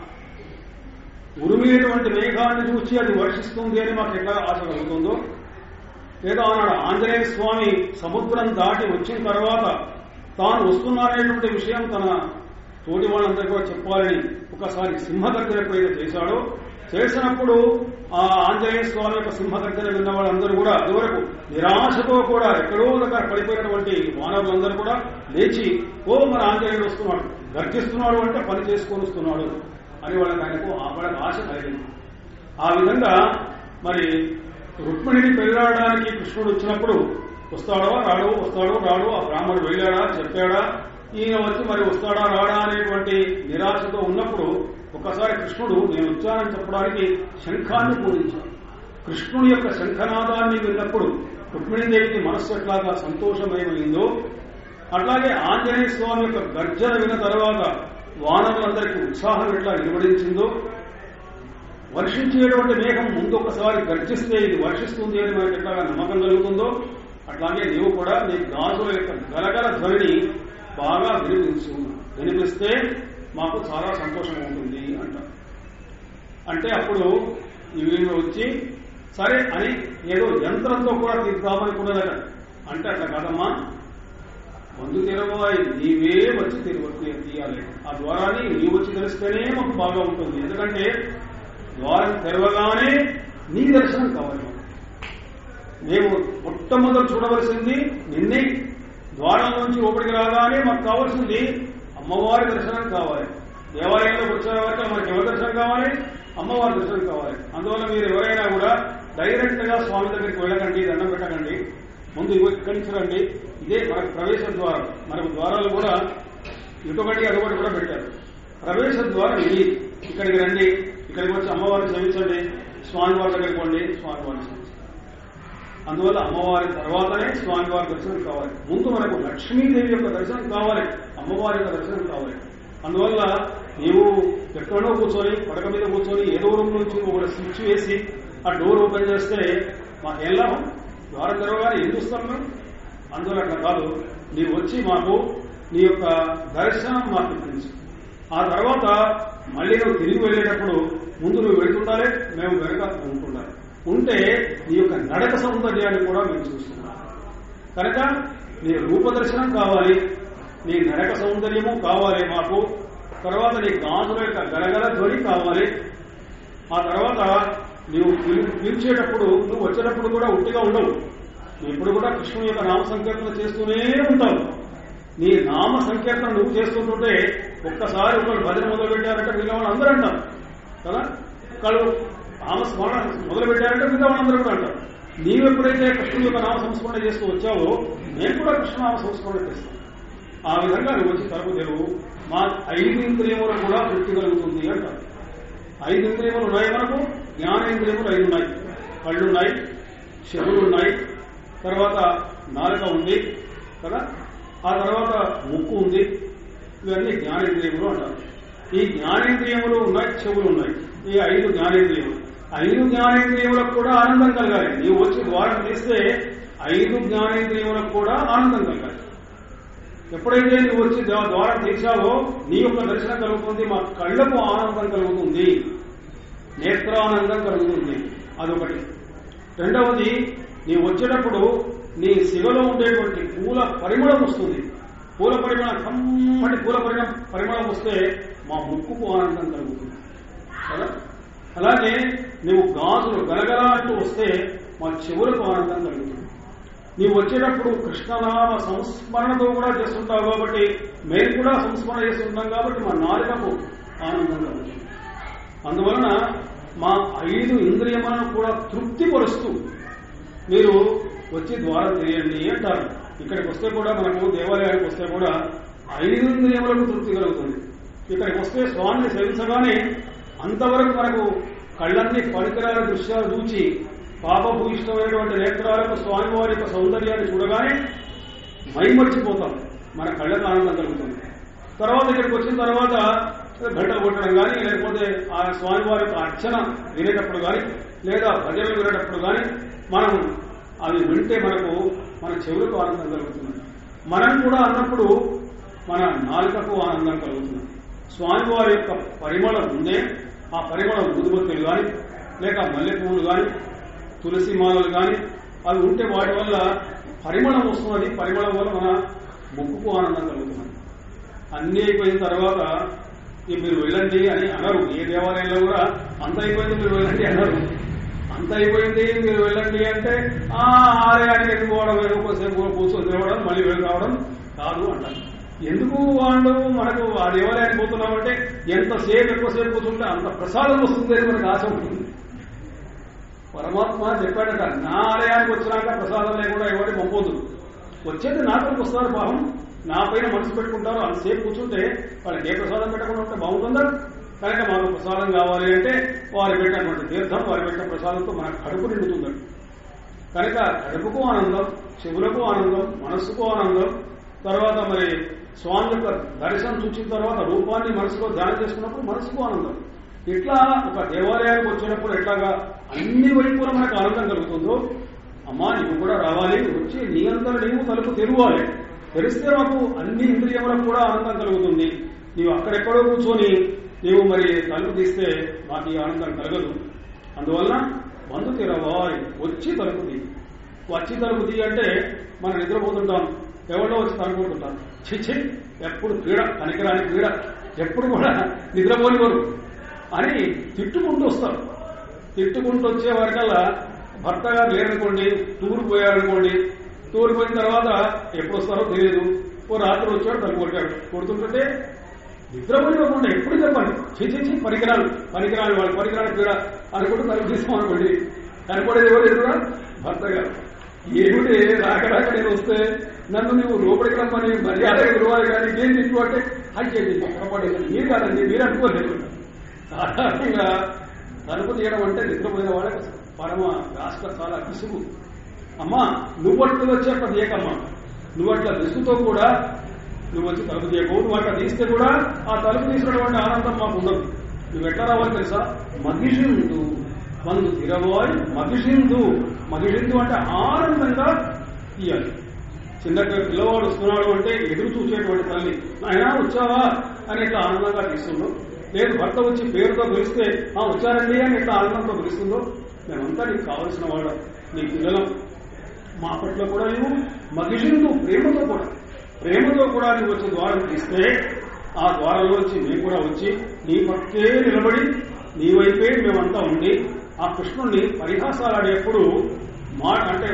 ఉరిమేటువంటి మేఘాన్ని చూసి అది వర్షిస్తుంది అని మాకు ఎట్లా ఆశ కలుగుతుందో లేదా ఆనాడు ఆంజనేయ స్వామి సముద్రం దాటి వచ్చిన తర్వాత తాను వస్తున్నారనేటువంటి విషయం తన తోటి వాళ్ళందరూ కూడా చెప్పాలని ఒకసారి సింహ దగ్గర పోయిన చేశాడో చేసినప్పుడు ఆ ఆంజనేయ స్వామి యొక్క సింహ దగ్గర విన్న వాళ్ళందరూ కూడా ఇదివరకు నిరాశతో కూడా ఎక్కడో దగ్గర పడిపోయినటువంటి మానవులందరూ కూడా లేచి ఓ మన ఆంజనేయుడు వస్తున్నాడు గర్జిస్తున్నాడు అంటే పని చేసుకొని వస్తున్నాడు అని వాళ్ళకి ఆయనకు ఆ వాళ్ళకి ఆశ కలిగింది ఆ విధంగా మరి రుక్మిణిని పెళ్ళాడడానికి కృష్ణుడు వచ్చినప్పుడు వస్తాడో రాడో వస్తాడో రాడో ఆ బ్రాహ్మణుడు వెళ్ళాడా చెప్పాడా ఈయన వచ్చి మరి వస్తాడా రాడా అనేటువంటి నిరాశతో ఉన్నప్పుడు ఒకసారి కృష్ణుడు నేను వచ్చానని చెప్పడానికి శంఖాన్ని పూరించాడు కృష్ణుడి యొక్క శంఖనాదాన్ని విన్నప్పుడు రుక్మిణీదేవికి మనస్సు ఎట్లాగా సంతోషమయమైందో అట్లాగే ఆంజనేయ స్వామి యొక్క గర్జన విన్న తర్వాత వానరులందరికీ ఉత్సాహం ఎట్లా నిలబడించిందో వర్షించేటువంటి మేఘం ముందు ఒకసారి గర్జిస్తే ఇది వర్షిస్తుంది అని మనకి ఎట్లాగా నమ్మకం కలుగుతుందో అట్లాగే నీవు కూడా నీ గాజుల యొక్క గలగల ధ్వనిని బాగా వినిపించు వినిపిస్తే మాకు చాలా సంతోషం ఉంటుంది అంట అంటే అప్పుడు వీళ్ళు వచ్చి సరే అని ఏదో యంత్రంతో కూడా తీద్దామనుకున్నదట అంటే అట్లా కాదమ్మా మందు తెరవాయి నీవే వచ్చి తిరుగు తీయాలి ఆ ద్వారాన్ని నీవు వచ్చి తెలిస్తేనే మాకు బాగా ఉంటుంది ఎందుకంటే ద్వారం తెరవగానే నీ దర్శనం కావాలి మాకు. మేము మొట్టమొదటి చూడవలసింది నిన్నే ద్వారం నుంచి లోపలికి రాగానే మాకు కావాల్సింది అమ్మవారి దర్శనం కావాలి దేవాలయంలోకి వచ్చే వరకు మనకి ఎవరి దర్శనం కావాలి అమ్మవారి దర్శనం కావాలి అందువల్ల మీరు ఎవరైనా కూడా డైరెక్ట్ గా స్వామి దగ్గరికి వెళ్ళకండి దండం పెట్టకండి ముందు ఇగో ఇక్కడి నుంచి రండి ఇదే మనకు ప్రవేశ ద్వారం మనకు ద్వారాలు కూడా ఇటుకటి అదొకటి కూడా పెట్టారు ప్రవేశ ద్వారం ఇది ఇక్కడికి రండి ఇక్కడికి వచ్చి అమ్మవారిని సేవించండి స్వామివారి దగ్గరికి పోండి స్వామివారిని సేవించండి అందువల్ల అమ్మవారి తర్వాతనే స్వామివారి దర్శనం కావాలి ముందు మనకు లక్ష్మీదేవి యొక్క దర్శనం కావాలి అమ్మవారి యొక్క దర్శనం కావాలి అందువల్ల నీవు ఎక్కడో కూర్చొని పడక మీద కూర్చొని ఏదో రూమ్ నుంచి ఒక స్విచ్ వేసి ఆ డోర్ ఓపెన్ చేస్తే మాకేం లాభం ద్వారం తెరవగానే ఏం చూస్తాం మేము అందువల్ల అట్లా కాదు నీవు వచ్చి మాకు నీ యొక్క దర్శనం మాకు ఇప్పించు ఆ తర్వాత మళ్ళీ నువ్వు తిరిగి వెళ్ళేటప్పుడు ముందు నువ్వు వెళ్తుండాలి మేము వెనక ఉంటుండాలి ఉంటే నీ యొక్క నడక సౌందర్యాన్ని కూడా మేము చూస్తున్నాం కనుక నీ రూపదర్శనం కావాలి నీ నడక సౌందర్యము కావాలి మాకు తర్వాత నీ గాజుల యొక్క గలగల ధ్వని కావాలి ఆ తర్వాత నీవు పిలు- పిలిచేటప్పుడు నువ్వు వచ్చేటప్పుడు కూడా ఉట్టిగా ఉండవు నువ్వు ఇప్పుడు కూడా కృష్ణుని యొక్క నామ సంకీర్తన చేస్తూనే ఉంటావు నీ నామ సంకీర్తన నువ్వు చేస్తుంటుంటే ఒక్కసారి ఒకళ్ళు భజన మొదలు పెట్టారంటే మిగతా వాళ్ళు అందరూ అంటారు కదా ఒకళ్ళు నామ స్మరణ మొదలు పెట్టారంటే మిగతా వాళ్ళందరూ కూడా అంటారు నీవు ఎప్పుడైతే కృష్ణుని యొక్క నామ సంస్మరణ చేస్తూ వచ్చావో నేను కూడా కృష్ణనామ సంస్మరణ చేస్తాను ఆ విధంగా నువ్వు వచ్చి తలుపు తెరువు మా ఐదు ఇంద్రియములు కూడా తృప్తి కలుగుతుంది అంటారు ఐదు ఇంద్రియములు ఉన్నాయి మనకు జ్ఞానేంద్రియములు ఐదు ఉన్నాయి కళ్ళు ఉన్నాయి చెవులు ఉన్నాయి తర్వాత నాలుక ఉంది కదా ఆ తర్వాత ముక్కు ఉంది ఇవన్నీ జ్ఞానేంద్రియములు అంటారు ఈ జ్ఞానేంద్రియములు ఉన్నాయి చెవులు ఉన్నాయి ఈ ఐదు జ్ఞానేంద్రియములు ఐదు జ్ఞానేంద్రియములకు కూడా ఆనందం కలగాలి నీవు వచ్చి ద్వారం తీస్తే ఐదు జ్ఞానేంద్రియములకు కూడా ఆనందం కలగాలి ఎప్పుడైతే నువ్వు వచ్చి ద్వా- ద్వారం తీసావో నీ యొక్క దర్శనం కలుగుతుంది మా కళ్ళకు ఆనందం కలుగుతుంది నేత్రానందం కలుగుతుంది అదొకటి రెండవది నీవు వచ్చేటప్పుడు నీ శివలో ఉండేటువంటి పూల పరిమళం వస్తుంది పూల పరిమళం కమ్మటి పూల పరిమళం పరిమళం వస్తే మా ముక్కుకు ఆనందం కలుగుతుంది కదా అలాగే నువ్వు గాజులు గలగల అంటూ వస్తే మా చెవులకు ఆనందం కలుగుతుంది నీవు వచ్చేటప్పుడు కృష్ణనామ సంస్మరణతో కూడా చేస్తుంటావు కాబట్టి మేము కూడా సంస్మరణ చేస్తుంటాం కాబట్టి మా నాలుకకు ఆనందం కలుగుతుంది అందువలన మా ఐదు ఇంద్రియములను కూడా తృప్తిపరుస్తూ మీరు వచ్చి ద్వారం తెలియండి అంటారు ఇక్కడికి వస్తే కూడా మనకు దేవాలయానికి వస్తే కూడా ఐదు ఇంద్రియములకు తృప్తి కలుగుతుంది ఇక్కడికి వస్తే స్వామిని సేవించగానే అంతవరకు మనకు కళ్ళన్ని పరికరాల దృశ్యాలు చూచి పాపభూయిష్టమైనటువంటి నేత్రాలకు స్వామివారి యొక్క సౌందర్యాన్ని చూడగానే మైమర్చిపోతాం మన కళ్ళకు ఆనందం కలుగుతుంది తర్వాత ఇక్కడికి వచ్చిన తర్వాత గంటలు కొట్టడం కానీ లేకపోతే ఆ స్వామివారి యొక్క అర్చన వినేటప్పుడు కానీ లేదా భజనలు వినేటప్పుడు కానీ మనం అవి వింటే మనకు మన చెవులకు ఆనందం కలుగుతుంది మనం కూడా అన్నప్పుడు మన నాలుకకు ఆనందం కలుగుతుంది స్వామివారి యొక్క పరిమళం ఉందే ఆ పరిమళం ఊదుబత్తులు కానీ లేక మల్లె పువ్వులు కానీ తులసి మాలలు కానీ అవి ఉంటే వాటి వల్ల పరిమళం వస్తున్నది పరిమళం వల్ల మన ముక్కుకు ఆనందం కలుగుతుంది అన్ని అయిపోయిన తర్వాత ఇక మీరు వెళ్ళండి అని అనరు ఏ దేవాలయంలో కూడా అంత అయిపోయింది మీరు వెళ్ళండి అనరు అంత అయిపోయింది మీరు వెళ్ళండి అంటే ఆ ఆలయానికి ఎందుకు పోవడం ఎక్కువసేపు కూర్చొని తిరగడం మళ్ళీ వెళ్ళి రావడం కాదు అంటారు ఎందుకు వాళ్ళు మనకు ఆ దేవాలయానికి పోతున్నామంటే ఎంతసేపు ఎక్కువసేపు కూర్చుంటే అంత ప్రసాదం వస్తుంది అని మనకు ఆశ ఉంటుంది పరమాత్మ చెప్పాడట నా ఆలయానికి వచ్చినాక ప్రసాదం లేకుండా ఎవరికి పంపొద్దు వచ్చేది నాతో వస్తారు పాపం నా పైన మనసు పెట్టుకుంటారు అంతసేపు కూర్చుంటే వాళ్ళకి ఏ ప్రసాదం పెట్టకుండా ఉంటే బాగుంటుందా కనుక మాకు ప్రసాదం కావాలి అంటే వారు పెట్టినటువంటి తీర్థం వారు పెట్టిన ప్రసాదంతో మన కడుపు నిండుతుందండి కనుక కడుపుకు ఆనందం చెవులకు ఆనందం మనస్సుకు ఆనందం తర్వాత మరి స్వామి యొక్క దర్శనం చూసిన తర్వాత రూపాన్ని మనసులో ధ్యానం చేసుకున్నప్పుడు మనసుకు ఆనందం ఇట్లా ఒక దేవాలయానికి వచ్చినప్పుడు ఎట్లాగా అన్ని వైపులా మనకు ఆనందం కలుగుతుందో అమ్మా నీవు కూడా రావాలి వచ్చి నీ అంతా నీవు తలుపు తెరవాలి తెరిస్తే మాకు అన్ని ఇంద్రియములకు కూడా ఆనందం కలుగుతుంది నీవు అక్కడెక్కడో కూర్చొని నీవు మరి తలుపు తీస్తే మాకు ఈ ఆనందం కలగదు అందువలన మందు తెరవాయి వచ్చి తలుపు తీ వచ్చి తలుపు తీ అంటే మనం నిద్రపోతుంటాం ఎవరో వచ్చి తలుపుకుంటుంటాం చిచ్చి ఎప్పుడు పీడ పనికిరాని పీడ ఎప్పుడు కూడా నిద్రపోనివ్వరు అని తిట్టుకుంటూ వస్తారు తిట్టుకుంటూ వచ్చే వరకల్లా భర్త గారు లేరనుకోండి టూర్ పోయారనుకోండి టూర్ పోయిన తర్వాత ఎప్పుడు వస్తారో తెలియదు ఓ రాత్రి వచ్చాడు తలుపు కొట్టాడు కొడుతుంటే నిద్రపోనివ్వకుండా ఎప్పుడు చెప్పండి చేసేసి పరికరాలు పరికరాలు వాళ్ళు పరికరాలు పీడ అనుకుంటూ తలుపు తీసుకోమనుకోండి కనపడేది ఎవరు ఎదురుగా భర్త గారు ఏమిటి రాక రాక నేను వస్తే నన్ను నువ్వు లోపలికి రమ్మని మర్యాదగా గురువాలి కానీ నేను తిట్టు అంటే అయ్యేది పొరపడేది మీరు కాదండి మీరు అనుకోలేదు సాధారణంగా తలుపు తీయడం అంటే నిద్రపోయిన వాళ్ళకి పరమ రాష్ట్ర చాలా విసుగు అమ్మా నువ్వట్లు వచ్చే అట్లా తీయకమ్మా నువ్వట్ల విసుగుతో కూడా నువ్వు వచ్చి తలుపు తీయకు నువ్వు అట్లా తీస్తే కూడా ఆ తలుపు తీసినటువంటి ఆనందం మాకు ఉండదు నువ్వు ఎట్లా రావాలి తెలుసా మగిషిందు మందు తిరవాయి మగిషిందు మగిషిందు అంటే ఆనందంగా తీయాలి చిన్న పిల్లవాడు వస్తున్నాడు అంటే ఎదురు చూసేటువంటి తల్లి ఆయన వచ్చావా అని ఇట్లా ఆనందంగా తీస్తుందో లేదు భర్త వచ్చి పేరుతో పిలిస్తే ఆ వచ్చారండి అని ఇట్లా ఆనందంతో పిలుస్తుందో మేమంతా నీకు కావలసిన వాళ్ళం నీ పిల్లలం మా పట్ల కూడా నువ్వు మగిషిందు ప్రేమతో కూడా ప్రేమతో కూడా నువ్వు వచ్చి ద్వారం తీస్తే ఆ ద్వారంలో వచ్చి మేము కూడా వచ్చి నీ పక్కే నిలబడి నీ వైపే మేమంతా ఉండి ఆ కృష్ణుణ్ణి పరిహాసాలాడేప్పుడు మాట అంటే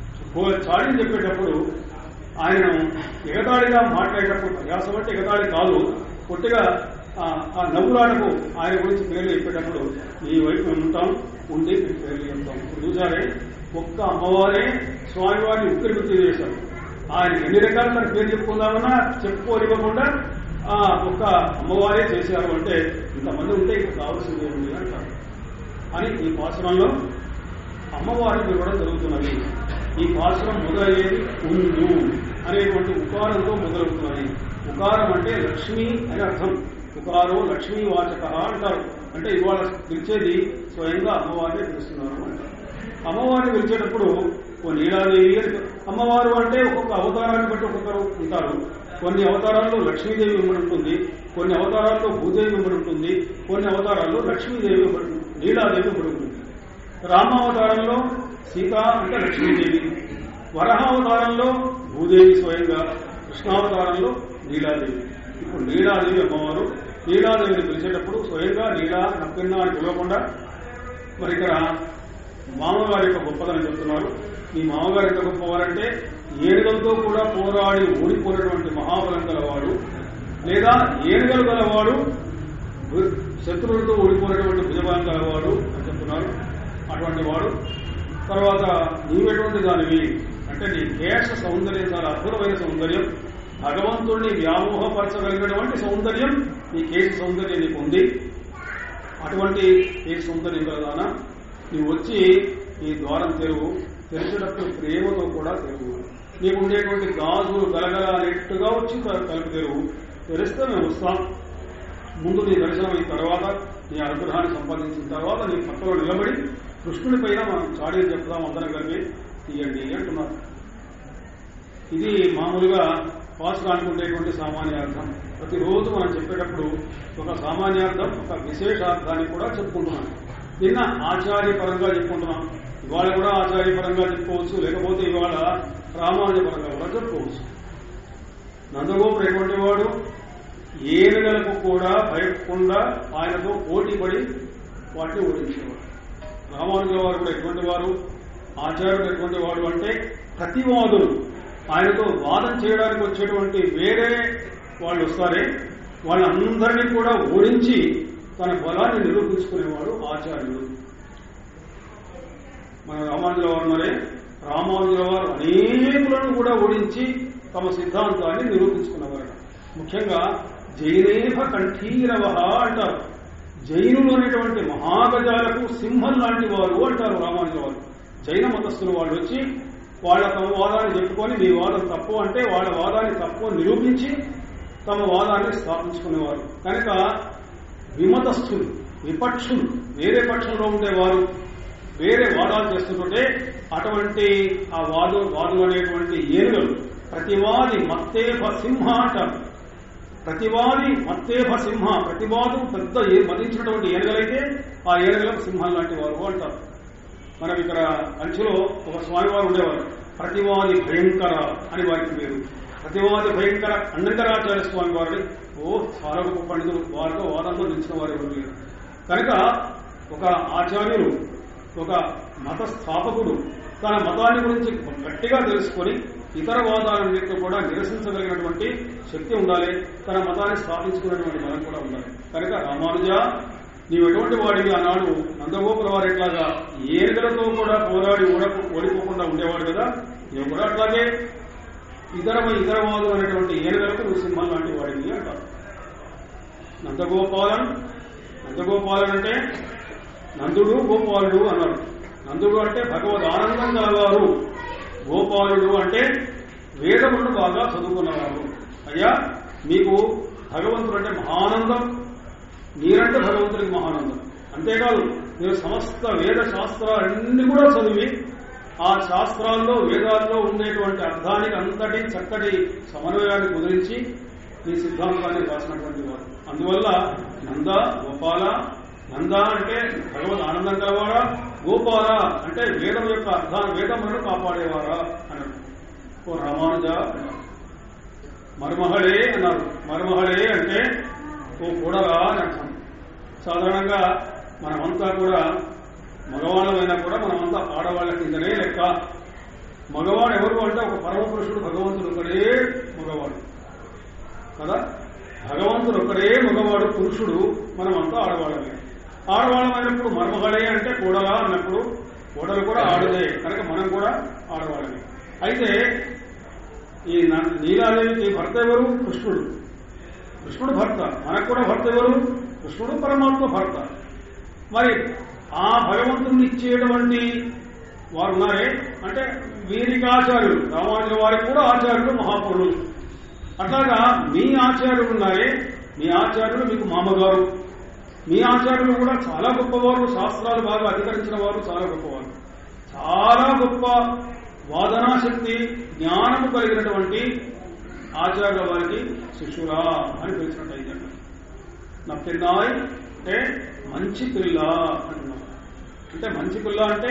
చాడని చెప్పేటప్పుడు ఆయన ఎగతాళిగా మాట్లాడేటప్పుడు ప్రయాసం అంటే ఎగతాళి కాదు కొద్దిగా ఆ నవ్వులాడకు ఆయన గురించి పేర్లు చెప్పేటప్పుడు ఈ వైపు మేము ఉంటాం ఉండి మీకు పేర్లు చెప్తాం చూసారే ఒక్క అమ్మవారే స్వామివారిని ఉక్కిరి బిక్కిరి చేశారు ఆయన ఎన్ని రకాల తన పేరు చెప్పుకుందామన్నా చెప్పుకోనివ్వకుండా ఆ ఒక్క అమ్మవారే చేశారు అంటే ఇంతమంది ఉంటే ఇంకా కావాల్సింది ఏముంది అంటారు అని ఈ పాశ్రంలో అమ్మవారిని ఇవ్వడం జరుగుతున్నది ఈ పాశ్రం మొదలయ్యేది ఉండు అనేటువంటి ఉకారంతో మొదలవుతున్నది ఉకారం అంటే లక్ష్మి అని అర్థం ఉకారో లక్ష్మీ వాచక అంటారు అంటే ఇవాళ పిలిచేది స్వయంగా అమ్మవారిని పిలుస్తున్నారు అంటారు అమ్మవారిని పిలిచేటప్పుడు ఓ నీలాదేవి అని అమ్మవారు అంటే ఒక్కొక్క అవతారాన్ని బట్టి ఒక్కొక్కరు ఉంటారు కొన్ని అవతారాల్లో లక్ష్మీదేవి ఇవ్వబడి ఉంటుంది కొన్ని అవతారాల్లో భూదేవి ఇవ్వబడి ఉంటుంది కొన్ని అవతారాల్లో లక్ష్మీదేవి ఇవ్వబడి నీలాదేవి ఇవ్వబడి ఉంటుంది రామావతారంలో సీత అంటే లక్ష్మీదేవి వరహావతారంలో భూదేవి స్వయంగా కృష్ణావతారంలో నీలాదేవి ఇప్పుడు నీలాదేవి అమ్మవారు నీలాదేవిని పిలిచేటప్పుడు స్వయంగా నీలా నప్పిన్న అని పిలవకుండా మరి ఇక్కడ మామగారి యొక్క గొప్పదని చెప్తున్నారు ఈ మామగారి యొక్క గొప్పవారంటే ఏనుగలతో కూడా పోరాడి ఓడిపోయినటువంటి మహాబలం గలవాడు లేదా ఏనుగలు గలవాడు శత్రువులతో ఓడిపోయినటువంటి భుజబలం గలవాడు అని చెప్తున్నారు అటువంటి వాడు తర్వాత నీవెటువంటి దానివి అంటే నీ కేశ సౌందర్యం చాలా అద్భుతమైన సౌందర్యం భగవంతుడిని వ్యామోహపరచగలిగినటువంటి సౌందర్యం నీ కేశ సౌందర్యం నీకు ఉంది అటువంటి కేశ సౌందర్యం కలదాన నీవు వచ్చి ఈ ద్వారం తెరువు తెరిచేటప్పుడు ప్రేమతో కూడా తెరువు నీకు ఉండేటువంటి గాజులు గలగల నెట్టుగా వచ్చి తలుపు తెరువు తెరిస్తే మేము వస్తాం ముందు నీ దర్శనం అయిన తర్వాత నీ అనుగ్రహాన్ని సంపాదించిన తర్వాత నీ పక్కలో నిలబడి కృష్ణుడి పైన మనం చాడీలు చెప్తాం అందరం కలిపి తీయండి అంటున్నారు ఇది మామూలుగా పాసుకానికి ఉండేటువంటి సామాన్యార్థం ప్రతిరోజు మనం చెప్పేటప్పుడు ఒక సామాన్యార్థం ఒక విశేషార్థాన్ని కూడా చెప్పుకుంటున్నాం నిన్న ఆచార్యపరంగా చెప్పుకుంటున్నాం ఇవాళ కూడా ఆచార్యపరంగా చెప్పుకోవచ్చు లేకపోతే ఇవాళ రామానుజపరంగా కూడా చెప్పుకోవచ్చు నందగోపుడు ఎటువంటి వాడు ఏనుగలకు కూడా భయపడకుండా ఆయనతో పోటీ పడి వాటిని ఓడించేవాడు రామానుజుల వారు కూడా ఎటువంటి వారు ఆచార్యుడు ఎటువంటి వాడు అంటే ప్రతివాదులు ఆయనతో వాదం చేయడానికి వచ్చేటువంటి వేరే వాళ్ళు వస్తారే వాళ్ళందరినీ కూడా ఓడించి తన బలాన్ని నిరూపించుకునేవాడు ఆచార్యుడు మన రామానుజుల వారు ఉన్నారే రామానుజుల వారు అనేకులను కూడా ఓడించి తమ సిద్ధాంతాన్ని నిరూపించుకున్నవారు ముఖ్యంగా జైనేభ కంఠీరవ అంటారు జైనులు అనేటువంటి మహాగజాలకు సింహం లాంటి వారు అంటారు రామానుజుల వారు జైన మతస్థులు వాళ్ళు వచ్చి వాళ్ళ తమ వాదాన్ని చెప్పుకొని మీ వాదం తప్పు అంటే వాళ్ళ వాదాన్ని తప్పు అని నిరూపించి తమ వాదాన్ని స్థాపించుకునేవారు కనుక విమతస్థులు విపక్షులు వేరే పక్షంలో ఉండేవారు వేరే వాదాలు చేస్తుంటే అటువంటి ఆ వాదు వాదులు అనేటువంటి ఏనుగలు ప్రతివాది మత్తేభ సింహ అంటారు ప్రతివాది మత్తేభ సింహ ప్రతివాదు పెద్ద ఏ- మదించినటువంటి ఏనుగలైతే ఆ ఏనుగలకు సింహం లాంటి వారు అంటారు మనం ఇక్కడ అంచులో ఒక స్వామివారు ఉండేవారు ప్రతివాది భయంకర అని వారికి పేరు ప్రతివాది భయంకర అన్నంకరాచార్య స్వామి వారిని ఓ చాలా గొప్ప పండితులు వారితో వాదంలో నిలిచిన వారు ఎవరు లేరు కనుక ఒక ఆచార్యులు ఒక మత స్థాపకుడు తన మతాన్ని గురించి గట్టిగా తెలుసుకొని ఇతర వాదాలన్నింటినీ కూడా నిరసించగలిగినటువంటి శక్తి ఉండాలి తన మతాన్ని స్థాపించుకున్నటువంటి బలం కూడా ఉండాలి కనుక రామానుజ నీవు ఎటువంటి వాడివి ఆనాడు నందగోపుల వారు ఎట్లాగా ఏనుగలతో కూడా పోరాడి ఓడకు ఓడిపోకుండా ఉండేవాడు కదా నీవు కూడా అట్లాగే ఇతర ఇతర వాదులు అనేటువంటి ఏనుగలకు నువ్వు సింహం లాంటి వాడివి అంటారు నందగోపాలన్ నందగోపాలన్ అంటే నందుడు గోపాలుడు అన్నాడు నందుడు అంటే భగవద్ ఆనందం గలవారు గోపాలుడు అంటే వేదములను బాగా చదువుకున్నవారు అయ్యా మీకు భగవంతుడు అంటే మహానందం మీరంటే భగవంతుడికి మహానందం అంతేకాదు మీరు సమస్త వేద శాస్త్రాలన్నీ కూడా చదివి ఆ శాస్త్రాల్లో వేదాల్లో ఉండేటువంటి అర్థానికి అంతటి చక్కటి సమన్వయాన్ని కుదిరించి ఈ సిద్ధాంతాన్ని రాసినటువంటి వారు అందువల్ల నంద గోపాల నంద అంటే భగవద్ ఆనందం కలవాడా గోపాల అంటే వేదం యొక్క అర్థాన్ని వేదములను కాపాడేవారా అన్నాడు ఓ రామానుజ అన్నారు మరుమహళే అన్నారు మరుమహళే అంటే ఓ కూడరా అని అర్థం సాధారణంగా మనమంతా కూడా మగవాళ్ళమైనా కూడా మనమంతా ఆడవాళ్ళ కిందనే లెక్క మగవాడు ఎవరు అంటే ఒక పరమపురుషుడు భగవంతుడు ఒకడే మగవాడు కదా భగవంతుడు ఒకడే మగవాడు పురుషుడు మనమంతా ఆడవాళ్ళమే ఆడవాళ్ళమైనప్పుడు మరుమగడే అంటే కూడలా అన్నప్పుడు కూడలు కూడా ఆడదే కనుక మనం కూడా ఆడవాళ్ళమే అయితే ఈ న- నీలాదేవికి భర్త ఎవరు కృష్ణుడు కృష్ణుడు భర్త మనకు కూడా భర్త ఎవరు కృష్ణుడు పరమాత్మ భర్త మరి ఆ భగవంతుని ఇచ్చేటువంటి వారు ఉన్నారే అంటే వీరికి ఆచార్యులు రామానుజుల వారికి కూడా ఆచార్యులు మహాపురులు అట్లాగా మీ ఆచార్యులు ఉన్నారే మీ ఆచార్యులు మీకు మామగారు మీ ఆచార్యులు కూడా చాలా గొప్పవారు శాస్త్రాలు బాగా అధికరించిన వారు చాలా గొప్పవారు చాలా గొప్ప వాదనా శక్తి జ్ఞానము కలిగినటువంటి ఆచార్యుల వారికి శిష్యురా అని పిలిచినట్టయితే నా పిల్లాయ్ అంటే మంచి పిల్ల అంటున్నాం అంటే మంచి పిల్ల అంటే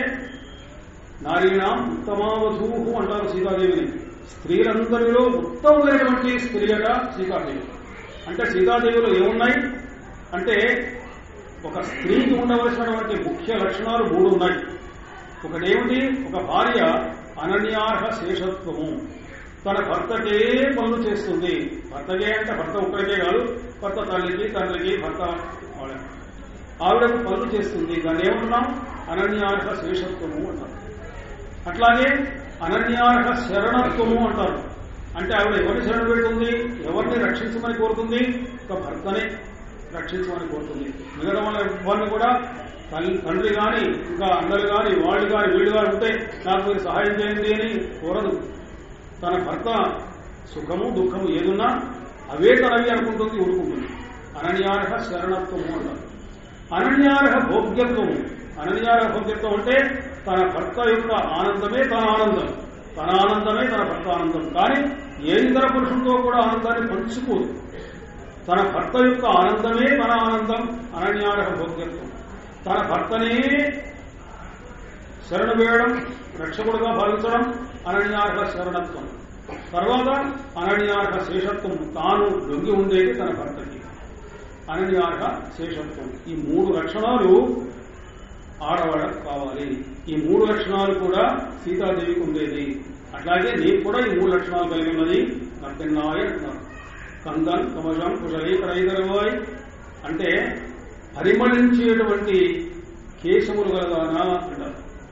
నారీణ ఉత్తమావధూహు అంటారు సీతాదేవిని స్త్రీలందరిలో ఉత్తమమైనటువంటి స్త్రీయట సీతాదేవి అంటే సీతాదేవిలో ఏమున్నాయి అంటే ఒక స్త్రీకి ఉండవలసినటువంటి ముఖ్య లక్షణాలు మూడు ఉన్నాయి ఒకటేమిటి ఒక భార్య అనన్యార్హ శేషత్వము తన భర్తకే పనులు చేస్తుంది భర్తకే అంటే భర్త ఒక్కరికే కాదు భర్త తల్లికి తండ్రికి భర్త వాళ్ళకి ఆవిడకు పనులు చేస్తుంది దాన్ని ఏమంటున్నాం అనన్యార్హ శేషత్వము అంటారు అట్లాగే అనన్యార్హ శరణత్వము అంటారు అంటే ఆవిడ ఎవరిని శరణ పెడుతుంది ఎవరిని రక్షించమని కోరుతుంది ఒక భర్తనే రక్షించమని కోరుతుంది మిగతా వాళ్ళ ఎవరిని కూడా తల్లి తండ్రి కానీ ఇంకా అన్నలు కానీ వాళ్ళు కానీ వీళ్ళు కానీ ఉంటే నాకు మీరు సహాయం చేయండి అని కోరదు తన భర్త సుఖము దుఃఖము ఏదున్నా అవే తనవి అనుకుంటుంది ఊరుకుంటుంది అనన్యార్హ శరణత్వము అంటారు అనన్యార్హ భోగ్యత్వము అనన్యార్హ భోగ్యత్వం అంటే తన భర్త యొక్క ఆనందమే తన ఆనందం తన ఆనందమే తన భర్త ఆనందం కానీ ఏ ఇతర పురుషులతో కూడా ఆనందాన్ని పంచుకోదు తన భర్త యొక్క ఆనందమే తన ఆనందం అనన్యార్హ భోగ్యత్వం తన భర్తనే శరణు వేయడం రక్షకుడుగా భావించడం అనన్యార్హ శరణత్వం తర్వాత అనన్యార్హ శేషత్వం తాను లొంగి ఉండేది తన భర్తకి అనన్యార్హ శేషత్వం ఈ మూడు లక్షణాలు ఆడవాళ్ళకు కావాలి ఈ మూడు లక్షణాలు కూడా సీతాదేవికి ఉండేది అట్లాగే నీకు కూడా ఈ మూడు లక్షణాలు కలిగి ఉన్నది నర్తన్నాయ అంటున్నారు కందన్ కమజం కుశలీకరైదరవాయ్ అంటే పరిమళించేటువంటి కేశములు గలదానా అంటారు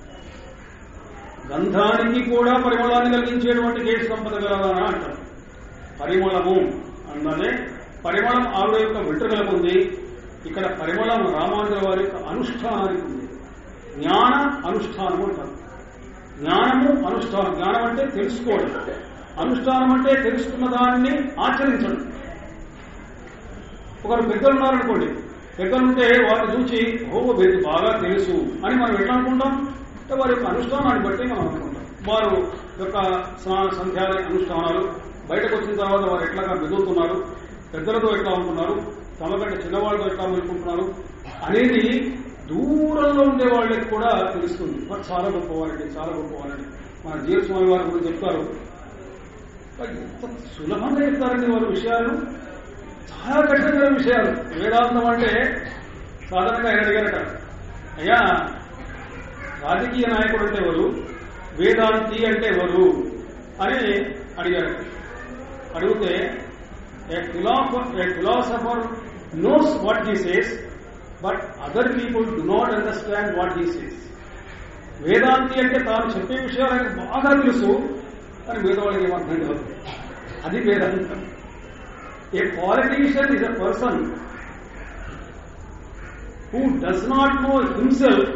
గంధానికి కూడా పరిమళాన్ని కలిగించేటువంటి కేశ సంపద గలదానా అంటారు పరిమళము అన్నదే పరిమళం ఆవిడ యొక్క వెంట్రుకలకు ఉంది ఇక్కడ పరిమళం రామానుజుల వారి యొక్క అనుష్ఠానానికి ఉంది జ్ఞాన అనుష్ఠానం అంటారు జ్ఞానము అనుష్ఠానం జ్ఞానం అంటే తెలుసుకోవడం అనుష్ఠానం అంటే తెలుసుకున్న దాన్ని ఆచరించడం ఒకరు పెద్దలు ఉన్నారనుకోండి పెద్దలు ఉంటే వారిని చూసి ఓ వీరికి బాగా తెలుసు అని మనం ఎట్లా అనుకుంటాం అంటే వారి యొక్క అనుష్ఠానాన్ని బట్టి మనం అనుకుంటాం వారు యొక్క స్నాన సంధ్యాది అనుష్ఠానాలు బయటకు వచ్చిన తర్వాత వారు ఎట్లాగా మెదులుతున్నారు పెద్దలతో ఎట్లా ఉంటున్నారు తమకంటే చిన్నవాళ్ళతో ఎట్లా మెలుకుంటున్నారు అనేది దూరంలో ఉండే వాళ్ళకి కూడా తెలుస్తుంది మరి చాలా గొప్పవారండి చాలా గొప్పవారండి మన జీవస్వామి వారి గురించి చెప్తారు మరి ఎంత సులభంగా చెప్తారండి వారి విషయాలు చాలా కఠినమైన విషయాలు వేదాంతం అంటే సాధారణంగా ఆయన అడిగారట అయ్యా రాజకీయ నాయకుడు అంటే ఎవరు వేదాంతి అంటే ఎవరు అని అడిగారు అడిగితే a philosopher a philosopher knows what he says but other people do not understand what he says వేదాంతి అంటే తాను చెప్పే విషయాలు ఆయనకు బాగా తెలుసు కానీ మిగతా వాళ్ళకి ఏమర్థం కాదు అది వేదాంతం a politician is a person who does not know himself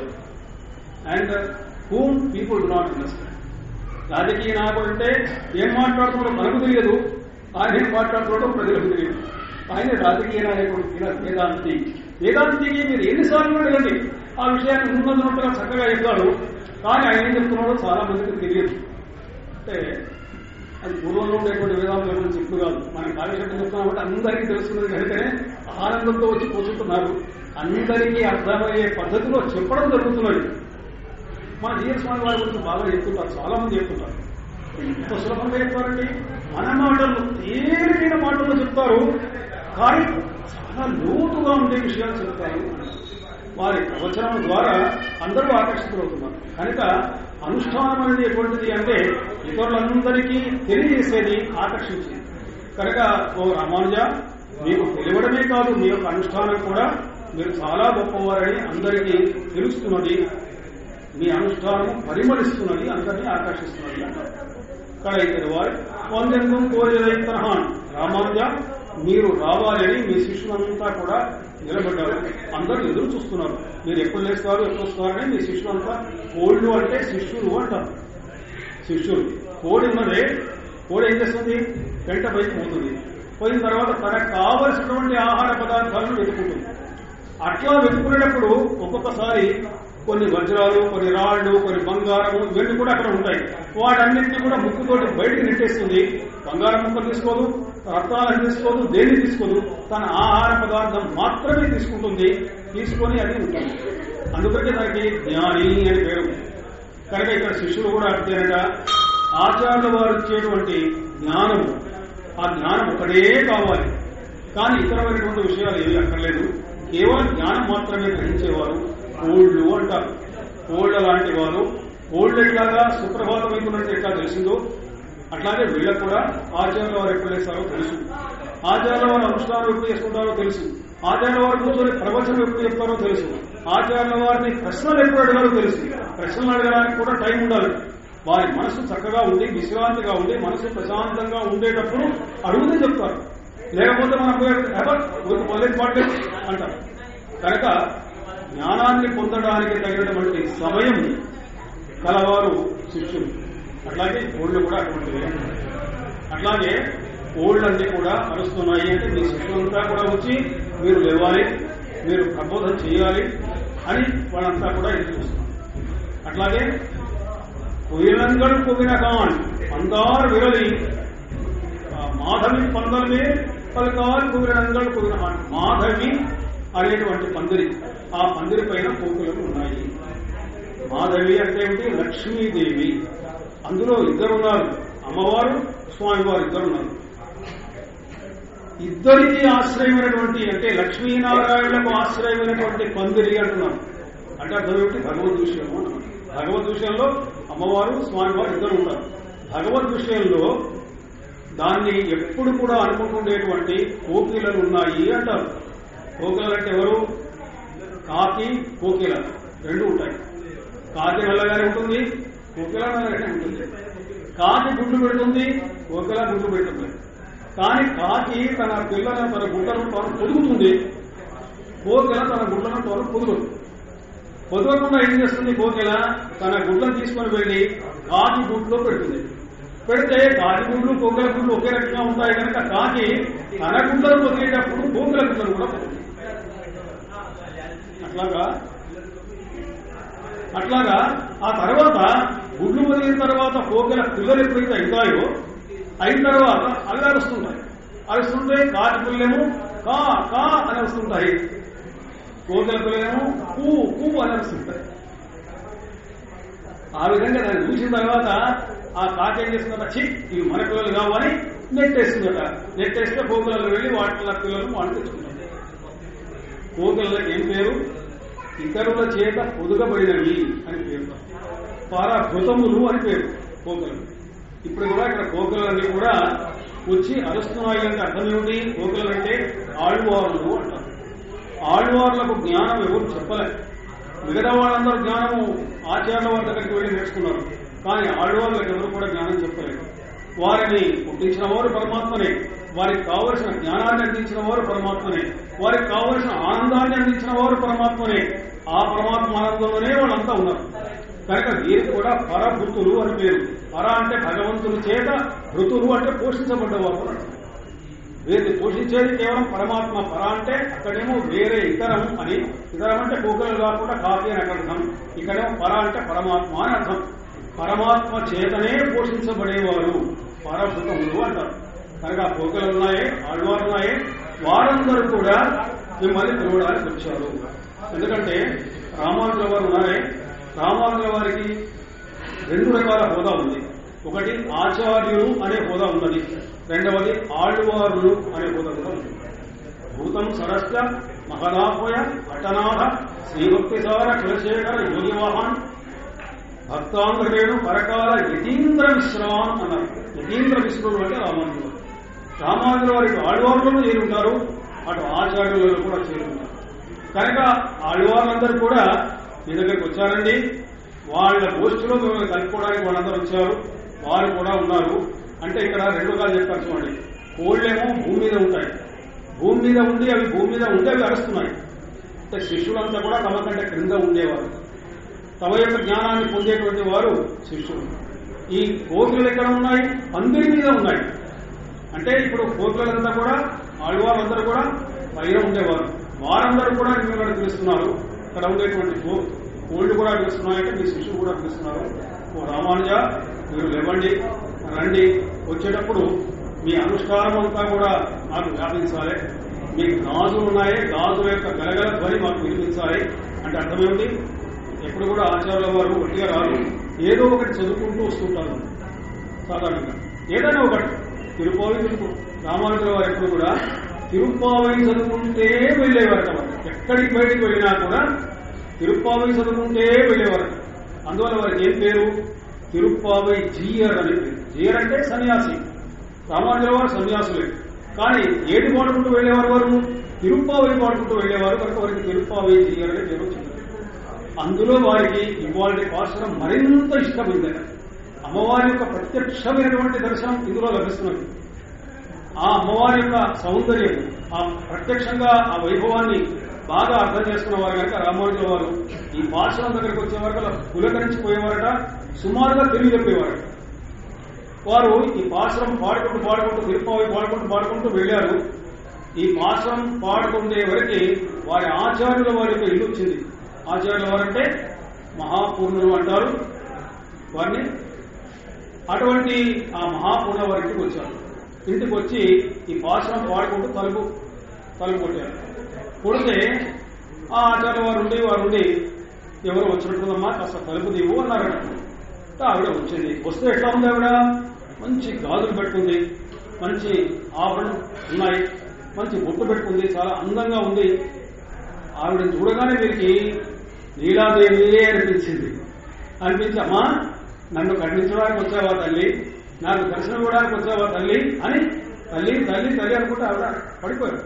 and whom people do not understand. రాజకీయ నాయకుడు అంటే ఏం మాట్లాడుతున్నాడో మనకు తెలియదు ఆయన ఏం మాట్లాడుతున్నాడో ప్రజలకు తెలియదు ఆయన రాజకీయ నాయకుడు ఇలా వేదాంతి వేదాంతికి మీరు ఎన్నిసార్లు అడగండి ఆ విషయాన్ని ముందున్నట్టుగా చక్కగా చెప్తాడు కానీ ఆయన ఏం చెప్తున్నాడో చాలా మందికి తెలియదు అంటే అది పూర్వంలో ఉండేటువంటి వేదాంతుల గురించి ఇప్పుడు కాదు మనం కాలక్షేత్రం చెప్తున్నామంటే అందరికీ తెలుస్తున్నది కనుకనే ఆనందంతో వచ్చి కూర్చుంటున్నారు అందరికీ అర్థమయ్యే పద్ధతిలో చెప్పడం జరుగుతున్నది మన జీఎస్ స్వామి వారి గురించి బాగా చెప్తుంటారు చాలా మంది చెప్తుంటారు ఎంత సులభంగా చెప్తారండి మన మాటలు తేలికైన మాటల్లో చెప్తారు కానీ చాలా లోతుగా ఉండే విషయాలు చెప్తారు వారి ప్రవచనం ద్వారా అందరూ ఆకర్షితులవుతున్నారు కనుక అనుష్ఠానం అనేది ఎటువంటిది అంటే ఇతరులందరికీ తెలియజేసేది ఆకర్షించేది కనుక ఓ రామానుజ మీకు తెలియడమే కాదు మీ యొక్క అనుష్ఠానం కూడా మీరు చాలా గొప్పవారని అందరికీ తెలుస్తున్నది మీ అనుష్ఠానం పరిమళిస్తున్నది అందరినీ ఆకర్షిస్తున్నది అంటారు కడైతే వారు వందెందుకు కోరిదైతరహాన్ రామానుజ మీరు రావాలని మీ శిష్యులంతా కూడా నిలబడ్డారు అందరూ ఎదురు చూస్తున్నారు మీరు ఎప్పుడు లేస్తారు ఎప్పుడు వస్తారని మీ శిష్యులంతా కోళ్ళు అంటే శిష్యులు అంటారు శిష్యులు కోడి ఉన్నదే కోడి ఏం చేస్తుంది వెంట పైకి పోతుంది పోయిన తర్వాత తనకు కావలసినటువంటి ఆహార పదార్థాలను వెతుకుంటుంది అట్లా వెతుకునేటప్పుడు ఒక్కొక్కసారి కొన్ని వజ్రాలు కొన్ని రాళ్లు కొన్ని బంగారము ఇవన్నీ కూడా అక్కడ ఉంటాయి వాటన్నింటినీ కూడా ముక్కుతోటి బయటికి నెట్టేస్తుంది బంగారం ముక్క తీసుకోదు రత్నాలను తీసుకోదు దేన్ని తీసుకోదు తన ఆహార పదార్థం మాత్రమే తీసుకుంటుంది తీసుకొని అది ఉంటుంది అందుకనే దానికి జ్ఞాని అని పేరు కనుక ఇక్కడ శిష్యులు కూడా అంతేనట ఆచార్యుల వారు ఇచ్చేటువంటి జ్ఞానం ఆ జ్ఞానం ఒకటే కావాలి కానీ ఇతరమైనటువంటి విషయాలు ఏమీ అక్కర్లేదు కేవలం జ్ఞానం మాత్రమే గ్రహించేవారు ఓల్డ్ అంటారు ఓల్డ్ లాంటి వారు ఓల్డ్ ఎట్లాగా సుప్రభాతం అవుతున్నట్టు ఎట్లా తెలిసిందో అట్లాగే వీళ్ళకు కూడా ఆచార్యుల వారు ఎప్పుడు వేస్తారో తెలుసు ఆచార్యుల వారు అనుష్ఠానం ఎప్పుడు చేసుకుంటారో తెలుసు ఆచార్యుల వారు కూర్చొని ప్రవచనం ఎప్పుడు చెప్తారో తెలుసు ఆచార్యుల వారిని ప్రశ్నలు ఎప్పుడు అడగాలో తెలుసు ప్రశ్నలు అడగడానికి కూడా టైం ఉండాలి వారి మనసు చక్కగా ఉండి విశ్రాంతిగా ఉండి మనసు ప్రశాంతంగా ఉండేటప్పుడు అడుగుతే చెప్తారు లేకపోతే మనం ఎవర్ మొదటి పాటే అంటారు కనుక జ్ఞానాన్ని పొందడానికి తగినటువంటి సమయం కలవారు శిష్యులు అట్లాగే ఓళ్ళు కూడా అటువంటివే అట్లాగే ఓళ్ళు అన్ని కూడా అరుస్తున్నాయి అంటే మీ శిష్యులంతా కూడా వచ్చి మీరు లేవాలి మీరు ప్రబోధన చేయాలి అని వాళ్ళంతా కూడా ఎదురు చూస్తున్నారు అట్లాగే ఉయరంగల్ కువినగాన్ అందార్ విరలి మాధవి పందలమే పలకాలు కువిరంగల్ కువినగాన్ మాధవి అనేటువంటి పందిరి ఆ పందిరి పైన కోకులు ఉన్నాయి మాధవి అంటే ఏమిటి లక్ష్మీదేవి అందులో ఇద్దరు ఉన్నారు అమ్మవారు స్వామివారు ఇద్దరు ఉన్నారు ఇద్దరికి ఆశ్రయమైనటువంటి అంటే లక్ష్మీనారాయణులకు ఆశ్రయమైనటువంటి పందిరి అంటున్నాం అంటే అర్థం ఏమిటి భగవద్ విషయము అంటున్నాం. భగవద్ విషయంలో అమ్మవారు స్వామివారు ఇద్దరు ఉంటారు భగవద్ విషయంలో దాన్ని ఎప్పుడు కూడా అనుకుంటుండేటువంటి కోకిలలు ఉన్నాయి అంటారు కోకిలలు అంటే ఎవరు కాకి కోకిల రెండు ఉంటాయి కాకి నల్లగానే ఉంటుంది కోకిల నల్లగానే ఉంటుంది కాకి గుడ్లు పెడుతుంది కోకిల గుడ్లు పెడుతుంది కానీ కాకి తన పిల్లలను తన గుడ్లను తాను పొదుగుతుంది కోకిల తన గుడ్లను తాను పొదుగుతుంది పొదగకుండా ఏం చేస్తుంది కోకిల తన గుడ్లను తీసుకొని వెళ్ళి కాకి గుడ్లో పెడుతుంది పెడితే కాకి గుడ్లు కోకిల గుడ్లు ఒకే రకంగా ఉంటాయి కనుక కాకి తన గుడ్లను పొదిగేటప్పుడు కోకిల గుడ్లను కూడా పొదుగుతుంది అట్లాగా అట్లాగా ఆ తర్వాత గుడ్లు పొదిగిన తర్వాత కోకిల పిల్లలు ఎప్పుడైతే అవుతాయో అయిన తర్వాత అవి అరుస్తుంటాయి అరుస్తుంటే కాకి పిల్లలేమో కా కా అని వస్తుంటాయి కోకిల పిల్లలేమో కూ కూ అని అరుస్తుంటాయి ఆ విధంగా దాన్ని చూసిన తర్వాత ఆ కాకి ఏం చేస్తుందట చి ఇవి మన పిల్లలు కావు అని నెట్టేస్తుందట నెట్టేస్తే కోకిలలో వెళ్ళి వాటి పిల్లలు వాళ్ళు తెచ్చుకుంటారు కోకిలకి ఏం పేరు ఇతరుల చేత పొదుగబడినవి అని పేరు పరభృతములు అని పేరు కోకిలలు ఇప్పుడు కూడా ఇక్కడ కోకిలన్నీ కూడా వచ్చి అరుస్తున్నాయి అంటే అర్థం ఏమిటి కోకిలలు అంటే ఆళ్వారులు అంటారు ఆళ్వార్లకు జ్ఞానం ఎవరు చెప్పలేదు మిగతా వాళ్ళందరూ జ్ఞానము ఆచార్య వారి దగ్గరికి వెళ్ళి నేర్చుకున్నారు కానీ ఆళ్వార్లకు ఎవరు కూడా జ్ఞానం చెప్పలేదు వారిని పుట్టించిన వారు పరమాత్మనే వారికి కావలసిన జ్ఞానాన్ని అందించిన వారు పరమాత్మనే వారికి కావలసిన ఆనందాన్ని అందించిన వారు పరమాత్మనే ఆ పరమాత్మ ఆనందంలోనే వాళ్ళంతా ఉన్నారు కనుక వీరికి కూడా పరభృతులు అని పేరు పర అంటే భగవంతుని చేత భృతులు అంటే పోషించబడ్డవారు అని అర్థం. వీరిని పోషించేది కేవలం పరమాత్మ పర అంటే అక్కడేమో వేరే ఇతరం అని ఇతరం అంటే కోకలు కాకుండా కాఫీ అని అర్థం ఇక్కడేమో పర అంటే పరమాత్మ అని అర్థం పరమాత్మ చేతనే పోషించబడేవారు పరభృతములు అంటారు కనుక ఆ కోకలు ఉన్నాయే ఆళ్వారు ఉన్నాయే వారందరూ కూడా మిమ్మల్ని పిలవడానికి వచ్చారు ఎందుకంటే రామానుజుల వారు ఉన్నారే రామానుజుల వారికి రెండు రకాల హోదా ఉంది ఒకటి ఆచార్యులు అనే హోదా ఉన్నది రెండవది ఆళ్వారులు అనే హోదా కూడా ఉంది భూతం సరస్య మహదాహ్వయ అటనాథ శ్రీభక్తిసార కులశేఖర యోగివాహన్ భక్తాంధ్రేణు పరకాల యతీంద్ర మిశ్రాన్ అన్నారు యతీంద్ర మిశ్రుడు అంటే రామానుజులు రామానుజుల వారికి ఆళ్వారులను చేరుంటారు అటు ఆచార్యులను కూడా చేరుంటారు కనుక ఆళ్వార్లందరూ కూడా మీ దగ్గరికి వచ్చారండి వాళ్ళ గోష్ఠిలో మిమ్మల్ని కలుపుకోవడానికి వాళ్ళందరూ వచ్చారు వారు కూడా ఉన్నారు అంటే ఇక్కడ రెండుగా చెప్పారు చూడండి కోళ్ళేమో భూమి మీద ఉంటాయి భూమి మీద ఉండి అవి భూమి మీద ఉండి అవి అరుస్తున్నాయి అంటే శిష్యులంతా కూడా తమ కంటే క్రింద ఉండేవారు తమ యొక్క జ్ఞానాన్ని పొందేటువంటి వారు శిష్యులు ఈ కోకిలు ఎక్కడ ఉన్నాయి పందిరి మీద ఉన్నాయి అంటే ఇప్పుడు కోకిలంతా కూడా ఆళ్వాళ్ళందరూ కూడా పైన ఉండేవారు వారందరూ కూడా మిమ్మల్ని పిలుస్తున్నారు ఇక్కడ ఉండేటువంటి కో- కోళ్ళు కూడా పిలుస్తున్నాయంటే మీ శిష్యులు కూడా పిలుస్తున్నారు ఓ రామానుజ మీరు లేవండి రండి వచ్చేటప్పుడు మీ అనుష్ఠానం అంతా కూడా నాకు వ్యాపించాలి మీకు గాజులు ఉన్నాయే గాజుల యొక్క గలగల ధ్వని మాకు వినిపించాలి అంటే అర్థం ఏమిటి ఎప్పుడు కూడా ఆచార్యుల వారు ఒట్టిగా రారు ఏదో ఒకటి చదువుకుంటూ వస్తుంటారు సాధారణంగా ఏదైనా ఒకటి తిరుపావి తిరుపు రామానుజుల వారు ఎప్పుడు కూడా తిరుప్పావై చదువుకుంటే వెళ్ళేవారు కాబట్టి ఎక్కడికి బయటికి వెళ్ళినా కూడా తిరుప్పావై చదువుకుంటే వెళ్ళేవారు అందువల్ల వారికి ఏం పేరు తిరుప్పావై జీయర్ అని పేరు జీయర్ అంటే సన్యాసి రామానుజుల వారు సన్యాసులే కానీ ఏది పాడుకుంటూ వెళ్ళేవారు వారు తిరుప్పావై పాడుకుంటూ వెళ్ళేవారు కనుక వారికి తిరుప్పావై జీయర్ అనే పేరు వచ్చింది అందులో వారికి ఇవాళ పాసనం మరింత ఇష్టమైంది అమ్మవారి యొక్క ప్రత్యక్షమైనటువంటి దర్శనం ఇందులో లభిస్తున్నది ఆ అమ్మవారి యొక్క సౌందర్యం ఆ ప్రత్యక్షంగా ఆ వైభవాన్ని బాగా అర్థం చేసుకున్న వారు కనుక రామానుజుల వారు ఈ పాశనం దగ్గరికి వచ్చేవారు కల్లా పులకరించిపోయేవారట సుమారుగా తెలివి చెప్పేవారట వారు ఈ పాశ్రం పాడుకుంటూ పాడుకుంటూ తిరుపతి పాడుకుంటూ పాడుకుంటూ వెళ్ళారు ఈ పాశ్రం పాడుకుండే వరకు వారి ఆచార్యుల వారి యొక్క ఇల్లు వచ్చింది ఆచార్యుల వారంటే మహాపూర్ణులు అంటారు వారిని అటువంటి ఆ మహాపూర్ణ వారి ఇంటికి వచ్చారు ఇంటికి వచ్చి ఈ పాశ్రం పాడుకుంటూ తలుపు తలుపు కొట్టారు కొడితే ఆ ఆచార్య వారు ఉండి వారు ఉండి ఎవరు వచ్చినట్టుందమ్మా కాస్త తలుపు దిగు అన్నారట అంటే ఆవిడ వచ్చింది వస్తే ఎట్లా ఉంది ఆవిడ మంచి గాజులు పెట్టుకుంది మంచి ఆభరణం ఉన్నాయి మంచి బొట్టు పెట్టుకుంది చాలా అందంగా ఉంది ఆవిడని చూడగానే వీరికి నీలాదేవియే అనిపించింది అనిపించి అమ్మా నన్ను ఖండించడానికి వచ్చావా తల్లి నాకు దర్శనం ఇవ్వడానికి వచ్చావా తల్లి అని తల్లి తల్లి తల్లి అనుకుంటే ఆవిడ పడిపోయారు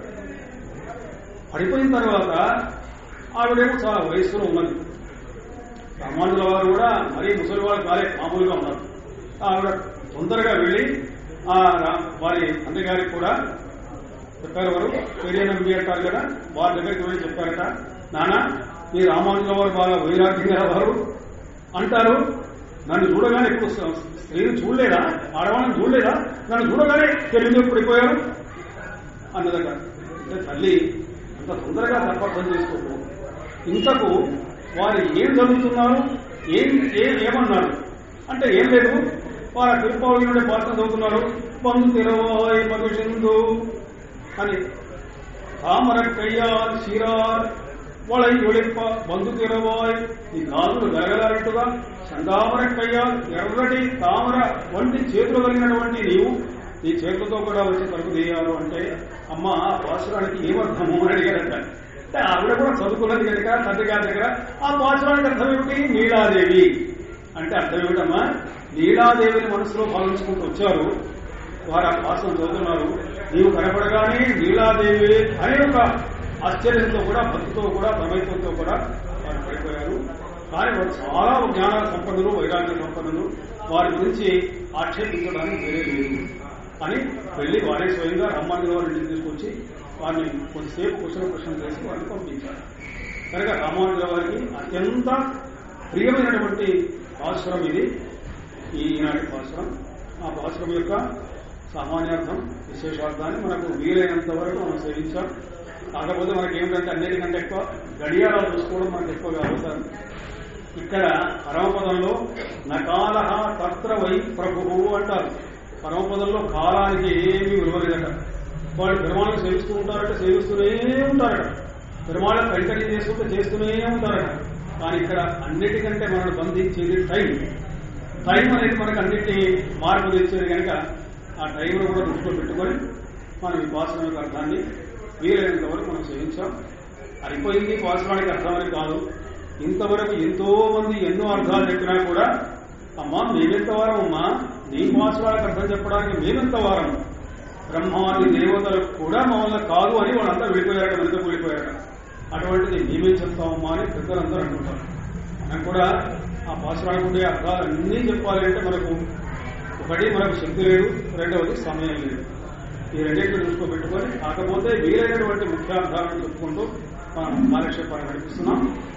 పడిపోయిన తర్వాత ఆవిడేమో చాలా వయస్సులో ఉన్నది రామానుజుల వారు కూడా మరీ ముసలి వారు కాలే మామూలుగా ఉన్నారు ఆవిడ తొందరగా వెళ్ళి ఆ రా- వారి తండ్రి గారికి కూడా చెప్పారు వారు పెరియ నంబి అంటారు కదా వారి దగ్గరికి వెళ్ళి చెప్పారట నాన్న ఈ రామానుజుల వారు బాగా వైరాగ్యం గల వారు అంటారు నన్ను చూడగానే ఇప్పుడు స- స్త్రీని చూడలేదా ఆడవాళ్ళని చూడలేదా నన్ను చూడగానే తెలివి పడిపోయారు అన్నదట అంటే తల్లి అంత తొందరగా తప్పర్థం చేసుకోకు ఇంతకు వారు ఏం చదువుతున్నారు ఏం ఏ- ఏమన్నారు అంటే ఏం లేదు వారు తిరుపావళి నుండి పాత్ర చదువుతున్నారు పందు తిరవాయ్ మధుసింధు అని తామర కయ్యాల్ శిరార్ వళై ఒళిప్ప బంధు తిరవాయ్ ఈ గాజులు గరగలారట్టుగా చందామర కయ్యాల్ ఎర్రటి తామర వంటి చేతులు కలిగినటువంటి నీవు నీ చేతులతో కూడా వచ్చి తలుపు తీయాలి అంటే అమ్మ ఆ పాసురానికి ఏమర్థము అని అడిగారట అంటే ఆవిడ కూడా చదువుకున్నది కనుక తండ్రి గారి దగ్గర ఆ పాసురానికి అర్థం ఏమిటి నీలాదేవి అంటే అర్థం ఏమిటమ్మా నీలాదేవిని మనసులో భావించుకుంటూ వచ్చారు వారు ఆ భాషను చదువుతున్నారు నీవు కనపడగానే నీలాదేవి అనే ఒక ఆశ్చర్యంతో కూడా భక్తితో కూడా ప్రమైతంతో కూడా వారు పడిపోయారు కానీ వారు చాలా జ్ఞాన సంపన్నులు వైరాగ్య సంపన్నులు వారి గురించి ఆక్షేపించడానికి వేరే లేదు అని వెళ్ళి వారే స్వయంగా రామానుజుల వారి ఇంటికి తీసుకొచ్చి వారిని కొంతసేపు కుశల ప్రశ్న చేసి వారిని పంపించారు కనుక రామానుజుల వారికి అత్యంత ప్రియమైనటువంటి పాశ్రం ఇది ఈ ఈనాటి పాశ్రం ఆ పాశ్రం యొక్క సామాన్యార్థం విశేషార్థాన్ని మనకు వీలైనంత వరకు మనం సేవించాం కాకపోతే మనకి ఏమిటంటే అన్నిటికంటే ఎక్కువ గడియారాలు చూసుకోవడం మనకు ఎక్కువగా అవసరం ఇక్కడ పరమపదంలో నకాల తత్ర వై ప్రభువు అంటారు పరమపదంలో కాలానికి ఏమీ విలువలేదట వాళ్ళు పెరుమాళను సేవిస్తూ ఉంటారట సేవిస్తూనే ఉంటారట పెరుమాళ కైకర్యం చేస్తుంటే చేస్తూనే ఉంటారట కానీ ఇక్కడ అన్నిటికంటే మనల్ని బంధించేది టైం టైం అనేది మనకు అన్నిటి మార్పు తెచ్చేది కనుక ఆ టైంను కూడా దృష్టిలో పెట్టుకొని మనం ఈ పాసనం యొక్క అర్థాన్ని వీలైనంత వరకు మనం సేవించాం అయిపోయింది పాసనానికి అర్థమని కాదు ఇంతవరకు ఎంతో మంది ఎన్నో అర్థాలు చెప్పినా కూడా అమ్మా మేమెంత వారం అమ్మా నీ పాసనాలకు అర్థం చెప్పడానికి మేమెంత వారం బ్రహ్మాది దేవతలకు కూడా మమ్మల్ని కాదు అని వాళ్ళంతా వెళ్ళిపోయారట వెనుక వెళ్ళిపోయారట అటువంటిది మేమేం చెప్తామమ్మా అని పెద్దలందరూ అంటుంటారు మనం కూడా ఆ పాసురానికి ఉండే అర్థాలు అన్నీ చెప్పాలి అంటే మనకు ఒకటి మనకు శక్తి లేదు రెండవది సమయం లేదు ఈ రెండింటిని దృష్టిలో పెట్టుకొని కాకపోతే వీలైనటువంటి ముఖ్యార్థాలను చెప్పుకుంటూ మనం కాలక్షేపాన్ని నడిపిస్తున్నాం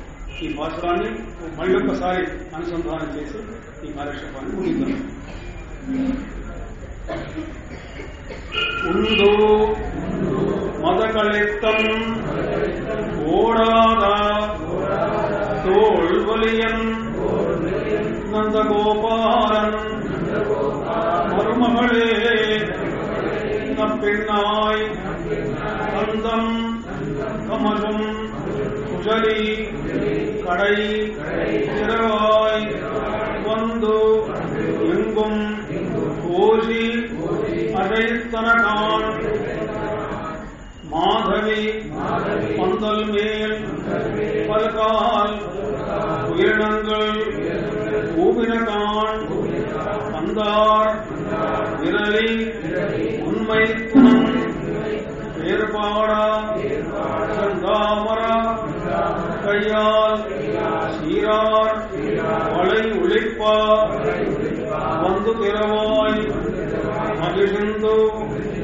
ఈ పాసురాన్ని మళ్ళీ ఒక్కసారి అనుసంధానం చేసి ఈ కాలక్షేపాన్ని ముగిద్దాం உண்டோ மதகளித்தம் ஓடாதா தோல்வலியன் நந்தகோபாலன் மருமகளே நப்பெண்ணாய் கந்தம் கமலும் குஜலி கடை திரவாய் வந்து எங்கும் கோஷி அழைத்தனகான் மாதவி பந்தல் மேல் பல்கால் உயிரினங்கள் ஊபினகான் பந்தார் விரலி உண்மை துணம் வேறுபாடா சந்தாமரா கையால் சீரார் வளை உழைப்பா வந்து திறவாய் மகிழ்ந்து